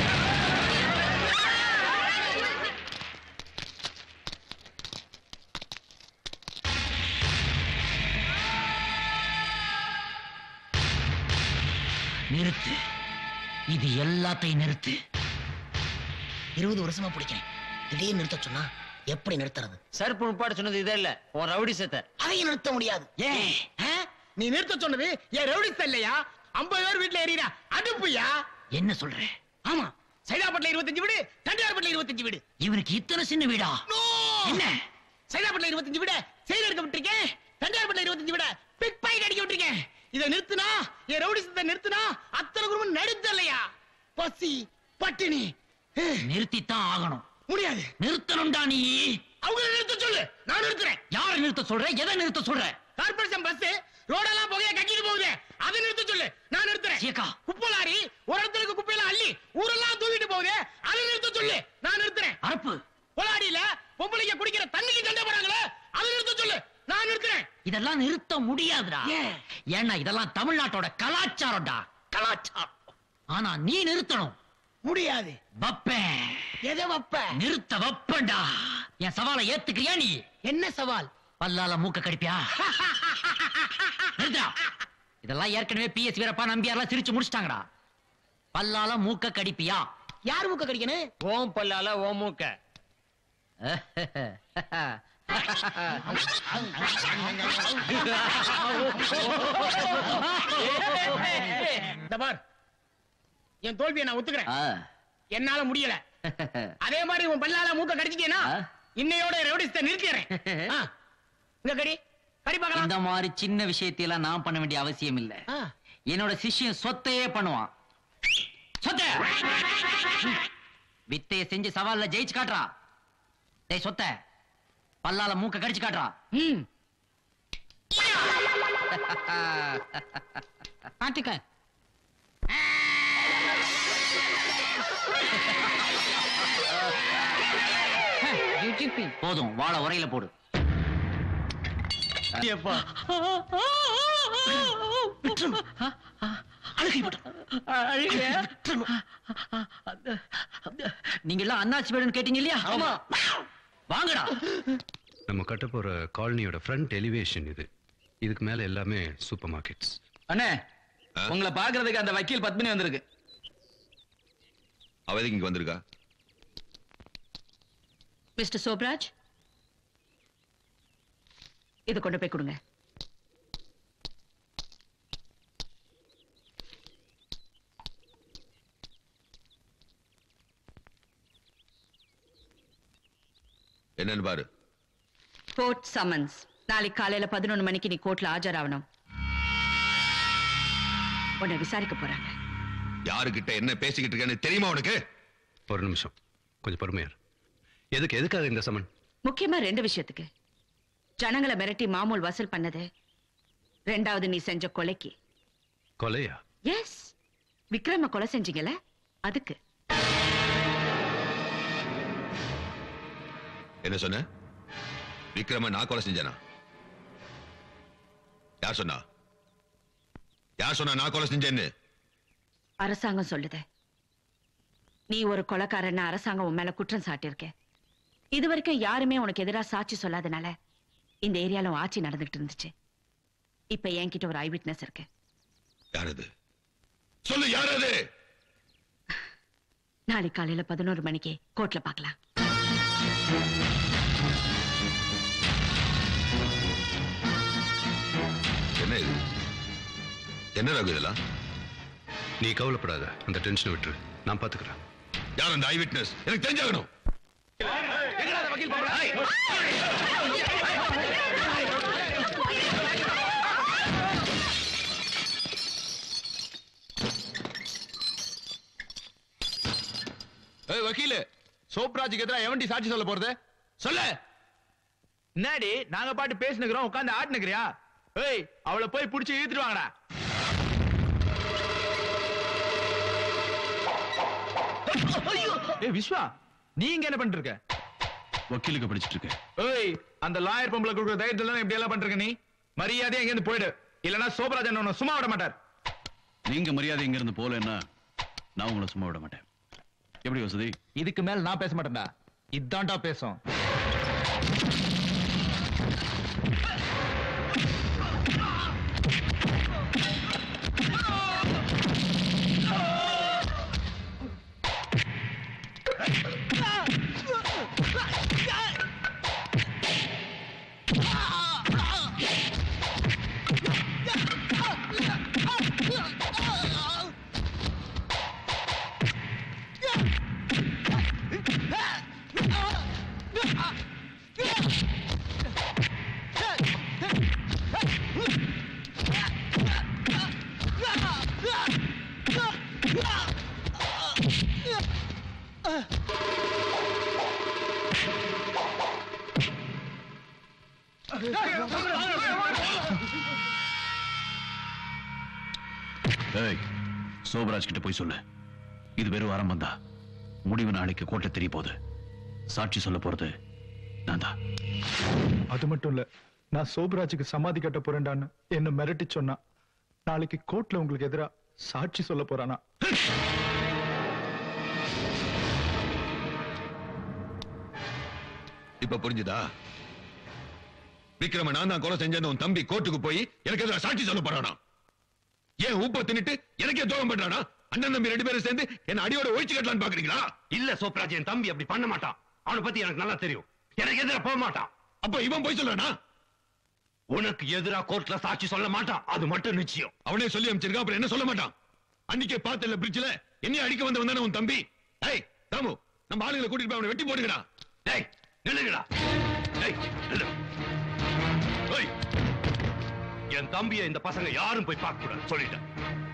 நிறுத்து இது எல்லாத்தையும் நிறுத்து இருபது வருஷமா பிடிக்கிறேன் திடீர்னு நிறுத்த சொன்னா எப்படி நிறுத்துறது சர்ப்பு முப்பாடு சொன்னது இதே இல்ல உன் ரவுடி சேத்த அதையும் நிறுத்த முடியாது ஏன் ஆ? நீ நிறுத்த சொன்னது ஏன் ரவுடிஸ் இல்லையா ஐம்பது பேர் வீட்டுல ஏறினா அடுப்புயா என்ன சொல்ற ஆமா சைதாப்பட்டில இருபத்தஞ்சு வீடு தண்டியார்பட்டில இருபத்தஞ்சு வீடு இவனுக்கு இத்தனை சின்ன வீடா என்ன சைதாப்பட்டில இருபத்தஞ்சு வீட செயல் எடுக்க விட்டுருக்கேன் தண்டியார்பட்டில இருபத்தஞ்சு வீட பிக் பாக்கெட் அடிக்க விட்டுருக்கேன் இதை நிறுத்துனா என் ரவுடிசத்தை நிறுத்துனா அத்தனை குடும்பம் நடுத்தலையா பசி பட்டினி நிறுத்தித்தான் ஆகணும் முடியாது நிறுத்தணும்டா நீ அவங்க நிறுத்த சொல்லு நான் நிறுத்துறேன் யாரை நிறுத்த சொல்ற எதை நிறுத்த சொல்ற கார்பரேஷன் பஸ் ரோடெல்லாம் புகைய கக்கிட்டு போகுது அதை நிறுத்த சொல்லு நான் நிறுத்துறேன் குப்பை லாரி ஒரு இடத்துல இருக்க குப்பையெல்லாம் அள்ளி ஊரெல்லாம் தூக்கிட்டு போகுது அதை நிறுத்த சொல்லு நான் நிறுத்துறேன் அரப்பு பொலாடியில பொம்பளைங்க குடிக்கிற தண்ணிக்கு சண்டை போறாங்களே அதை நிறுத்த சொல்லு நான் நிறுத்துறேன் இதெல்லாம் நிறுத்த முடியாதுடா ஏன்னா இதெல்லாம் தமிழ்நாட்டோட கலாச்சாரம்டா கலாச்சாரம் ஆனா நீ நிறுத்தணும் முடியாது வப்பேன் எதை வப்ப நிறுத்த வப்பேன்டா என் சவாலை ஏத்துக்கிறியா நீ என்ன சவால் பல்லால மூக்க கடிப்பியா நிறுத்தா இதெல்லாம் ஏற்கனவே பிஎஸ் வீரப்பா நம்பியார்லாம் சிரிச்சு முடிச்சிட்டாங்கடா பல்லால மூக்க கடிப்பியா யார் மூக்க கடிக்கணும் ஓம் பல்லால ஓ மூக்க இந்த பார் என் தோல்வியை நான் ஒத்துக்கிறேன் என்னால முடியல அதே மாதிரி உன் பல்லால மூக்க கடிச்சிட்டேனா இன்னையோட ரெவடிஸ்ட நிறுத்திடுறேன் ஆ, இங்க கடி கடி பார்க்கலாம் இந்த மாதிரி சின்ன விஷயத்தையெல்லாம் நான் பண்ண வேண்டிய அவசியம் இல்ல என்னோட சிஷ்யன் சொத்தையே பண்ணுவான் சொத்த வித்தைய செஞ்சு சவால்ல ஜெயிச்சு காட்டுறா டேய் சொத்த பல்லால மூக்க கடிச்சு காட்டுறா பாத்துக்க போதும் வாழ உரையில போடு நீங்க எல்லாம் அண்ணாச்சி வீடுன்னு கேட்டீங்க இல்லையா ஆமா வாங்கடா நம்ம கட்ட போற காலனியோட ஃப்ரண்ட் எலிவேஷன் இது இதுக்கு மேல எல்லாமே சூப்பர் மார்க்கெட்ஸ் அண்ணே உங்களை பாக்குறதுக்கு அந்த வக்கீல் பத்மினி வந்திருக்கு அவ எதுக்கு இங்க வந்திருக்கா மிஸ்டர் சோப்ராஜ் இது கொண்டு போய் கொடுங்க என்னன்னு பாரு கோர்ட் சம்மன்ஸ் நாளைக்கு காலையில பதினொன்று மணிக்கு நீ கோர்ட்ல ஆஜராகணும் உன்னை விசாரிக்க போறாங்க யாருகிட்ட என்ன பேசிக்கிட்டு இருக்கேன்னு தெரியுமா உனக்கு ஒரு நிமிஷம் கொஞ்சம் பொறுமையா இரு. எதுக்கு எதுக்காக இந்த சமன் முக்கியமா ரெண்டு விஷயத்துக்கு ஜனங்களை மிரட்டி மாமூல் வசூல் பண்ணது ரெண்டாவது நீ செஞ்ச கொலைக்கு கொலையா எஸ் விக்ரம கொலை செஞ்சீங்கல்ல அதுக்கு என்ன சொன்ன விக்ரம நான் கொலை செஞ்சேனா யார் சொன்னா யார் சொன்னா நான் கொலை செஞ்சேன்னு அரசாங்கம் சொல்லுது நீ ஒரு கொலைக்காரன்னு அரசாங்கம் உன் மேல குற்றம் சாட்டியிருக்க இது வரைக்கும் யாருமே உனக்கு எதிரா சாட்சி சொல்லாதனால இந்த ஏரியால உன் ஆட்சி நடந்துகிட்டு இருந்துச்சு இப்ப என்கிட்ட ஒரு ஐ விட்னஸ் இருக்கு யார் அது சொல்லு யார் அது நாளைக்கு காலையில பதினோரு மணிக்கு கோர்ட்ல பார்க்கலாம் என்ன இது என்ன ரகு இதெல்லாம் நீ கவலைப்படாத அந்த டென்ஷனை விட்டுரு நான் பாத்துக்கிறேன் யார் அந்த ஐ விட்னஸ் எனக்கு தெரிஞ்சாகணும் ஏய் வக்கீல் சோப்ராஜுக்கு எதிராக எவன்டி சாட்சி சொல்ல போறது சொல்லு என்னடி நாங்க பாட்டு பேசினுக்கிறோம் உட்கார்ந்து ஆட்டுனுக்கிறியா ஏய் அவளை போய் புடிச்சு இழுத்துட்டு வாங்கடா ஏய் விஸ்வா நீங்க என்ன பண்ணிட்டு இருக்க வக்கீலுக்கு படிச்சிட்டு இருக்கேன் ஏய் அந்த லாயர் பொம்பளை கொடுக்குற தைரியத்துல இப்படி எல்லாம் பண்றீங்க நீ மரியாதையா இங்க இருந்து போயிடு இல்லனா சோப்ராஜன் உன்னை சும்மா விட மாட்டார் நீங்க மரியாதை இங்க இருந்து போலன்னா நான் உங்களை சும்மா விட மாட்டேன் எப்படி வசதி இதுக்கு மேல நான் பேச மாட்டேன்டா இதான்டா பேசும் ஏய் சோபராஜ் கிட்ட போய் சொல்லு இது வெறும் ஆரம்பம் தான் முடிவு நாளைக்கு கோட்டை தெரிய போகுது சாட்சி சொல்ல போறது நான் தான் அது மட்டும் இல்ல நான் சோபராஜுக்கு சமாதி கட்ட போறேன்டான்னு என்ன மிரட்டி சொன்னா நாளைக்கு கோர்ட்ல உங்களுக்கு எதிரா சாட்சி சொல்ல போறானா இப்ப புரிஞ்சுதா விக்ரம நான் தான் கொலை செஞ்சேன்னு உன் தம்பி கோர்ட்டுக்கு போய் எனக்கு எதிராக சாட்சி சொல்ல போறானா ஏன் ஊப்ப தின்னுட்டு எனக்கே துரோகம் பண்றானா அண்ணன் தம்பி ரெண்டு பேரும் சேர்ந்து என்ன அடியோட ஒழிச்சு கட்டலான்னு பாக்குறீங்களா இல்ல சோப்ராஜ் என் தம்பி அப்படி பண்ண மாட்டான் அவனை பத்தி எனக்கு நல்லா தெரியும் எனக்கு எதிராக போக மாட்டான் அப்ப இவன் போய் சொல்றானா உனக்கு எதிரா கோர்ட்ல சாட்சி சொல்ல மாட்டான் அது மட்டும் நிச்சயம் அவனே சொல்லி அமைச்சிருக்கான் அப்புறம் என்ன சொல்ல மாட்டான் அன்னைக்கே பார்த்தல பிரிட்ஜ்ல என்னைய அடிக்க வந்த வந்தானே உன் தம்பி ஏய் தாமு நம்ம ஆளுங்களை கூட்டிட்டு போய் அவனை வெட்டி போடுங்கடா டேய் நில்லுங்கடா டேய் நில்லு ஏய் என் தம்பியை இந்த பசங்க யாரும் போய் பார்க்க கூடாது சொல்லிட்டேன்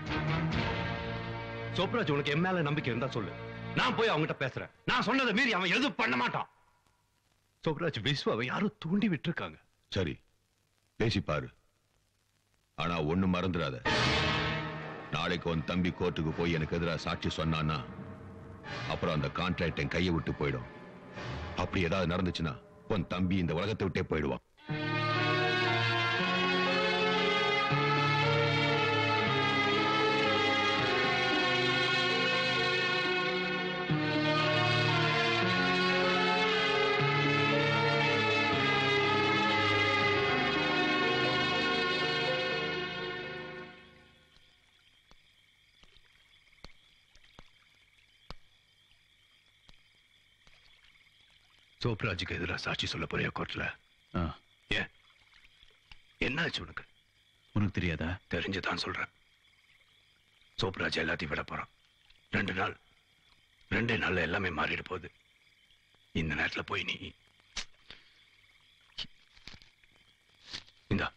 சோப்ராஜ் உனக்கு என் மேல நம்பிக்கை இருந்தா சொல்லு நான் போய் அவங்ககிட்ட பேசுறேன் நான் சொன்னதை மீறி அவன் எதுவும் பண்ண மாட்டான் சோப்ராஜ் விஸ்வாவை யாரும் தூண்டி விட்டுருக்காங்க சரி பேசி பாரு ஆனா ஒண்ணு மறந்துடாத நாளைக்கு உன் தம்பி கோர்ட்டுக்கு போய் எனக்கு எதிராக சாட்சி சொன்னான்னா அப்புறம் அந்த கான்ட்ராக்ட் என் கையை விட்டு போயிடும் அப்படி ஏதாவது நடந்துச்சுன்னா உன் தம்பி இந்த உலகத்தை விட்டே போயிடுவான் சோப்ராஜுக்கு எதிராக சாட்சி சொல்ல போறியா கோர்ட்ல ஏன் என்னாச்சு உனக்கு உனக்கு தெரியாதா தெரிஞ்சுதான் சொல்றேன் சோப்ராஜ் எல்லாத்தையும் விட போறான் ரெண்டு நாள் ரெண்டே நாள்ல எல்லாமே மாறிட போகுது இந்த நேரத்துல போய் நீ இந்தா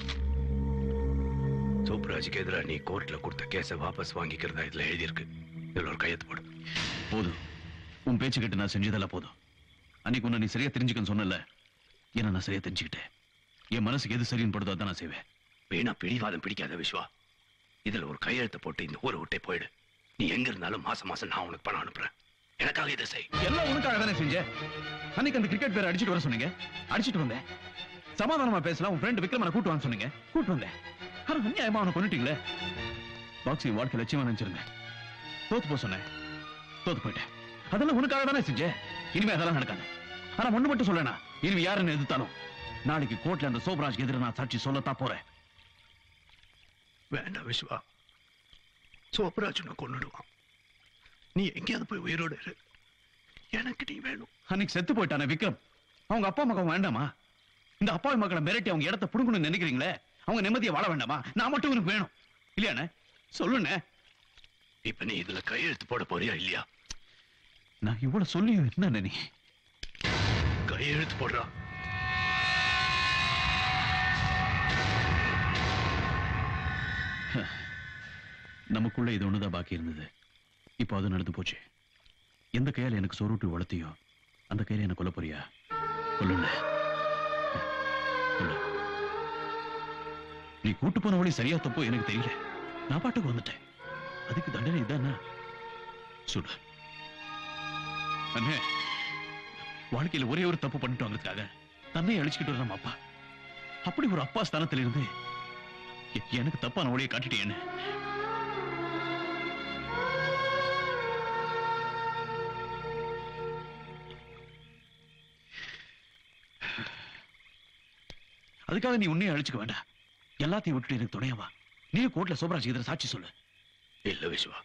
சோப்ராஜுக்கு எதிராக நீ கோர்ட்ல கொடுத்த கேஸை வாபஸ் வாங்கிக்கிறதா இதுல எழுதியிருக்கு இதுல ஒரு கையெழுத்து போடு போதும் உன் பேச்சு கேட்டு நான் செஞ்சதெல்லாம் போதும் அன்னைக்கு உன்னை நீ சரியா தெரிஞ்சுக்கன்னு சொன்னல ஏன்னா நான் சரியா தெரிஞ்சுக்கிட்டேன் என் மனசுக்கு எது சரின்னு படுதோ அதான் நான் செய்வேன் வீணா பிடிவாதம் பிடிக்காத விஸ்வா இதுல ஒரு கையெழுத்து போட்டு இந்த ஊரை விட்டே போயிடு நீ எங்க இருந்தாலும் மாசம் மாசம் நான் உனக்கு பணம் அனுப்புறேன் எனக்காக இதை செய் எல்லாம் உனக்காக தானே செஞ்சேன் அன்னைக்கு அந்த கிரிக்கெட் பேர் அடிச்சிட்டு வர சொன்னீங்க அடிச்சிட்டு வந்தேன் சமாதானமா பேசலாம் உன் ஃப்ரெண்ட் விக்ரமனை கூட்டு வான்னு சொன்னீங்க கூட்டு வந்தேன் ஆனா அநியாயமா அவனை கொண்டுட்டீங்களே பாக்ஸிங் வாழ்க்கை லட்சியமா நினைச்சிருந்தேன் தோத்து போக சொன்னேன் தோத்து போயிட்டேன் அதெல்லாம் உனக்காக தானே செஞ்சேன் இனிமே அதெல்லாம் நடக்காது ஆனா ஒண்ணு மட்டும் சொல்லனா இனிமே யாருன்னு எதிர்த்தாலும் நாளைக்கு கோர்ட்ல அந்த சோப்ராஜ் எதிர நான் சாட்சி சொல்லத்தான் போறேன் வேண்டாம் விஸ்வா சோப்ராஜ் உன்னை கொன்னுடுவான் நீ எங்கேயாவது போய் உயிரோடு இரு எனக்கு நீ வேணும் அன்னைக்கு செத்து போயிட்டானே விக்ரம் அவங்க அப்பா மகன் வேண்டாமா இந்த அப்பாவி மக்களை மிரட்டி அவங்க இடத்த புடுங்கணும்னு நினைக்கிறீங்களே அவங்க நிம்மதியை வாழ வேண்டாமா நான் மட்டும் உனக்கு வேணும் இல்லையாண்ணே சொல்லுண்ணே இப்ப நீ இதுல கையெழுத்து போட போறியா இல்லையா நான் இவ்வளவு சொல்லியும் என்ன நீ கையெழுத்து போடுறா நமக்குள்ள இது ஒண்ணுதான் பாக்கி இருந்தது இப்போ அது நடந்து போச்சு எந்த கையால எனக்கு சொருட்டு வளர்த்தியோ அந்த கையில என்ன கொல்ல போறியா கொல்லுண்ணே கொல்லு நீ கூட்டு போன வழி சரியா தப்போ எனக்கு தெரியல நான் பாட்டுக்கு வந்துட்டேன் அதுக்கு தண்டனை இதானா சுடு அண்ணே வாழ்க்கையில ஒரே ஒரு தப்பு பண்ணிட்டோங்கிறதுக்காக தன்னை அழிச்சுக்கிட்டு வர நம்ம அப்பா அப்படி ஒரு அப்பா ஸ்தானத்துல இருந்து எ- எனக்கு தப்பான வழியை காட்டிட்டேன்னு அதுக்காக நீ உன்னையும் அழிச்சுக்க வேண்டாம் எல்லாத்தையும் விட்டுட்டு எனக்கு துணையாவா நீ கோர்ட்ல சோபராஜ் எதிர சாட்சி சொல்லு இல்ல விஸ்வா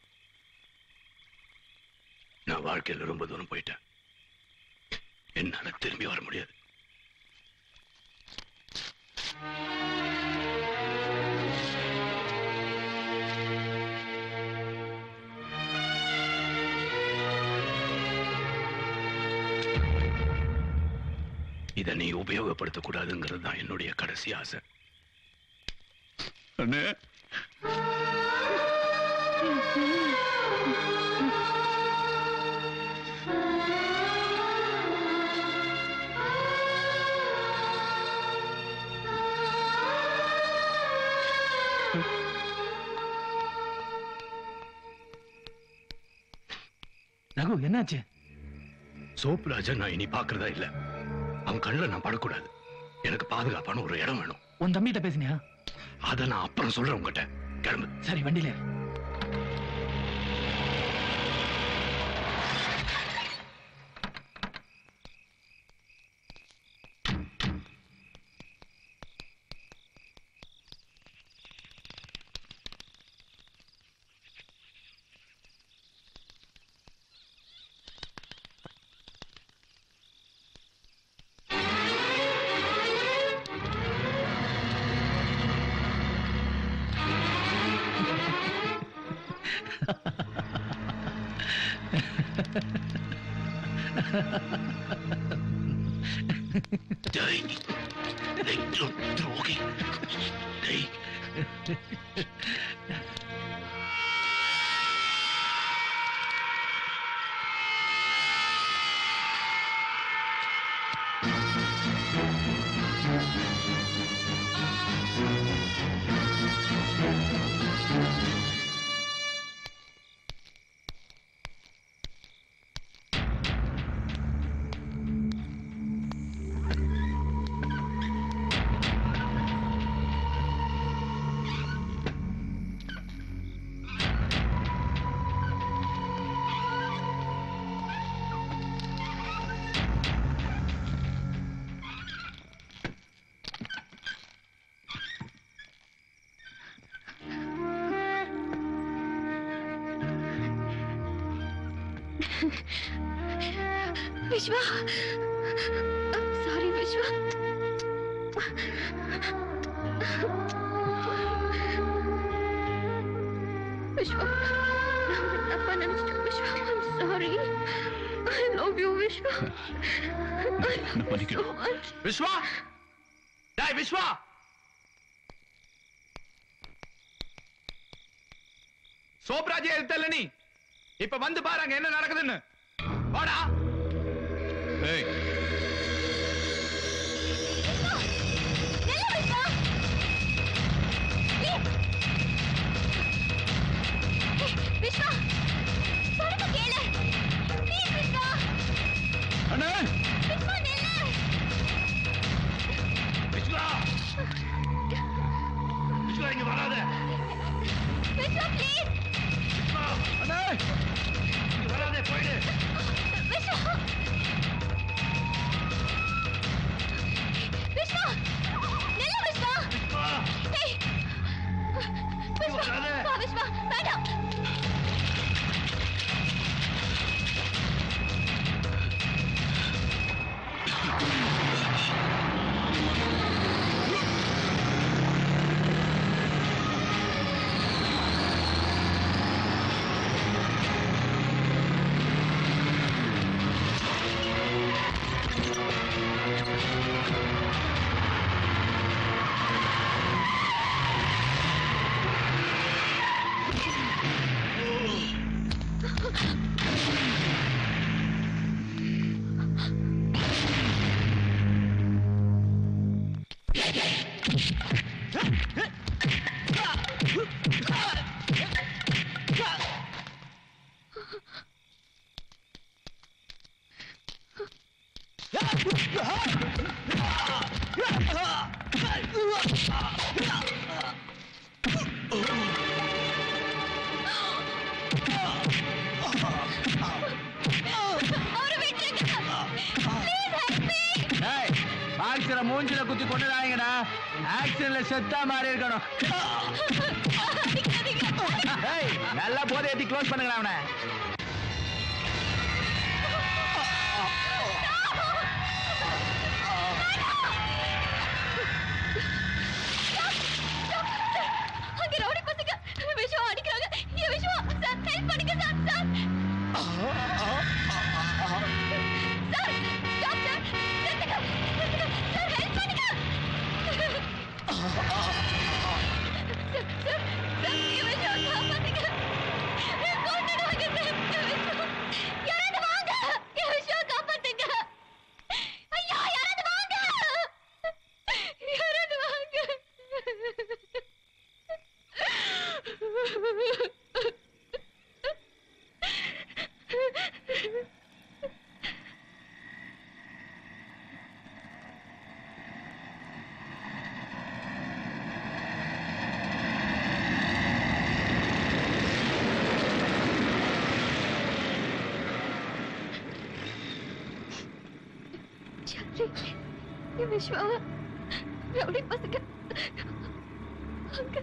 நான் வாழ்க்கையில ரொம்ப தூரம் போயிட்டேன் என்னால திரும்பி வர முடியாது இதை நீ உபயோகப்படுத்தக் கூடாதுங்கிறது தான் என்னுடைய கடைசி ஆசை அண்ணே ரகு என்னாச்சு சோப் ராஜா நான் இனி பாக்குறதா இல்ல அவன் கண்ணுல நான் படக்கூடாது எனக்கு பாதுகாப்பான ஒரு இடம் வேணும் உன் தம்பிகிட்ட பேசினியா அத நான் அப்புறம் சொல்றேன் உங்ககிட்ட கிளம்பு சரி வண்டியில ஏறு. டேய் டேய் துரோ- துரோகி டேய் விஸ்வா சாரி விஸ்வா விஸ்வா நான் உன்னை தப்பா நினைச்சிட்டேன் Viswa sorry I love you Viswa என்ன பண்ணிக்கிறோம் விஸ்வா டேய் விஸ்வா சோப்ராஜே எடுத்தல நீ இப்ப வந்து பாரு அங்க என்ன நடக்குதுன்னு வாடா ஏய் விஸ்வா சொல்லுங்க கேளு ப்ளீஸ் விஸ்வா அண்ணா விஸ்வா நில்லு விஸ்வா விஸ்வா இங்க வராத விஸ்வா ப்ளீஸ் விஸ்வா அண்ணா இங்க வராத போயிடு விஸ்வா விஸ்வா நில்லு விஸ்வா விஸ்வா ஏய் விஸ்வா வா விஸ்வா வேண்டாம் பாக்ஸர மூஞ்சில குத்தி கொண்டுடாங்கடா ஆக்சிடென்ட்ல செத்தா மாதிரி இருக்கணும் ஏய், நல்லா போதை ஏத்தி க்ளோஸ் பண்ணுங்கடா அவனை அங்க ரவுடி பசங்க விஸ்வா அடிக்கிறாங்க ஏ விஸ்வா சார் ஹெல்ப் பண்ணுங்க sir sir sir stop sir நிறுத்துங்க நிறுத்துங்க சார் ஹெல்ப் பண்ணுங்க சார் சார் சார் ஏ விஸ்வா காப்பாத்துங்க கொண்டுடுவாங்க சார் சரி என் விஸ்வாவ ரவுடி பசங்க அங்க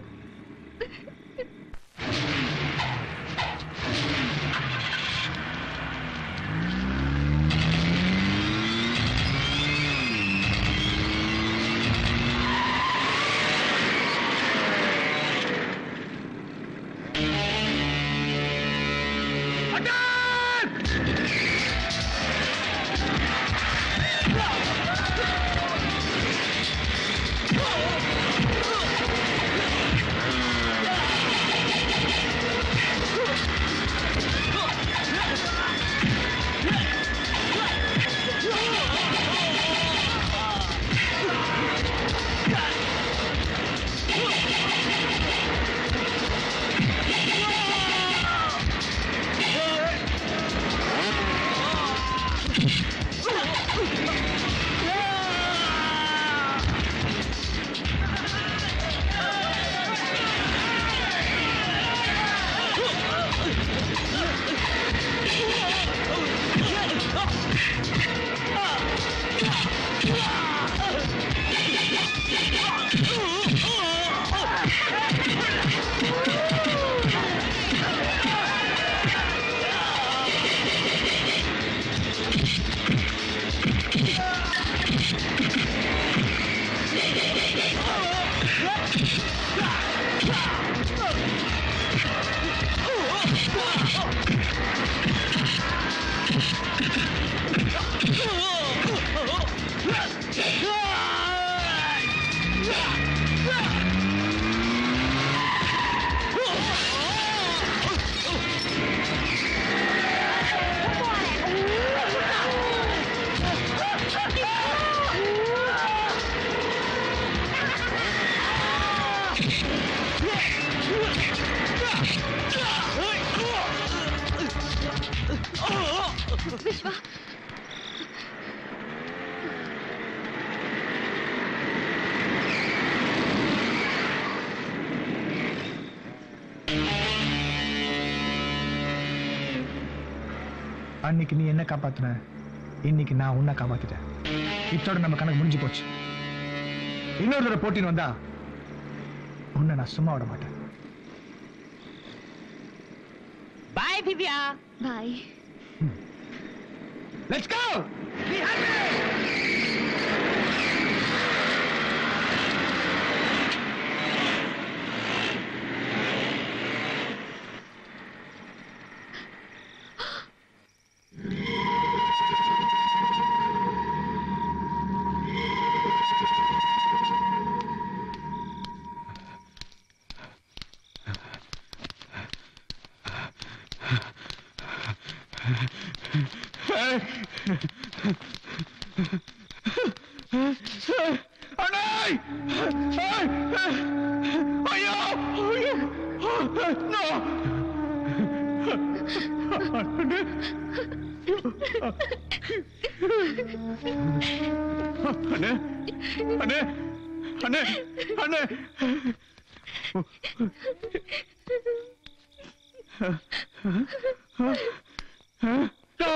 விஸ்வா அன்னைக்கு நீ என்ன காப்பாத்துன இன்னைக்கு நான் உன்னை காப்பாத்திட்டேன் இத்தோட நம்ம கணக்கு முடிஞ்சு போச்சு இன்னொரு தடவை போட்டின்னு வந்தா உன்னை நான் சும்மா விட மாட்டேன் பாய் திவ்யா பாய் லெட்ஸ் கோ அண்ணாய் ஐயோ நோ அண்ணே அண்ணே அண்ணே அண்ணே No!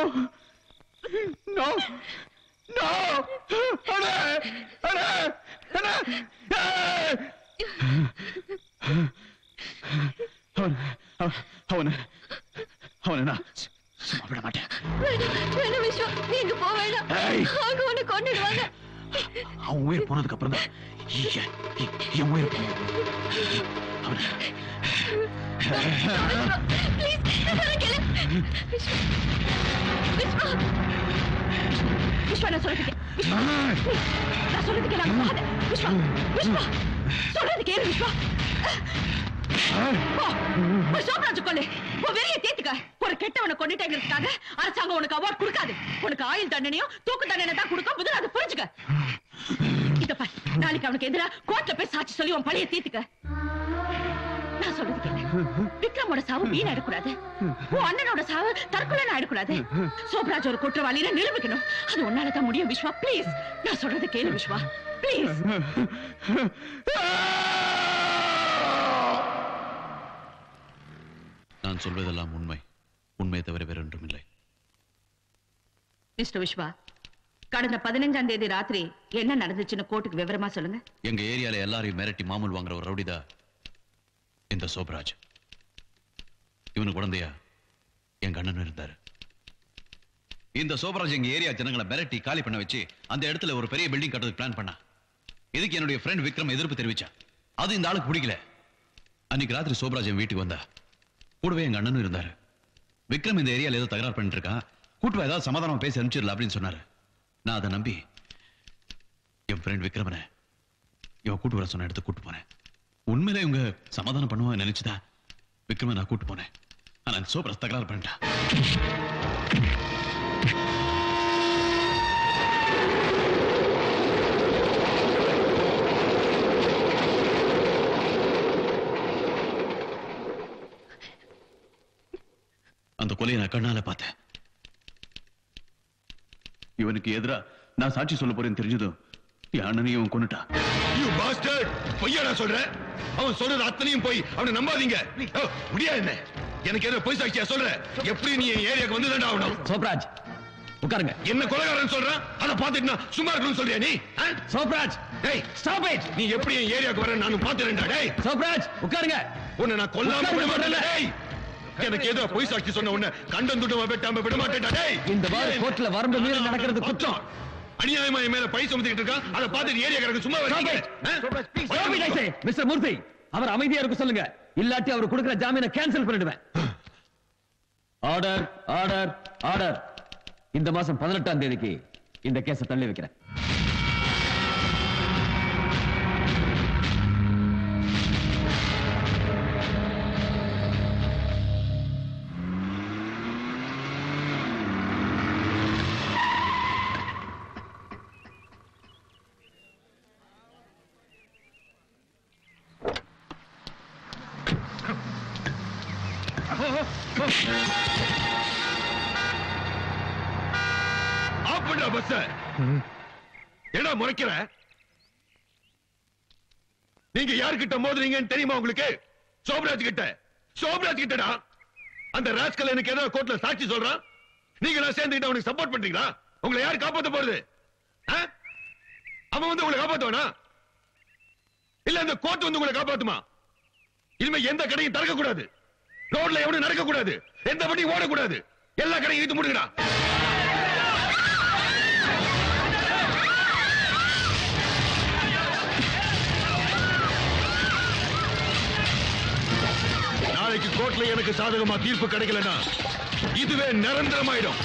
No! No! அண்ணே அண்ணே அண்ணே அவன் அவன் அவனை அவனை நான் சும்மா விட மாட்டேன் வேணாம் வேணாம் விஸ்வா நீங்க போக வேணாம் ஏய். அவங்க உன்னை கொண்டுடுவாங்க அவன் உயிர் போனதுக்கு அப்புறம் தான் என் என்- என் உயிர் போகும் அவனை ப்ளீஸ் கேளு விஸ்வா விஸ்வா விஸ்வா நான் சொல்றது கே- விஸ்வா please, நான் சொல்றது கேளு அங்க போகாத. விஸ்வா விஸ்வா சொல்றது கேளு விஸ்வா போ, போய் சோப்ராஜ் கொல்லு உன் வெளியே தேத்துக்க ஒரு கெட்டவனை கொண்டுட்டேங்கிறதுக்காக அரசாங்கம் உனக்கு அவார்ட் கொடுக்காது உனக்கு ஆயுள் தண்டனையும் தூக்கு தண்டனை தான் கொடுக்கும் முதல்ல அதை புரிஞ்சுக்க இத பார் நாளைக்கு அவனுக்கு எதிரா கோர்ட்ல போய் சாட்சி சொல்லி உன் பழைய தீர்த்துக்க நான் சொல்றது கேளு விக்ரமோட சாவு வீண் ஆயிடக்கூடாது உன் அண்ணனோட சாவு தற்கொலை ஆயிடக்கூடாது சோப்ராஜ் ஒரு குற்றவாளின்னு நிரூபிக்கணும் அது உன்னால தான் முடியும் விஸ்வா ப்ளீஸ் நான் சொல்றது கேளு விஸ்வா ப்ளீஸ் நான் சொல்வதெல்லாம் உண்மை உண்மை தவிர வேறொன்றுமில்லை மிஸ்டர் விஸ்வா கடந்த பதினஞ்சாம் தேதி ராத்திரி என்ன நடந்துச்சுன்னு கோர்ட்டுக்கு விவரமா சொல்லுங்க எங்க ஏரியால எல்லாரையும் மிரட்டி மாமூல் வாங்குற ஒரு ரவுடிதா இந்த சோப்ராஜ் இவனு குழந்தையா எங்க அண்ணன் இருந்தாரு இந்த சோப்ராஜ் எங்க ஏரியா ஜனங்களை மிரட்டி காலி பண்ண வச்சு அந்த இடத்துல ஒரு பெரிய பில்டிங் கட்டுறதுக்கு பிளான் பண்ணா இதுக்கு என்னுடைய ஃப்ரெண்ட் விக்ரம் எதிர்ப்பு தெரிவிச்சான் அது இந்த ஆளுக்கு பிடிக்கல அன்னைக்கு ராத்திரி சோப்ராஜ் என் வீட்டுக்கு வந்தா கூடவே எங்க அண்ணனும் இருந்தாரு விக்ரம் இந்த ஏரியால ஏதோ தகராறு பண்ணிட்டு இருக்கான் கூட்டு ஏதாவது சமாதானமா பேசி அனுப்பிச்சிடல அப்படின்னு சொன்னாரு நான் அதை நம்பி என் ஃப்ரெண்ட் விக்ரமனை இவன் கூட்டு வர சொன்ன இடத்துக்கு கூட்டு போனேன் உண்மையில இவங்க சமாதானம் பண்ணுவாங்க நினைச்சுதான் விக்ரம நான் கூட்டு போனேன் ஆனா அந்த சோப்ராஜ் தகராறு பண்ணிட்டான் அந்த கொலையை நான் கண்ணால பார்த்தேன் இவனுக்கு எதிரா நான் சாட்சி சொல்ல போறேன்னு தெரிஞ்சதும் என் அண்ணனையும் இவன் கொன்னுட்டான் யூ பாஸ்டர்ட் பொய்யாடா சொல்ற அவன் சொல்றது அத்தனையும் போய் அவனை நம்பாதீங்க ஓ, முடியாது என்ன எனக்கு என்ன பொய் சாட்சியா சொல்ற எப்படி நீ என் ஏரியாக்கு வந்து தாண்டா ஆகணும் சோப்ராஜ் உட்காருங்க என்ன கொலைகாரன் சொல்றான் அதை பார்த்துட்டு நான் சும்மா இருக்கணும்னு சொல்றியா நீ சோப்ராஜ் டேய் ஸ்டாப் இட் நீ எப்படி என் ஏரியாக்கு வர நானும் பார்த்துறேன்டா டேய் சோப்ராஜ் உட்காருங்க உன்னை நான் கொல்லாம உட்காருங்க விட மாட்டேன்டா, முதல்ல. டேய் எனக்கு ஏதோ பொய் சாட்சி சொன்ன உன்னை கண்டம் துண்டமா வெட்டாம விட மாட்டேன்டா டேய் இந்த வார கோர்ட்ல வரம்பு மீறி நடக்கிறது குற்றம் அநியாயமா என் மேல பழி சுமத்திட்டு இருக்கான் அதை பார்த்துட்டு ஏரியா கிடக்கு சும்மா வச்சீங்க Stop it, I say. Mister Murthy அவர் அமைதியா இருக்க சொல்லுங்க இல்லாட்டி அவர் கொடுக்கிற ஜாமீனை கேன்சல் பண்ணிடுவேன் ஆர்டர் ஆர்டர் ஆர்டர் இந்த மாசம் பதினெட்டாம் தேதிக்கு இந்த கேஸை தள்ளி வைக்கிறேன் ஆஃப் பண்ணா பஸ் என்ன முறைக்கிற நீங்க யார்கிட்ட மோதுறீங்கன்னு தெரியுமா உங்களுக்கு சோபராஜ் கிட்ட சோபராஜ் கிட்டடா அந்த ராஸ்கல் எனக்கு ஏதோ கோர்ட்ல சாட்சி சொல்றான் நீங்க எல்லாம் சேர்ந்துக்கிட்டு அவனுக்கு சப்போர்ட் பண்றீங்களா உங்களை யார் காப்பாத்த போறது ஆ? அவன் வந்து உங்களை காப்பாத்துவானா இல்ல இந்த கோர்ட் வந்து உங்களை காப்பாத்துமா இனிமே எந்த கடையும் திறக்க கூடாது ரோட்ல எவனும் நடக்க கூடாது எந்த வண்டியும் ஓடக்கூடாது எல்லா கடையும் இழுத்து முடிங்கடா நாளைக்கு கோர்ட்ல எனக்கு சாதகமா தீர்ப்பு கிடைக்கலன்னா இதுவே நிரந்தரமாயிடும்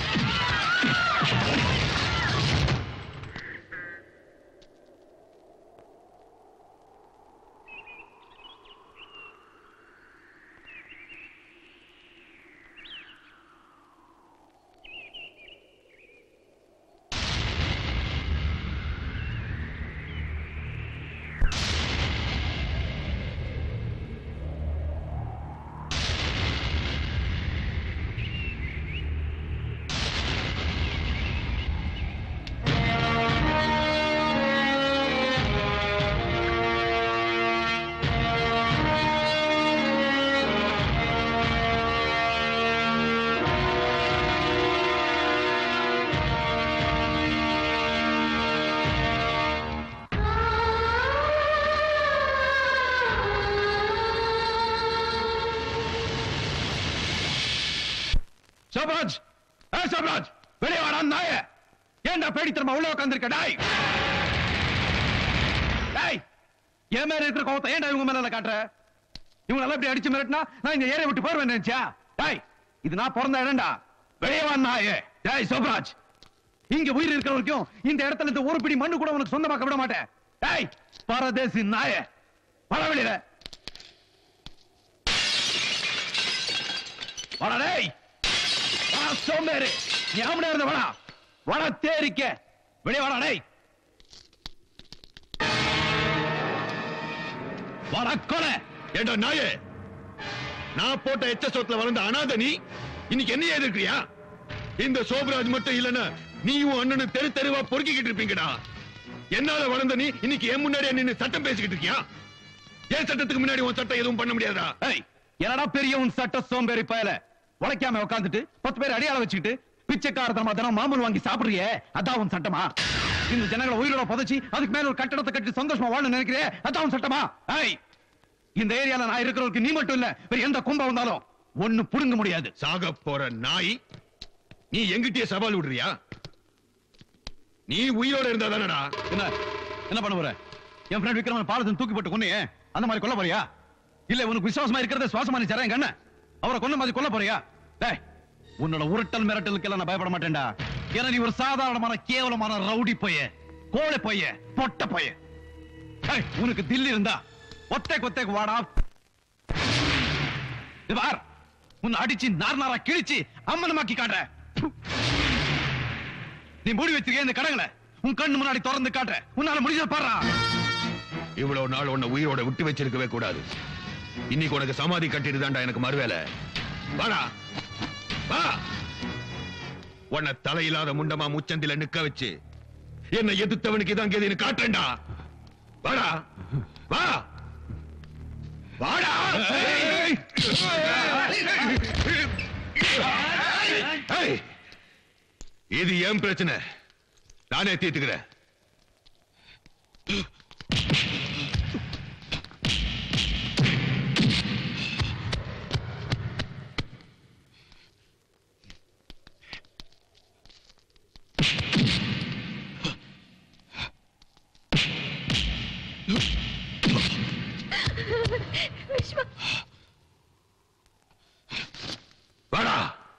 சோபராஜ் ஏ சோபராஜ் வெளியே வாடா நாய ஏன்டா பேடித்தனமா உள்ள உட்கார்ந்திருக்க டாய் டாய் என் மேல இருக்கிற கோவத்தை ஏன்டா இவங்க மேல காட்டுற இவங்க எல்லாம் இப்படி அடிச்சு மிரட்டினா நான் இந்த ஏரியா விட்டு போயிருவேன் நினைச்சா டாய் இது நான் பிறந்த இடம்டா வெளியே வா நாயே டாய் சோபராஜ் இங்க உயிர் இருக்கிற வரைக்கும் இந்த இடத்துல இந்த ஒரு பிடி மண்ணு கூட உனக்கு சொந்தமாக்க விட மாட்டேன் டாய் பரதேசி நாய வர வெளியில வாடா டேய் வாடா சோம்பேறி நீ ஆம்பளை இருந்த வாடா வாடா தேரிக்க வெளியே வாடா டேய் வாடா கொலை ஏண்டா நாயே நான் போட்ட எச்ச சொத்துல வளர்ந்த அனாதை நீ இன்னைக்கு என்ன எதிர்க்கிறியா இந்த சோபராஜ் மட்டும் இல்லன்னா நீயும் அண்ணனும் தெரு தெருவா பொறுக்கிக்கிட்டு இருப்பீங்கடா என்னால வளர்ந்த நீ இன்னைக்கு என் முன்னாடி நின்னு சட்டம் பேசிக்கிட்டு இருக்கியா என் சட்டத்துக்கு முன்னாடி உன் சட்டம் எதுவும் பண்ண முடியாதா ஏய் என்னடா பெரிய உன் சட்ட சோம்பேறி பயல உழைக்காம உட்காந்துட்டு பத்து பேர் அடியாள வச்சுக்கிட்டு பிச்சைக்காரத்தனமா தினம் மாமூல் வாங்கி சாப்பிடுறியே அதான் உன் சட்டமா இந்த ஜனங்களை உயிரோட புதைச்சி அதுக்கு மேல ஒரு கட்டடத்தை கட்டி சந்தோஷமா வாழ நினைக்கிறே அதான் உன் சட்டமா ஐய் இந்த ஏரியால நான் இருக்கிறவருக்கு நீ மட்டும் இல்ல வேற எந்த கும்பம் வந்தாலும் ஒண்ணு புடுங்க முடியாது சாக போற நாய் நீ எங்கிட்டயே சவால் விடுறியா நீ உயிரோட இருந்தா தானடா என்ன என்ன பண்ண போற என் ஃப்ரெண்ட் விக்ரமன் பாலத்தின் தூக்கி போட்டு கொன்னே அந்த மாதிரி கொல்ல போறியா இல்ல உனக்கு விசுவாசமா இருக்கிறத சுவாசமா நீ தரேன் கண்ண அவரை கொன்ன மாதிரி கொல்ல போறியா டேய் உன்னோட உருட்டல் மிரட்டலுக்கெல்லாம் நான் பயப்பட மாட்டேன்டா ஏன்னா நீ ஒரு சாதாரணமான கேவலமான ரவுடி பைய கோழை பைய பொட்ட பைய ஏய், உனக்கு தில்லி இருந்தா ஒத்தை கொத்தைக்கு வாடா இது பார் உன்னை அடிச்சு நார் நாரா கிழிச்சு அம்மனமாக்கி காட்டுற நீ மூடி வச்சிருக்க இந்த கடங்களை உன் கண்ணு முன்னாடி திறந்து காட்டுற உன்னால முடிஞ்சத பாடுறா இவ்வளவு நாள் உன்னை உயிரோட விட்டு வச்சிருக்கவே கூடாது இன்னைக்கு உனக்கு சமாதி கட்டிட்டு தான்டா எனக்கு மறுவேலை வாடா வா உன்னை தலையில்லாத முண்டமா முச்சந்தில நிக்க வச்சு என்னை எதிர்த்தவனுக்கு இதான் கேதுன்னு காட்டுறேன்டா வாடா வா வாடா ஏய், இது ஏன் பிரச்சனை நானே தீர்த்துக்கிறேன் விஸ்வா வாடா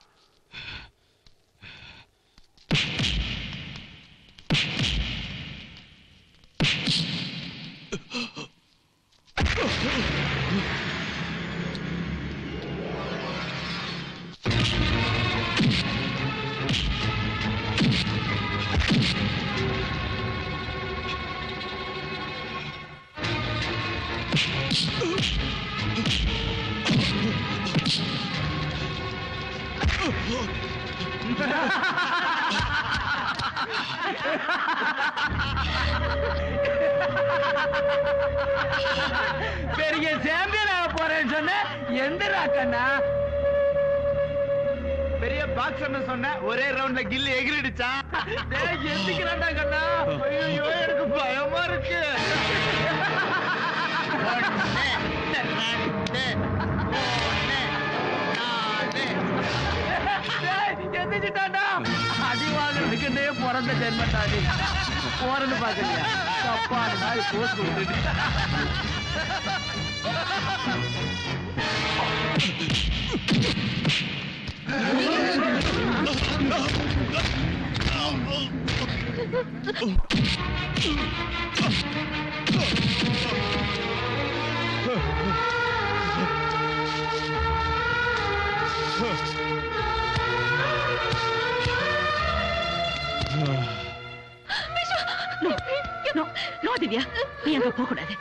பெரிய சாம்பியன் ஆக போறேன்னு சொன்ன எந்தடா கண்ணா பெரிய பாக்ஸர்னு சொன்ன ஒரே ரவுண்ட்ல கில்லி எகிரிடுச்சா டேய் எந்திக்கிறான்டா கண்ணா ஐயோ எனக்கு பயமா இருக்கு எந்திரிச்சிட்டாண்டா அடி வாங்குறதுக்குன்னே பிறந்த ஜென்மட்டாடி போறன்னு பாக்குறியா தப்பாடு நாய் போஸ்ட் விட்டுட்டு நோ நோ நோ திவ்யா நீ அங்க போக கூடாது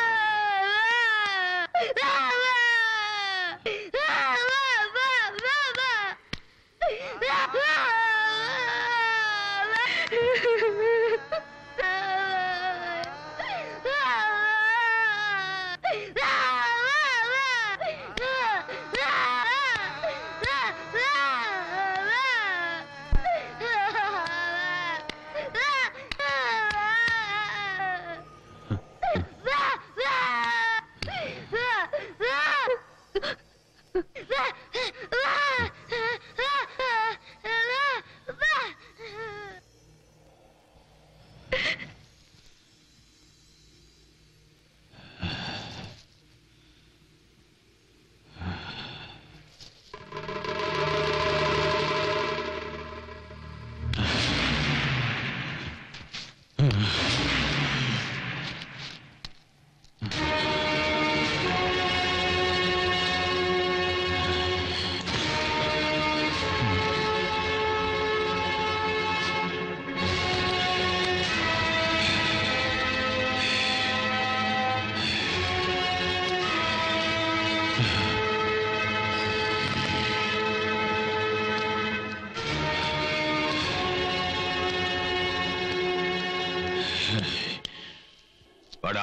Ah!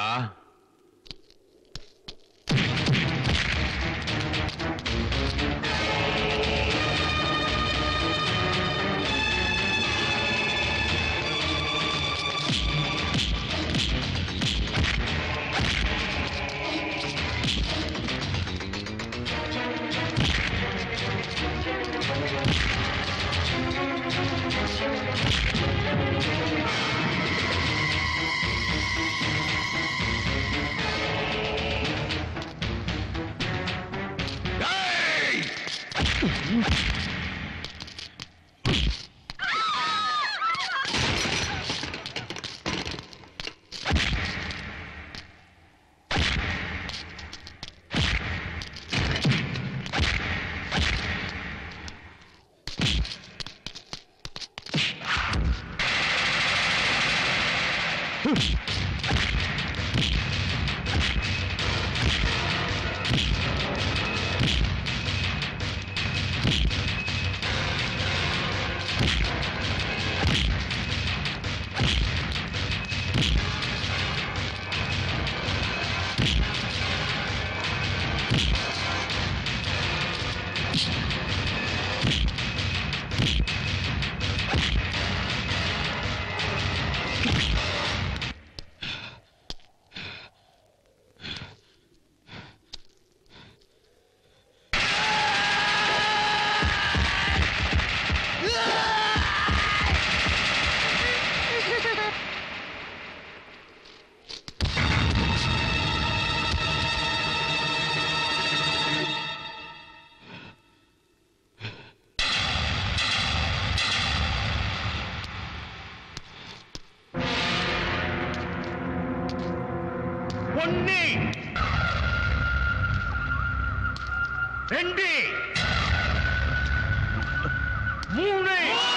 ஒன்னு ரெண்டு மூணு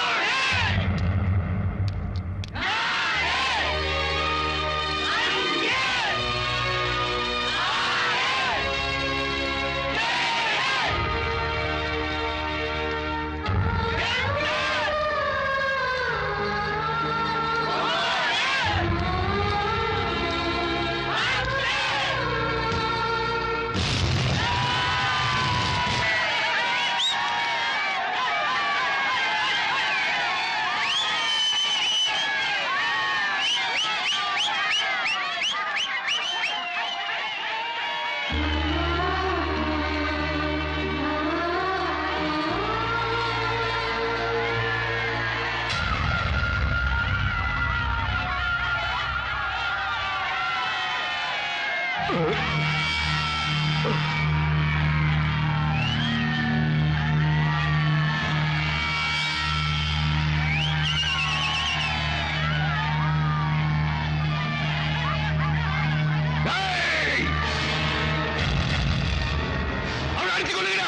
அவனை அடிச்சு கொள்ளுங்கடா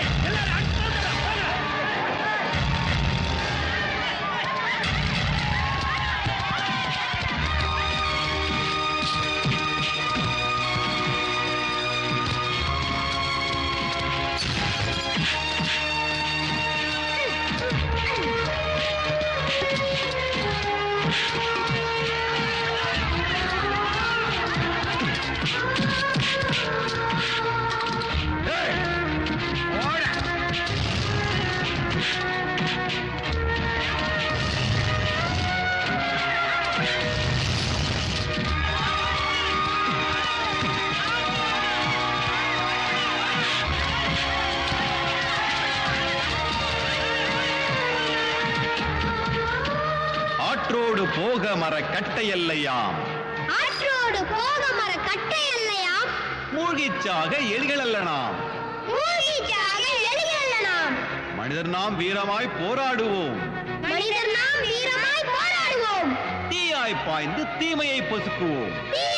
ஆற்றோடு போக மர கட்டையல்லையாம் ஆற்றோடு போக மர கட்டை இல்லையாம் மூழ்கிச்சாக எலிகளல்லனாம் மூழ்கிச்சாக எழுகிறலாம் மனிதர் நாம் வீரமாய் போராடுவோம் மனிதர் நாம் வீரமாய் போராடுவோம் தீயாய் பாய்ந்து தீமையை பொசுக்குவோம் தீ